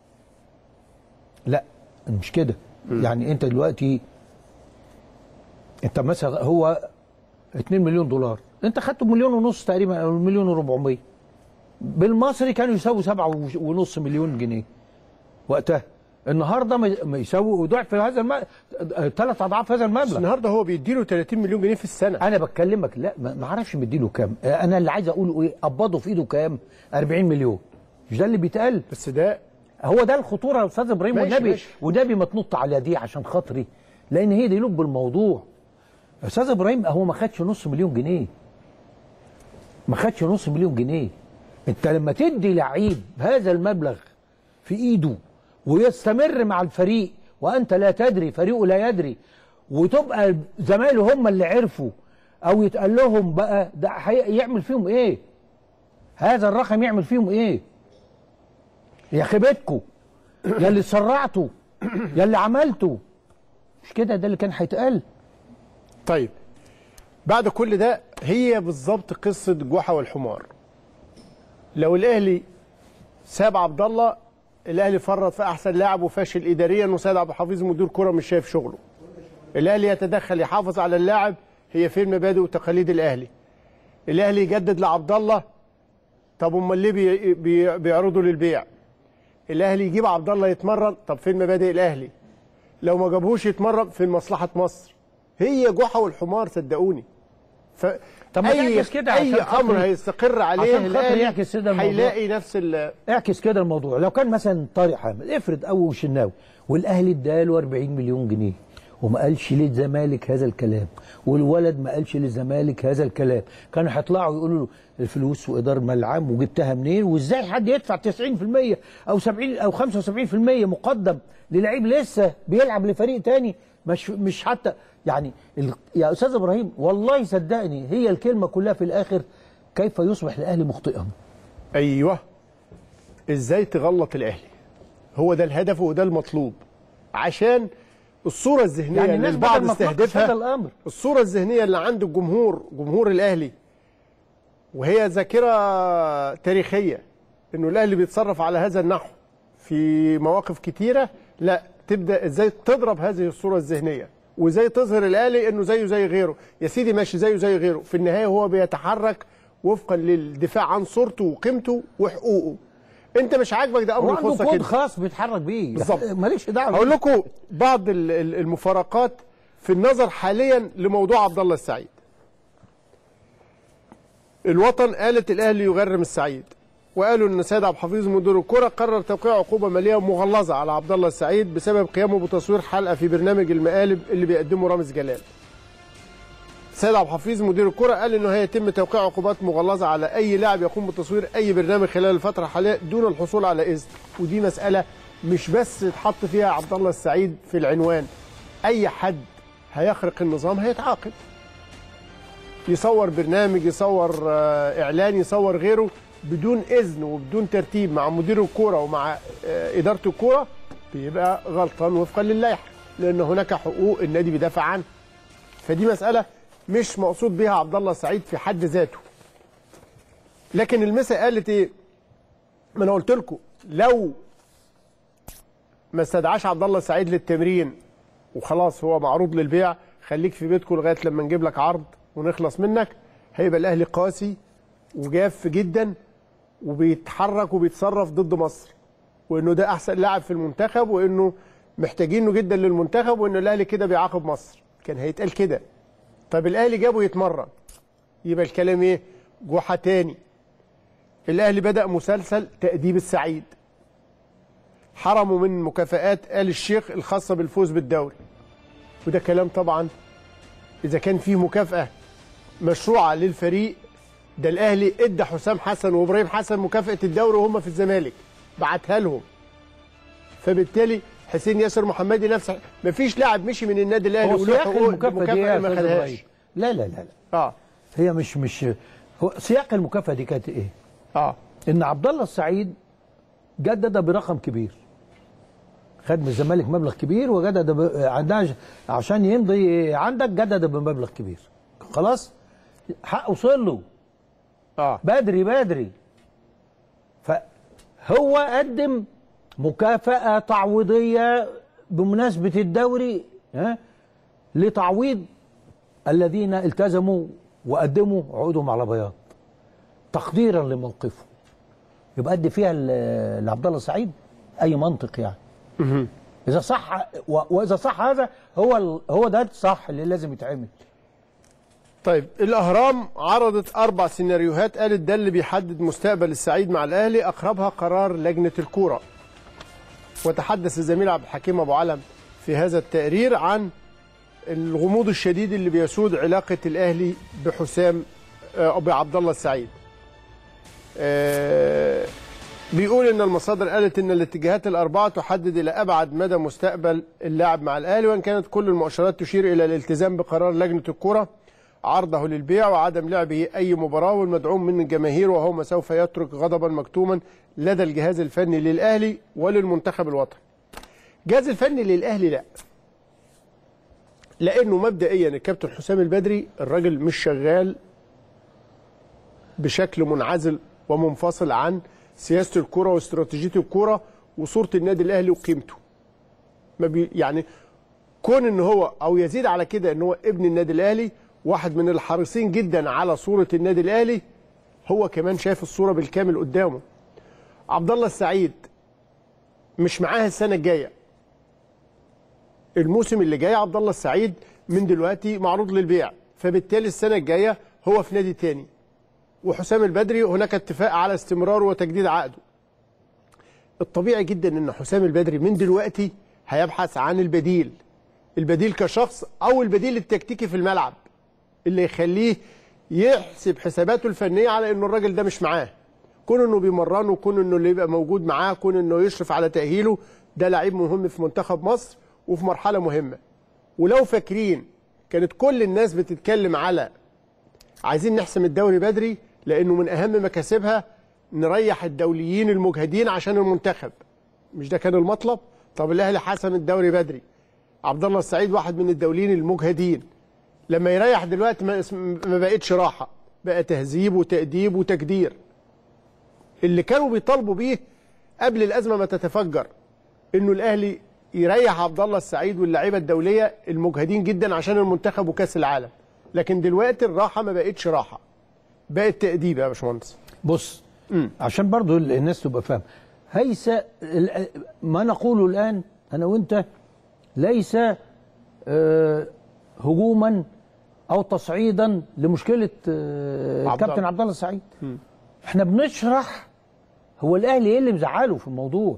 لا مش كده يعني انت دلوقتي انت مثلا هو 2 مليون دولار انت خدته بمليون ونص تقريبا او مليون و400 بالمصري كانوا يساووا سبعة وش- ونص مليون جنيه وقتها النهارده ما ما يساوي ضعف هذا الم... ثلاث اضعاف هذا المبلغ النهارده هو بيديله 30 مليون جنيه في السنه انا بكلمك لا ما ما اعرفش مديله كام انا اللي عايز اقوله ايه قبضه في ايده كام 40 مليون مش ده اللي بيتقال بس ده هو ده الخطوره يا استاذ ابراهيم ماشي، والنبي ماشي. والنبي ما تنط على دي عشان خاطري لان هي دي لب الموضوع استاذ ابراهيم هو ما خدش نص مليون جنيه ما خدش نص مليون جنيه انت لما تدي لعيب هذا المبلغ في ايده ويستمر مع الفريق وانت لا تدري فريقه لا يدري وتبقى زمايله هم اللي عرفوا او يتقال لهم بقى ده هي- يعمل فيهم ايه هذا الرقم يعمل فيهم ايه يا خيبتكم يا اللي سرعتوا يا اللي عملتوا مش كده ده اللي كان هيتقال طيب بعد كل ده هي بالظبط قصه جحا والحمار لو الاهلي ساب عبد الله الاهلي فرط في احسن لاعب وفاشل اداريا وسيد عبد الحفيظ مدير كره مش شايف شغله الاهلي يتدخل يحافظ على اللاعب هي فين مبادئ وتقاليد الاهلي الاهلي يجدد لعبد الله طب امال ليه بي بي بيعرضوا للبيع الاهلي يجيب عبد الله يتمرن طب فين مبادئ الاهلي لو ما جابهوش يتمرن فين مصلحه مصر هي جحا والحمار صدقوني ف طب ما اي تعكس كده اي عشان امر خاطري- هيستقر عليه عشان خاطر الاهلي يعكس كده الموضوع. هيلاقي نفس ال اعكس كده الموضوع لو كان مثلا طارق حامد افرض او شناوي والاهلي اداله 40 مليون جنيه وما قالش للزمالك هذا الكلام والولد ما قالش للزمالك هذا الكلام كانوا هيطلعوا يقولوا له الفلوس واداره ملعب وجبتها منين وازاي حد يدفع 90% او 70 او 75% مقدم للعيب لسه بيلعب لفريق تاني مش مش حتى يعني ال... يا استاذ ابراهيم والله صدقني هي الكلمه كلها في الاخر كيف يصبح الاهلي مخطئا ايوه ازاي تغلط الاهلي هو ده الهدف وده المطلوب عشان الصوره الذهنيه يعني اللي الناس البعض بدل ما تناقش استهدفها هذا الامر الصوره الذهنيه اللي عند الجمهور جمهور الاهلي وهي ذاكره تاريخيه انه الاهلي بيتصرف على هذا النحو في مواقف كتيره لا تبدا ازاي تضرب هذه الصوره الذهنيه وازاي تظهر الاهلي انه زيه زي غيره يا سيدي ماشي زيه زي غيره في النهايه هو بيتحرك وفقا للدفاع عن صورته وقيمته وحقوقه انت مش عاجبك ده امر هو عنده يخصك كود انت. خاص بيتحرك بيه بالظبط ماليش دعوه هقول لكم بعض ال- ال- المفارقات في النظر حاليا لموضوع عبد الله السعيد الوطن قالت الاهلي يغرم السعيد وقالوا ان سيد عبد الحفيظ مدير الكره قرر توقيع عقوبه ماليه مغلظه على عبد الله السعيد بسبب قيامه بتصوير حلقه في برنامج المقالب اللي بيقدمه رامز جلال سيد عبد الحفيظ مدير الكره قال انه هيتم توقيع عقوبات مغلظه على اي لاعب يقوم بتصوير اي برنامج خلال الفتره الحاليه دون الحصول على اذن ودي مساله مش بس اتحط فيها عبد الله السعيد في العنوان اي حد هيخرق النظام هيتعاقب يصور برنامج يصور آه، اعلان يصور غيره بدون اذن وبدون ترتيب مع مدير الكوره ومع آه، اداره الكوره بيبقى غلطان وفقا للائحه لان هناك حقوق النادي بيدافع عنها فدي مساله مش مقصود بها عبد الله السعيد في حد ذاته لكن المسا قالت ايه ما انا قلت لكم لو ما استدعاش عبد الله السعيد للتمرين وخلاص هو معروض للبيع خليك في بيتكم لغايه لما نجيب لك عرض ونخلص منك هيبقى الاهلي قاسي وجاف جدا وبيتحرك وبيتصرف ضد مصر وانه ده احسن لاعب في المنتخب وانه محتاجينه جدا للمنتخب وان الاهلي كده بيعاقب مصر كان هيتقال كده طب الاهلي جابه يتمرن يبقى الكلام ايه جحا تاني الاهلي بدا مسلسل تاديب السعيد حرموا من مكافآت آل الشيخ الخاصة بالفوز بالدوري وده كلام طبعا إذا كان فيه مكافأة مشروعة للفريق ده الأهلي إدى حسام حسن وإبراهيم حسن مكافأة الدوري وهم في الزمالك بعتها لهم فبالتالي حسين ياسر محمدي نفسه مفيش لاعب مشي من النادي الأهلي هو وله سياق حقوق المكافأة دي مكافأة يا ما أستاذ خدهاش إبراهيم. لا لا لا لا اه هي مش مش هو سياق المكافأة دي كانت إيه؟ اه إن عبد الله السعيد جدد برقم كبير خد من الزمالك مبلغ كبير وجدد ب... عندها عشان يمضي عندك جدد بمبلغ كبير خلاص حق وصل له اه بدري بدري فهو قدم مكافأة تعويضية بمناسبة الدوري ها لتعويض الذين التزموا وقدموا عقودهم على بياض تقديرا لموقفه يبقى ادي فيها ل- لعبد الله سعيد اي منطق يعني اذا صح و- واذا صح هذا هو ال- هو ده الصح اللي لازم يتعمل طيب الاهرام عرضت اربع سيناريوهات قالت ده اللي بيحدد مستقبل السعيد مع الاهلي اقربها قرار لجنه الكوره وتحدث الزميل عبد الحكيم ابو علم في هذا التقرير عن الغموض الشديد اللي بيسود علاقه الاهلي بحسام آه، بعبد الله السعيد آه، بيقول ان المصادر قالت ان الاتجاهات الاربعه تحدد الى ابعد مدى مستقبل اللاعب مع الاهلي وان كانت كل المؤشرات تشير الى الالتزام بقرار لجنه الكره عرضه للبيع وعدم لعبه اي مباراه والمدعوم من الجماهير وهو ما سوف يترك غضبا مكتوما لدى الجهاز الفني للاهلي وللمنتخب الوطني. الجهاز الفني للاهلي لا. لانه مبدئيا الكابتن حسام البدري الراجل مش شغال بشكل منعزل ومنفصل عن سياسه الكره واستراتيجيه الكره وصوره النادي الاهلي وقيمته. ما بي يعني كون ان هو او يزيد على كده ان هو ابن النادي الاهلي واحد من الحريصين جدا على صوره النادي الاهلي هو كمان شايف الصوره بالكامل قدامه. عبد الله السعيد مش معاه السنه الجايه. الموسم اللي جاي عبد الله السعيد من دلوقتي معروض للبيع فبالتالي السنه الجايه هو في نادي تاني. وحسام البدري هناك اتفاق على استمراره وتجديد عقده. الطبيعي جدا ان حسام البدري من دلوقتي هيبحث عن البديل. البديل كشخص او البديل التكتيكي في الملعب اللي يخليه يحسب حساباته الفنيه على انه الراجل ده مش معاه. كون انه بيمرنه كون انه اللي يبقى موجود معاه كون انه يشرف على تاهيله ده لعيب مهم في منتخب مصر وفي مرحله مهمه. ولو فاكرين كانت كل الناس بتتكلم على عايزين نحسم الدوري بدري لانه من اهم مكاسبها نريح الدوليين المجهدين عشان المنتخب مش ده كان المطلب طب الاهلي حسم الدوري بدري عبد الله السعيد واحد من الدوليين المجهدين لما يريح دلوقتي ما, اسم- ما بقتش راحه بقى تهذيب وتاديب وتجدير اللي كانوا بيطالبوا بيه قبل الازمه ما تتفجر انه الاهلي يريح عبد الله السعيد واللعيبه الدوليه المجهدين جدا عشان المنتخب وكاس العالم لكن دلوقتي الراحه ما بقتش راحه بقت تاديب يا باشمهندس بص عشان برضو ال- الناس تبقى فاهم ليس ال- ما نقوله الآن أنا وأنت ليس آه، هجوما أو تصعيدا لمشكلة آه، عبد الكابتن الله. عبد الله السعيد احنا بنشرح هو الأهلي إيه اللي مزعله في الموضوع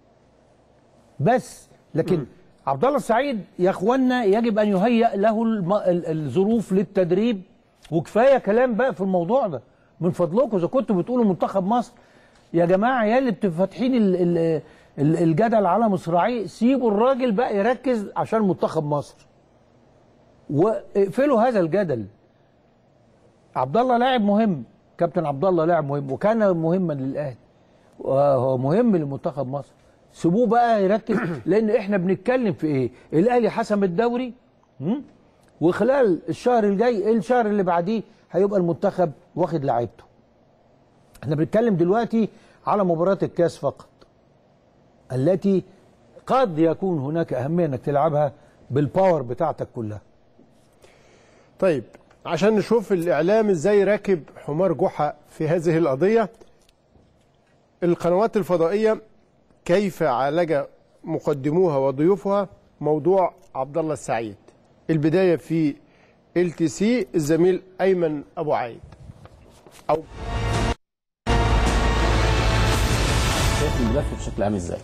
بس لكن عبد الله السعيد يا اخوانا يجب ان يهيئ له الم... ال- الظروف للتدريب وكفايه كلام بقى في الموضوع ده من فضلكم اذا كنتوا بتقولوا منتخب مصر يا جماعه يا اللي بتفتحين ال... ال... ال- الجدل على مصراعيه سيبوا الراجل بقى يركز عشان منتخب مصر واقفلوا هذا الجدل عبد الله لاعب مهم كابتن عبد الله لاعب مهم وكان مهما للاهلي وهو مهم لمنتخب مصر سيبوه بقى يركز لان احنا بنتكلم في ايه الاهلي حسم الدوري هم؟ وخلال الشهر الجاي الشهر اللي بعديه هيبقى المنتخب واخد لعيبته احنا بنتكلم دلوقتي على مباراة الكاس فقط التي قد يكون هناك أهمية أنك تلعبها بالباور بتاعتك كلها طيب عشان نشوف الإعلام إزاي راكب حمار جحا في هذه القضية القنوات الفضائية كيف عالج مقدموها وضيوفها موضوع عبد الله السعيد البداية في ال تي سي الزميل أيمن أبو عايد أو شايف الملف بشكل عام ازاي؟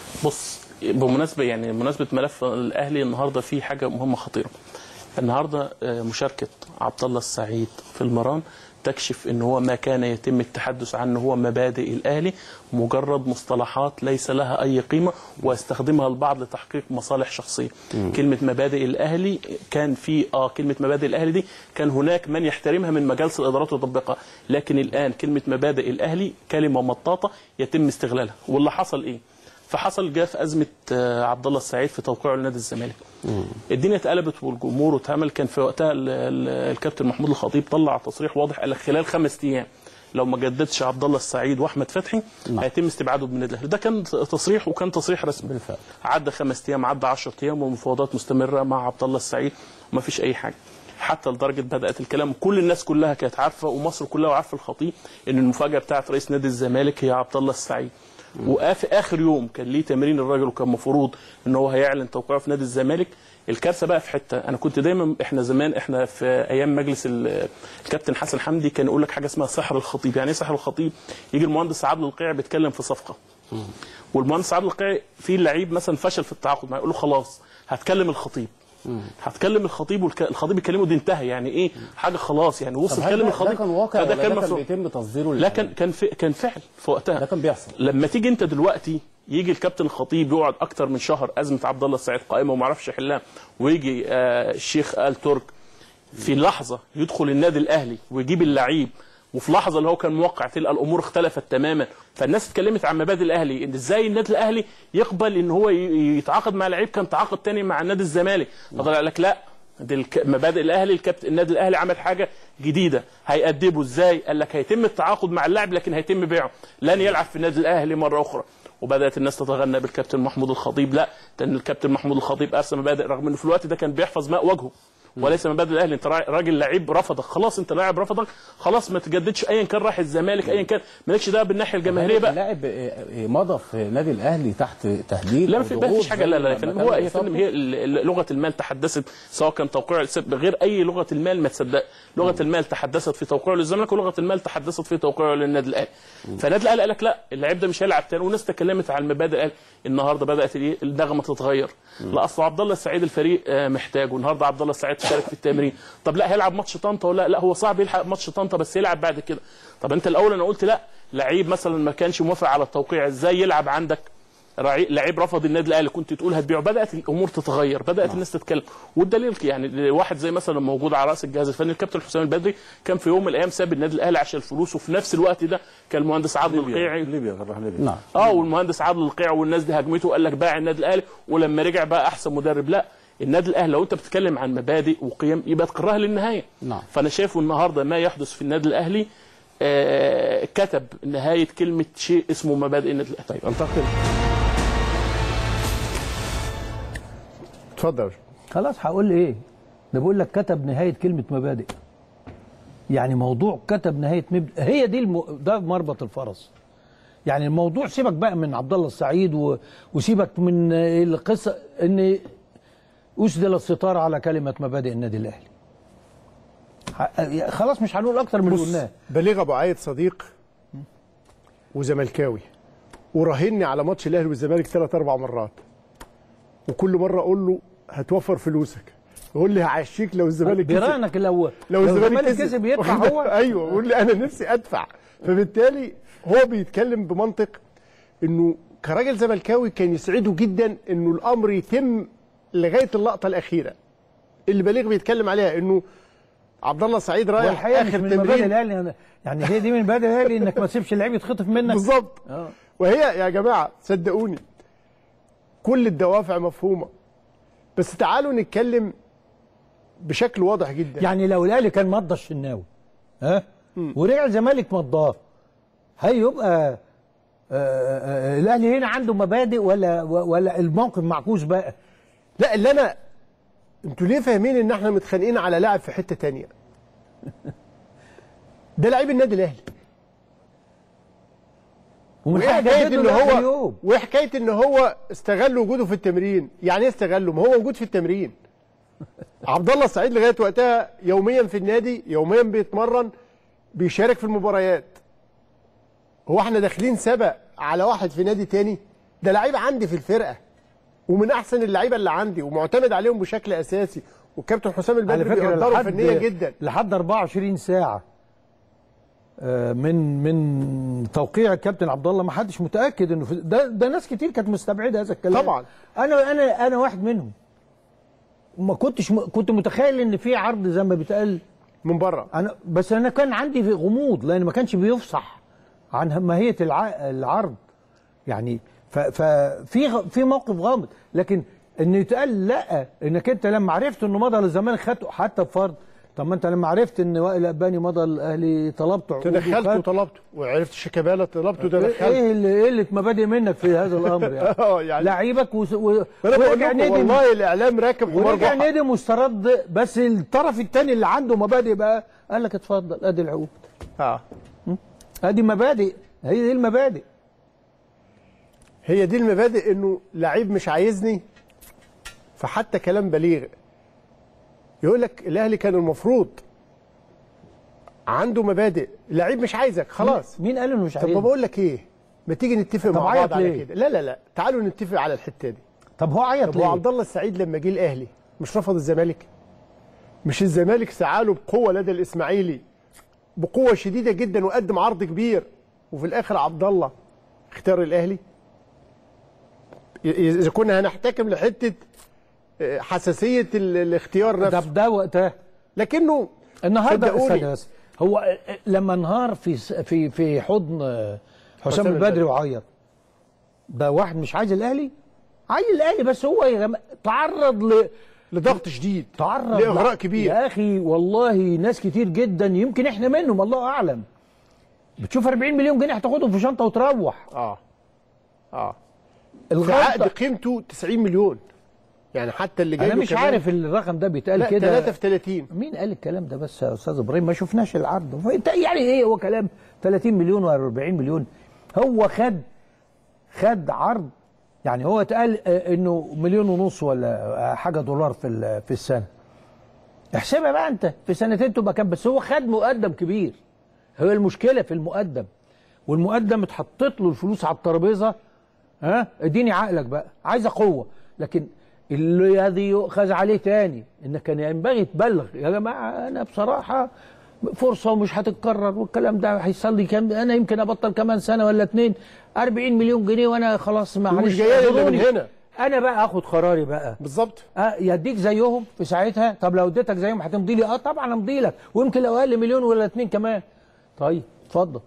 بص بمناسبه يعني بمناسبه ملف الاهلي النهارده في حاجه مهمه خطيره. النهارده آه، مشاركه عبد الله السعيد في المران تكشف ان هو ما كان يتم التحدث عنه هو مبادئ الاهلي مجرد مصطلحات ليس لها اي قيمه ويستخدمها البعض لتحقيق مصالح شخصيه. مم. كلمه مبادئ الاهلي كان في اه كلمه مبادئ الاهلي دي كان هناك من يحترمها من مجالس الادارات ويطبقها، لكن الان كلمه مبادئ الاهلي كلمه مطاطه يتم استغلالها، واللي حصل ايه؟ فحصل جاء في ازمه آه، عبد الله السعيد في توقيعه لنادي الزمالك. الدنيا اتقلبت والجمهور واتعمل كان في وقتها ال- ال- الكابتن محمود الخطيب طلع تصريح واضح قال لك خلال خمس ايام لو ما جددش عبد الله السعيد واحمد فتحي هيتم استبعاده من النادي الاهلي ده كان تصريح وكان تصريح رسمي بالفعل عدى خمس ايام عدى 10 ايام ومفاوضات مستمره مع عبد الله السعيد وما فيش اي حاجه حتى لدرجه بدات الكلام كل الناس كلها كانت عارفه ومصر كلها عارفه الخطيب ان المفاجاه بتاعت رئيس نادي الزمالك هي عبد الله السعيد وفي اخر يوم كان ليه تمرين الراجل وكان مفروض ان هو هيعلن توقيعه في نادي الزمالك الكارثه بقى في حته انا كنت دايما احنا زمان احنا في ايام مجلس ال- الكابتن حسن حمدي كان يقول لك حاجه اسمها سحر الخطيب يعني ايه سحر الخطيب يجي المهندس عبد القيع بيتكلم في صفقه والمهندس عبد القيع في لعيب مثلا فشل في التعاقد معاه يقول له خلاص هتكلم الخطيب هتكلم الخطيب والخطيب يكلمه دي انتهى يعني ايه حاجه خلاص يعني وصل طب هل كلم ده- الخطيب ده كان واقع فده ولا ده كان مفروض. بيتم تصديره لا كان كان في كان فعل في وقتها ده كان بيحصل لما تيجي انت دلوقتي يجي الكابتن الخطيب يقعد اكتر من شهر ازمه عبد الله السعيد قائمه وما عرفش يحلها ويجي آه الشيخ ال ترك في لحظه يدخل النادي الاهلي ويجيب اللعيب وفي لحظه اللي هو كان موقع تلقى الامور اختلفت تماما فالناس اتكلمت عن مبادئ الاهلي ان ازاي النادي الاهلي يقبل ان هو ي- يتعاقد مع لعيب كان تعاقد تاني مع النادي الزمالك فطلع لك لا دي الك- مبادئ الاهلي الكابتن النادي الاهلي عمل حاجه جديده هيأدبه ازاي قال لك هيتم التعاقد مع اللاعب لكن هيتم بيعه لن يلعب في النادي الاهلي مره اخرى وبدات الناس تتغنى بالكابتن محمود الخطيب لا لان الكابتن محمود الخطيب ارسى مبادئ رغم انه في الوقت ده كان بيحفظ ماء وجهه وليس مبادئ الاهلي انت را- راجل لعيب رفضك خلاص انت لاعب رفضك خلاص ما تجددش ايا كان رايح الزمالك ايا كان مالكش دعوه بالناحيه الجماهيريه بقى اللاعب مضى في نادي الاهلي تحت تهديد لا أو ما في- ما ضغوط فيش حاجه لا لا زي يا ما فندم كان هو يا بيصاب. فندم هي ال- ال- لغه المال تحدثت سواء كان توقيع السد غير اي لغه المال ما تصدق لغه المال تحدثت في توقيعه للزمالك ولغه المال تحدثت في توقيعه للنادي الاهلي فالنادي الاهلي قال لك لا اللعيب ده مش هيلعب تاني والناس تكلمت عن المبادئ قال النهارده بدات الايه النغمه تتغير لا اصل عبد الله السعيد الفريق آه، محتاجه النهارده عبد الله السعيد شارك في التمرين طب لا هيلعب ماتش طنطا ولا لا هو صعب يلحق ماتش طنطا بس يلعب بعد كده طب انت الاول انا قلت لا لعيب مثلا ما كانش موافق على التوقيع ازاي يلعب عندك رعي- لعيب رفض النادي الاهلي كنت تقول هتبيعه بدات الامور تتغير بدات الناس تتكلم والدليل يعني واحد زي مثلا موجود على راس الجهاز الفني الكابتن حسام البدري كان في يوم من الايام ساب النادي الاهلي عشان الفلوس وفي نفس الوقت ده كان المهندس عادل القيعي ليبيا راح ليبيا نعم اه والمهندس عادل القيع والناس دي هاجمته وقال لك باع النادي الاهلي ولما رجع بقى احسن مدرب لا النادي الاهلي لو انت بتتكلم عن مبادئ وقيم يبقى تكرهها للنهايه نعم فانا شايف النهارده ما يحدث في النادي الاهلي آه كتب نهايه كلمه شيء اسمه مبادئ النادي الاهلي طيب انتقل اتفضل خلاص هقول ايه ده بقول لك كتب نهايه كلمه مبادئ يعني موضوع كتب نهايه مبدأ هي دي الم... ده مربط الفرس يعني الموضوع سيبك بقى من عبد الله السعيد و... وسيبك من القصه ان اسدل الستار على كلمه مبادئ النادي الاهلي ح- خلاص مش هنقول اكتر من اللي بص قلناه بليغ ابو عايد صديق وزملكاوي وراهني على ماتش الاهلي والزمالك ثلاث اربع مرات وكل مره اقول له هتوفر فلوسك يقول لي هعشيك لو الزمالك كسب. بيراهنك لو لو الزمالك كسب يدفع هو ايوه يقول لي انا نفسي ادفع فبالتالي هو بيتكلم بمنطق انه كراجل زملكاوي كان يسعده جدا انه الامر يتم لغايه اللقطه الاخيره اللي بليغ بيتكلم عليها انه عبد الله سعيد رايح والحقيقه مش اخر من مبادئ تمرين الاهلي يعني هي دي من مبادئ الاهلي انك ما تسيبش اللعيب يتخطف منك بالظبط اه وهي يا جماعه صدقوني كل الدوافع مفهومه بس تعالوا نتكلم بشكل واضح جدا يعني لو الاهلي كان مضى الشناوي ها ورجع الزمالك مضاه هيبقى آه، آه، الاهلي هنا عنده مبادئ ولا ولا الموقف معكوس بقى لا اللي انا انتوا ليه فاهمين ان احنا متخانقين على لاعب في حته تانية ده لعيب النادي الاهلي ومن وإيه حق حكايه جدده ان لآخر هو يوم. وحكايه ان هو استغل وجوده في التمرين يعني ايه استغله ما هو موجود في التمرين عبد الله السعيد لغايه وقتها يوميا في النادي يوميا بيتمرن بيشارك في المباريات هو احنا داخلين سبق على واحد في نادي تاني ده لعيب عندي في الفرقه ومن احسن اللعيبه اللي عندي ومعتمد عليهم بشكل اساسي والكابتن حسام على البدري فكره بيقدره لحد فنيا جدا لحد 24 ساعه آه، من من توقيع الكابتن عبد الله ما حدش متاكد انه في ده ده ناس كتير كانت مستبعده هذا الكلام طبعا. انا انا انا واحد منهم ما كنتش م... كنت متخيل ان في عرض زي ما بيتقال من بره انا بس انا كان عندي في غموض لان ما كانش بيفصح عن ماهيه الع... العرض يعني ف... ففي غ... في موقف غامض لكن ان يتقال لا انك انت لما عرفت انه مضى للزمالك خدته حتى بفرض طب ما انت لما عرفت ان وائل اباني مضى الاهلي طلبته عقود تدخلت وخد- وطلبته وعرفت شيكابالا طلبته ده ايه دخلت إيه اللي قله مبادئ منك في هذا الامر يعني, اه يعني لعيبك و... و... انا بقول ورجع لكم ندم والله الاعلام راكب حمار ورجع جحا ندم واسترد بس الطرف الثاني اللي عنده مبادئ بقى قال لك اتفضل ادي العقود اه ادي مبادئ هي دي المبادئ هي دي المبادئ انه لعيب مش عايزني فحتى كلام بليغ يقول لك الاهلي كان المفروض عنده مبادئ لعيب مش عايزك خلاص مين قال انه مش طب عايزني؟ ما بقول لك ايه ما تيجي نتفق طب مع عيط بعض على ليه؟ كده لا لا لا تعالوا نتفق على الحته دي طب هو عيط طب هو ليه؟ عبد الله السعيد لما جه الاهلي مش رفض الزمالك مش الزمالك سعاله بقوه لدى الاسماعيلي بقوه شديده جدا وقدم عرض كبير وفي الاخر عبد الله اختار الاهلي ي- اذا كنا هنحتكم لحته آه، حساسيه ال- الاختيار نفسه طب ده وقتها لكنه النهارده صدقوني. استنى بس هو لما انهار في في في حضن حسام حسام البدري البدري. وعيط ده واحد مش عايز الاهلي عايز الاهلي بس هو يا جماعة تعرض ل لضغط شديد تعرض لإغراء ل- كبير. يا اخي والله ناس كتير جدا يمكن احنا منهم الله اعلم بتشوف 40 مليون جنيه هتاخدهم في شنطه وتروح اه اه الغلطة- في عقد قيمته 90 مليون يعني حتى اللي جاي انا له مش كمان- عارف الرقم ده بيتقال لا كده 3 في 30 مين قال الكلام ده بس يا استاذ ابراهيم ما شفناش العرض فإنت يعني ايه هو كلام 30 مليون ولا 40 مليون هو خد خد عرض يعني هو اتقال آه، انه مليون ونص ولا آه، حاجه دولار في ال- في السنه احسبها بقى انت في سنتين تبقى كام بس هو خد مقدم كبير هو المشكله في المقدم والمقدم اتحطت له الفلوس على الترابيزه ها اديني عقلك بقى عايزه قوه لكن الذي يؤخذ عليه تاني ان كان ينبغي تبلغ يا جماعه انا بصراحه فرصه ومش هتتكرر والكلام ده هيحصل لي كام انا يمكن ابطل كمان سنه ولا اتنين 40 مليون جنيه وانا خلاص معلش ومش جايه لي الا من اعذروني. هنا انا بقى اخد قراري بقى بالظبط اه يديك زيهم في ساعتها طب لو اديتك زيهم هتمضي لي اه طبعا امضي لك ويمكن لو اقل مليون ولا اتنين كمان طيب اتفضل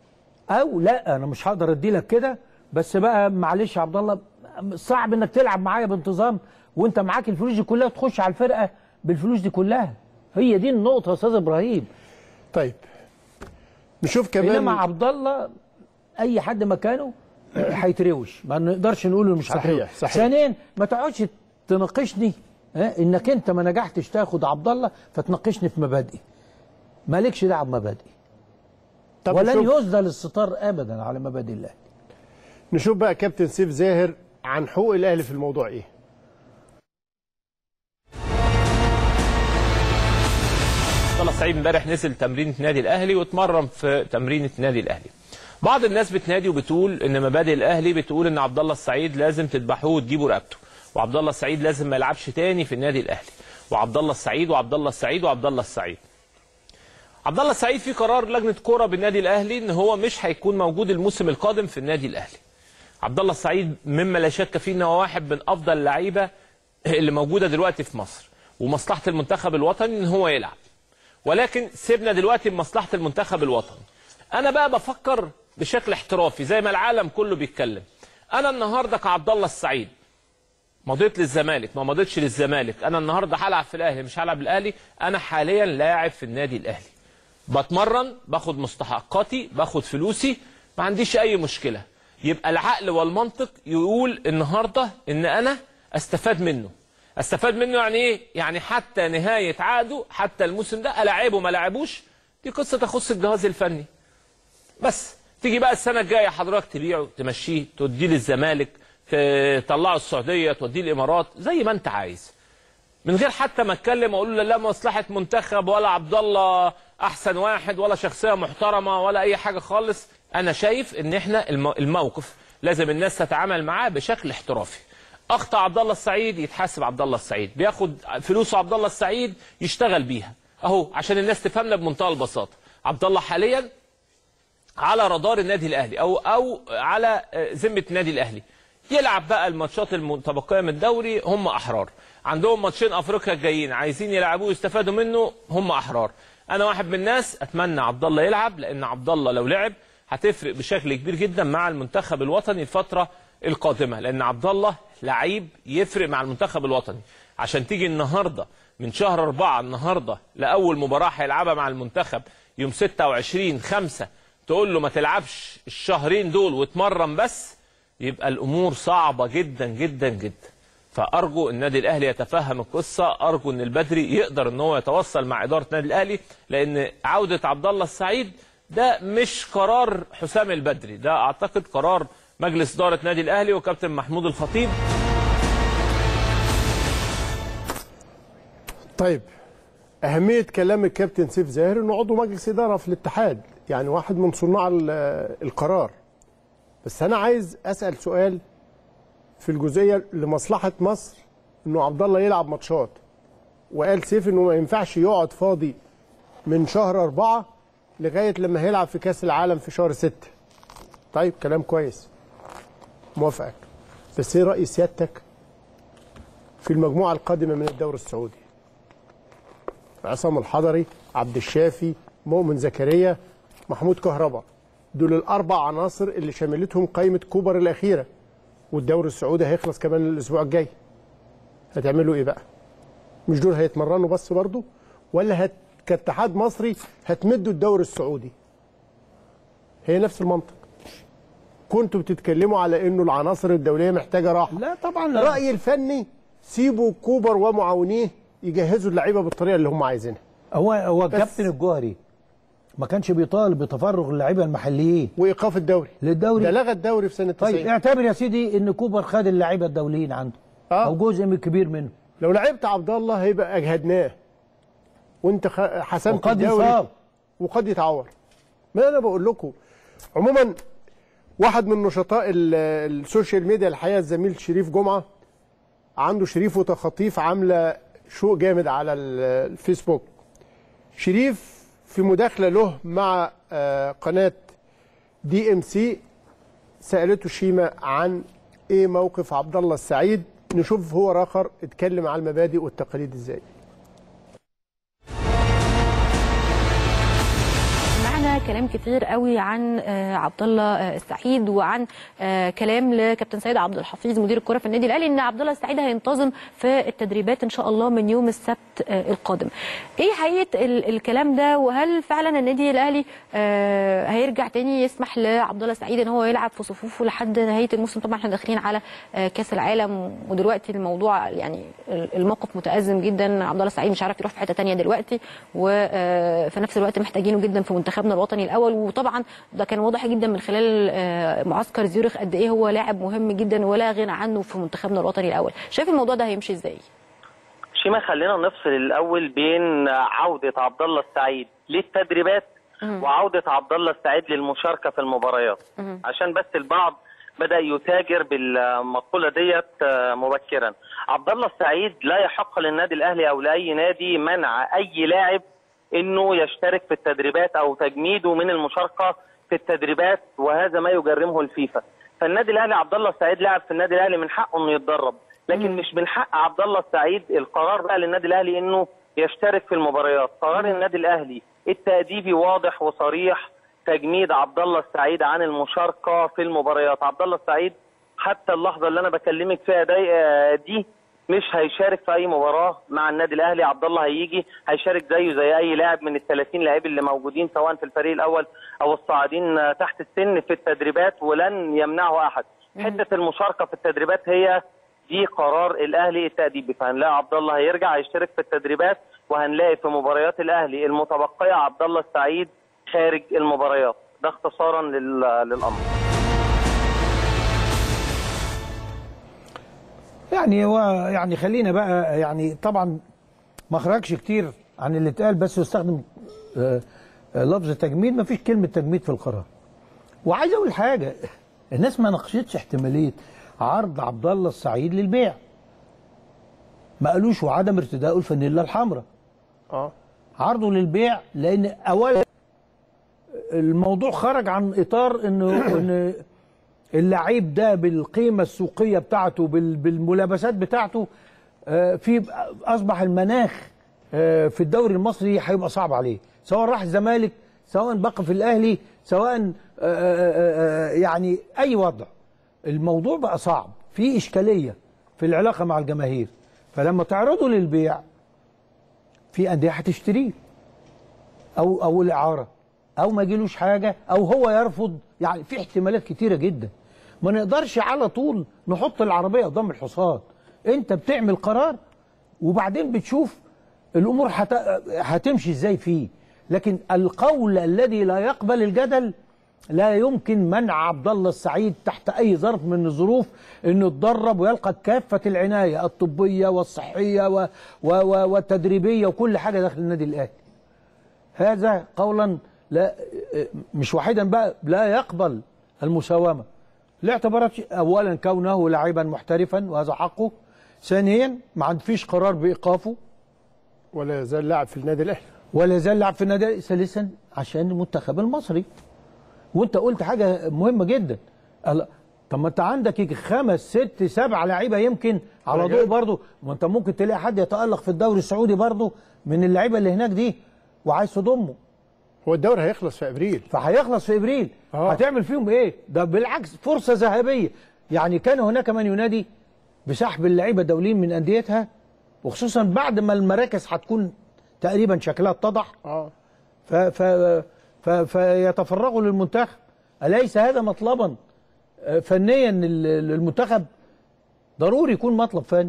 او لا انا مش هقدر ادي لك كده بس بقى معلش يا عبد الله صعب انك تلعب معايا بانتظام وانت معاك الفلوس دي كلها وتخش على الفرقه بالفلوس دي كلها هي دي النقطه يا استاذ ابراهيم طيب نشوف كمان انما عبد الله اي حد مكانه آه، هيتروش ما نقدرش نقول إنه مش صحيح، هيتروش. صحيح. ثانيا ما تقعدش تناقشني ها انك انت ما نجحتش تاخد عبد الله فتناقشني في مبادئي مالكش دعوه بمبادئي طب ولن نشوف- يسدل الستار ابدا على مبادئ الله نشوف بقى كابتن سيف زاهر عن حقوق الاهلي في الموضوع ايه عبد الله السعيد امبارح نزل تمرينة نادي الاهلي واتمرن في تمرينة نادي الاهلي بعض الناس بتنادي وبتقول ان مبادئ الاهلي بتقول ان عبد الله السعيد لازم تذبحوه وتجيبوا رقبته وعبد الله السعيد لازم ما يلعبش تاني في النادي الاهلي وعبد الله السعيد وعبد الله السعيد وعبد الله السعيد عبد الله السعيد في قرار لجنه كوره بالنادي الاهلي ان هو مش هيكون موجود الموسم القادم في النادي الاهلي عبد الله السعيد مما لا شك فيه ان هو واحد من افضل اللعيبه اللي موجوده دلوقتي في مصر ومصلحه المنتخب الوطني ان هو يلعب ولكن سيبنا دلوقتي بمصلحه المنتخب الوطني انا بقى بفكر بشكل احترافي زي ما العالم كله بيتكلم انا النهارده كعبد الله السعيد مضيت للزمالك ما مضيتش للزمالك انا النهارده هلعب في الاهلي مش هلعب الاهلي انا حاليا لاعب في النادي الاهلي بتمرن باخد مستحقاتي باخد فلوسي ما عنديش اي مشكله يبقى العقل والمنطق يقول النهارده ان انا استفاد منه استفاد منه يعني ايه يعني حتى نهايه عقده حتى الموسم ده الاعبه ما لعبوش دي قصه تخص الجهاز الفني بس تيجي بقى السنه الجايه حضرتك تبيعه تمشيه توديه للزمالك تطلعه السعوديه توديه الامارات زي ما انت عايز من غير حتى ما اتكلم اقول له لا مصلحه منتخب ولا عبد الله احسن واحد ولا شخصيه محترمه ولا اي حاجه خالص انا شايف ان احنا الم- الموقف لازم الناس تتعامل معاه بشكل احترافي اخطا عبد الله السعيد يتحاسب عبد الله السعيد بياخد فلوسه عبد الله السعيد يشتغل بيها اهو عشان الناس تفهمنا بمنتهى البساطه عبد الله حاليا على رادار النادي الاهلي او او على آه، ذمه النادي الاهلي يلعب بقى الماتشات المتبقيه من الدوري هم احرار عندهم ماتشين افريقيا جايين عايزين يلعبوه يستفادوا منه هم احرار انا واحد من الناس اتمنى عبد الله يلعب لان عبد الله لو لعب هتفرق بشكل كبير جدا مع المنتخب الوطني الفتره القادمه لان عبد الله لعيب يفرق مع المنتخب الوطني عشان تيجي النهارده من شهر أربعة النهارده لاول مباراه هيلعبها مع المنتخب يوم 26 5 تقول له ما تلعبش الشهرين دول واتمرن بس يبقى الامور صعبه جدا جدا جدا فارجو النادي الاهلي يتفهم القصه ارجو ان البدري يقدر ان هو يتوصل مع اداره النادي الاهلي لان عوده عبد الله السعيد ده مش قرار حسام البدري ده اعتقد قرار مجلس اداره النادي الاهلي وكابتن محمود الخطيب طيب أهمية كلام الكابتن سيف زاهر إنه عضو مجلس إدارة في الاتحاد يعني واحد من صناع ال- القرار بس أنا عايز أسأل سؤال في الجزئية لمصلحة مصر إنه عبد الله يلعب ماتشات وقال سيف إنه ما ينفعش يقعد فاضي من شهر أربعة لغاية لما هيلعب في كأس العالم في شهر ستة طيب كلام كويس موافقك بس إيه رأي سيادتك في المجموعة القادمة من الدوري السعودي عصام الحضري عبد الشافي مؤمن زكريا محمود كهربا دول الاربع عناصر اللي شملتهم قائمه كوبر الاخيره والدوري السعودي هيخلص كمان الاسبوع الجاي هتعملوا ايه بقى مش دول هيتمرنوا بس برضه ولا هت... كاتحاد مصري هتمدوا الدوري السعودي هي نفس المنطق كنتوا بتتكلموا على انه العناصر الدوليه محتاجه راحه لا طبعا لا. رايي الفني سيبوا كوبر ومعاونيه يجهزوا اللعيبه بالطريقه اللي هم عايزينها هو هو بس- الكابتن الجوهري ما كانش بيطالب بتفرغ اللعيبه المحليين وايقاف الدوري للدوري ده لغى الدوري في سنه 90 طيب اعتبر يا سيدي ان كوبر خد اللعيبه الدوليين عنده آه. او جزء من كبير منه لو لعبت عبد الله هيبقى اجهدناه وانت خ- حسمت وقد الدوري يصاب. وقد يتعور ما انا بقول لكم عموما واحد من نشطاء ال- السوشيال ميديا الحقيقه الزميل شريف جمعه عنده شريف وتخاطيف عامله شو جامد على ال- الفيسبوك شريف في مداخله له مع آه، قناه دي ام سي سالته شيماء عن ايه موقف عبد الله السعيد نشوف هو راخر اتكلم على المبادئ والتقاليد ازاي معنا كلام كتير قوي عن آه، عبد الله آه، السعيد وعن آه، كلام لكابتن سيد عبد الحفيظ مدير الكره في النادي الاهلي ان عبد الله السعيد هينتظم في التدريبات ان شاء الله من يوم السبت آه، القادم. ايه حقيقه ال- الكلام ده وهل فعلا النادي الاهلي آه، هيرجع تاني يسمح لعبد الله السعيد ان هو يلعب في صفوفه لحد نهايه الموسم طبعا احنا داخلين على آه، كاس العالم ودلوقتي الموضوع يعني الموقف متازم جدا عبد الله السعيد مش عارف يروح في حته تانية دلوقتي وفي نفس الوقت محتاجينه جدا في منتخبنا الوطني الاول وطبعا ده كان واضح جدا من خلال آه، معسكر زيورخ قد ايه هو لاعب مهم جدا ولا غنى عنه في منتخبنا الوطني الاول شايف الموضوع ده هيمشي ازاي شيما خلينا نفصل الاول بين عوده عبد الله السعيد للتدريبات وعوده عبد الله السعيد للمشاركه في المباريات عشان بس البعض بدا يتاجر بالمقوله ديت آه، مبكرا عبد الله السعيد لا يحق للنادي الاهلي او لاي نادي منع اي لاعب انه يشترك في التدريبات او تجميده من المشاركه في التدريبات وهذا ما يجرمه الفيفا فالنادي الاهلي عبد الله السعيد لاعب في النادي الاهلي من حقه انه يتدرب لكن مش من حق عبد الله السعيد القرار بقى للنادي الاهلي انه يشترك في المباريات قرار النادي الاهلي التاديبي واضح وصريح تجميد عبد الله السعيد عن المشاركه في المباريات عبد الله السعيد حتى اللحظه اللي انا بكلمك فيها دي, آه، دي مش هيشارك في اي مباراه مع النادي الاهلي عبد الله هيجي هيشارك زيه زي اي لاعب من ال 30 لاعب اللي موجودين سواء في الفريق الاول او الصاعدين آه، تحت السن في التدريبات ولن يمنعه احد حته المشاركه في التدريبات هي دي قرار الاهلي التاديبي فهنلاقي عبد الله هيرجع يشترك في التدريبات وهنلاقي في مباريات الاهلي المتبقيه عبد الله السعيد خارج المباريات ده اختصارا لل- للامر يعني هو يعني خلينا بقى يعني طبعا ما خرجش كتير عن اللي اتقال بس يستخدم آه، آه، لفظ تجميد ما فيش كلمه تجميد في القرار وعايز اقول حاجه الناس ما ناقشتش احتماليه عرض عبد الله السعيد للبيع ما قالوش وعدم ارتداء الفانيلا الحمراء اه عرضه للبيع لان اولا الموضوع خرج عن اطار انه ان اللعيب ده بالقيمه السوقيه بتاعته بال- بالملابسات بتاعته آه، في اصبح المناخ آه، في الدوري المصري هيبقى صعب عليه سواء راح الزمالك سواء بقى في الاهلي سواء آه، آه، آه، يعني اي وضع الموضوع بقى صعب في اشكاليه في العلاقه مع الجماهير فلما تعرضه للبيع في انديه هتشتريه او او الاعاره او ما يجيلوش حاجه او هو يرفض يعني في احتمالات كتيره جدا ما نقدرش على طول نحط العربيه قدام الحصان انت بتعمل قرار وبعدين بتشوف الامور هت... هتمشي ازاي فيه لكن القول الذي لا يقبل الجدل لا يمكن منع عبد الله السعيد تحت اي ظرف من الظروف انه يتدرب ويلقى كافه العنايه الطبيه والصحيه و... و... و... والتدريبيه وكل حاجه داخل النادي الاهلي هذا قولا لا مش واحدا بقى لا يقبل المساومه لاعتبارات اولا كونه لاعبا محترفا وهذا حقه ثانيا ما فيش قرار بايقافه ولا يزال لاعب في النادي الاهلي ولا يزال لاعب في النادي الأهلي. ثالثا عشان المنتخب المصري وانت قلت حاجه مهمه جدا قال- طب ما انت عندك يجي خمس ست سبع لعيبه يمكن على ضوء بجد؟ برضه ما انت ممكن تلاقي حد يتالق في الدوري السعودي برضه من اللعيبه اللي هناك دي وعايز تضمه هو الدوري هيخلص في ابريل فهيخلص في ابريل آه. هتعمل فيهم ايه ده بالعكس فرصه ذهبيه يعني كان هناك من ينادي بسحب اللعيبه الدوليين من انديتها وخصوصا بعد ما المراكز هتكون تقريبا شكلها اتضح اه ف ف ف فيتفرغوا للمنتخب اليس هذا مطلبا آه، فنيا لل- للمنتخب ضروري يكون مطلب فني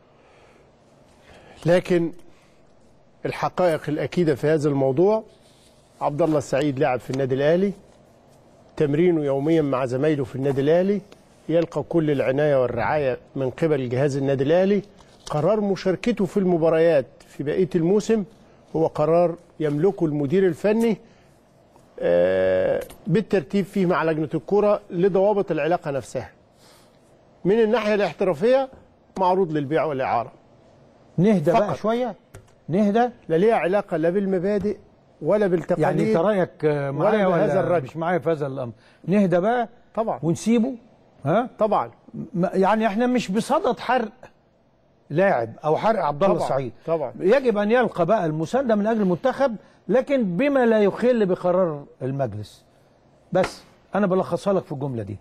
لكن الحقائق الاكيده في هذا الموضوع عبد الله السعيد لاعب في النادي الاهلي تمرينه يوميا مع زمايله في النادي الاهلي يلقى كل العنايه والرعايه من قبل جهاز النادي الاهلي قرار مشاركته في المباريات في بقيه الموسم هو قرار يملكه المدير الفني آه، بالترتيب فيه مع لجنه الكره لضوابط العلاقه نفسها من الناحيه الاحترافيه معروض للبيع والاعاره نهدى بقى فقط. شويه نهدى لا ليها علاقه لا بالمبادئ ولا بالتقاليد يعني انت رايك آه، معايا ولا ولا بهذا الرجل. مش معايا في هذا الامر نهدى بقى طبعا ونسيبه ها طبعا م- يعني احنا مش بصدد حرق لاعب او حرق عبد الله طبعا السعيد طبعا يجب ان يلقى بقى المسانده من اجل المنتخب لكن بما لا يخل بقرار المجلس بس انا بلخصها لك في الجمله دي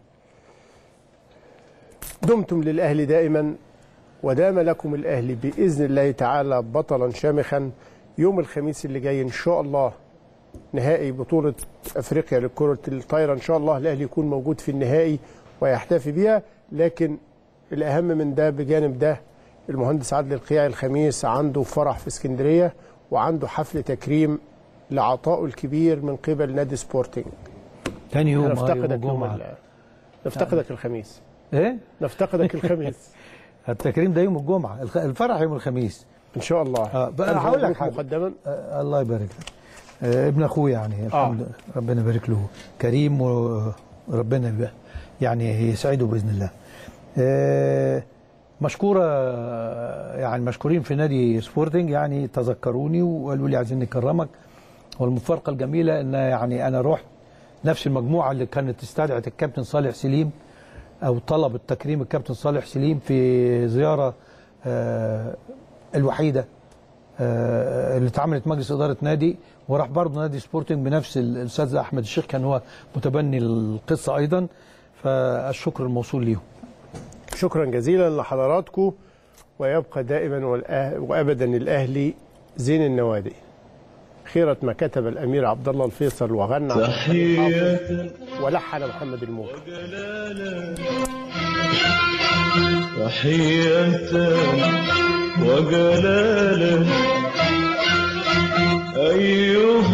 دمتم للاهلي دائما ودام لكم الاهلي باذن الله تعالى بطلا شامخا يوم الخميس اللي جاي ان شاء الله نهائي بطوله افريقيا لكره الطايره ان شاء الله الاهلي يكون موجود في النهائي ويحتفي بيها لكن الاهم من ده بجانب ده المهندس عادل القيعي الخميس عنده فرح في اسكندريه وعنده حفل تكريم لعطائه الكبير من قبل نادي سبورتنج تاني يوم آه، يوم نفتقدك يوم الجمعة. ال- نفتقدك الخميس ايه نفتقدك الخميس التكريم ده يوم الجمعه الخ- الفرح يوم الخميس ان شاء الله اه بقى ألف هقول لك مبروك حاجه مقدما آه الله يبارك لك آه ابن اخويا يعني الحمد لله ربنا يبارك له كريم وربنا يبقى يعني يسعده باذن الله آه مشكوره آه، يعني مشكورين في نادي سبورتنج يعني تذكروني وقالوا لي عايزين نكرمك والمفارقه الجميله ان يعني انا رحت نفس المجموعه اللي كانت استدعت الكابتن صالح سليم او طلب التكريم الكابتن صالح سليم في زياره آه الوحيده آه، اللي اتعملت مجلس اداره نادي وراح برضه نادي سبورتنج بنفس ال- الاستاذ احمد الشيخ كان هو متبني القصه ايضا فالشكر الموصول ليهم شكرا جزيلا لحضراتكم ويبقى دائما والأه- وابدا الاهلي زين النوادي خيرة ما كتب الامير عبد الله الفيصل وغنى عبد الحليم حافظ ولحن محمد الموجي تحية وجلالا أيها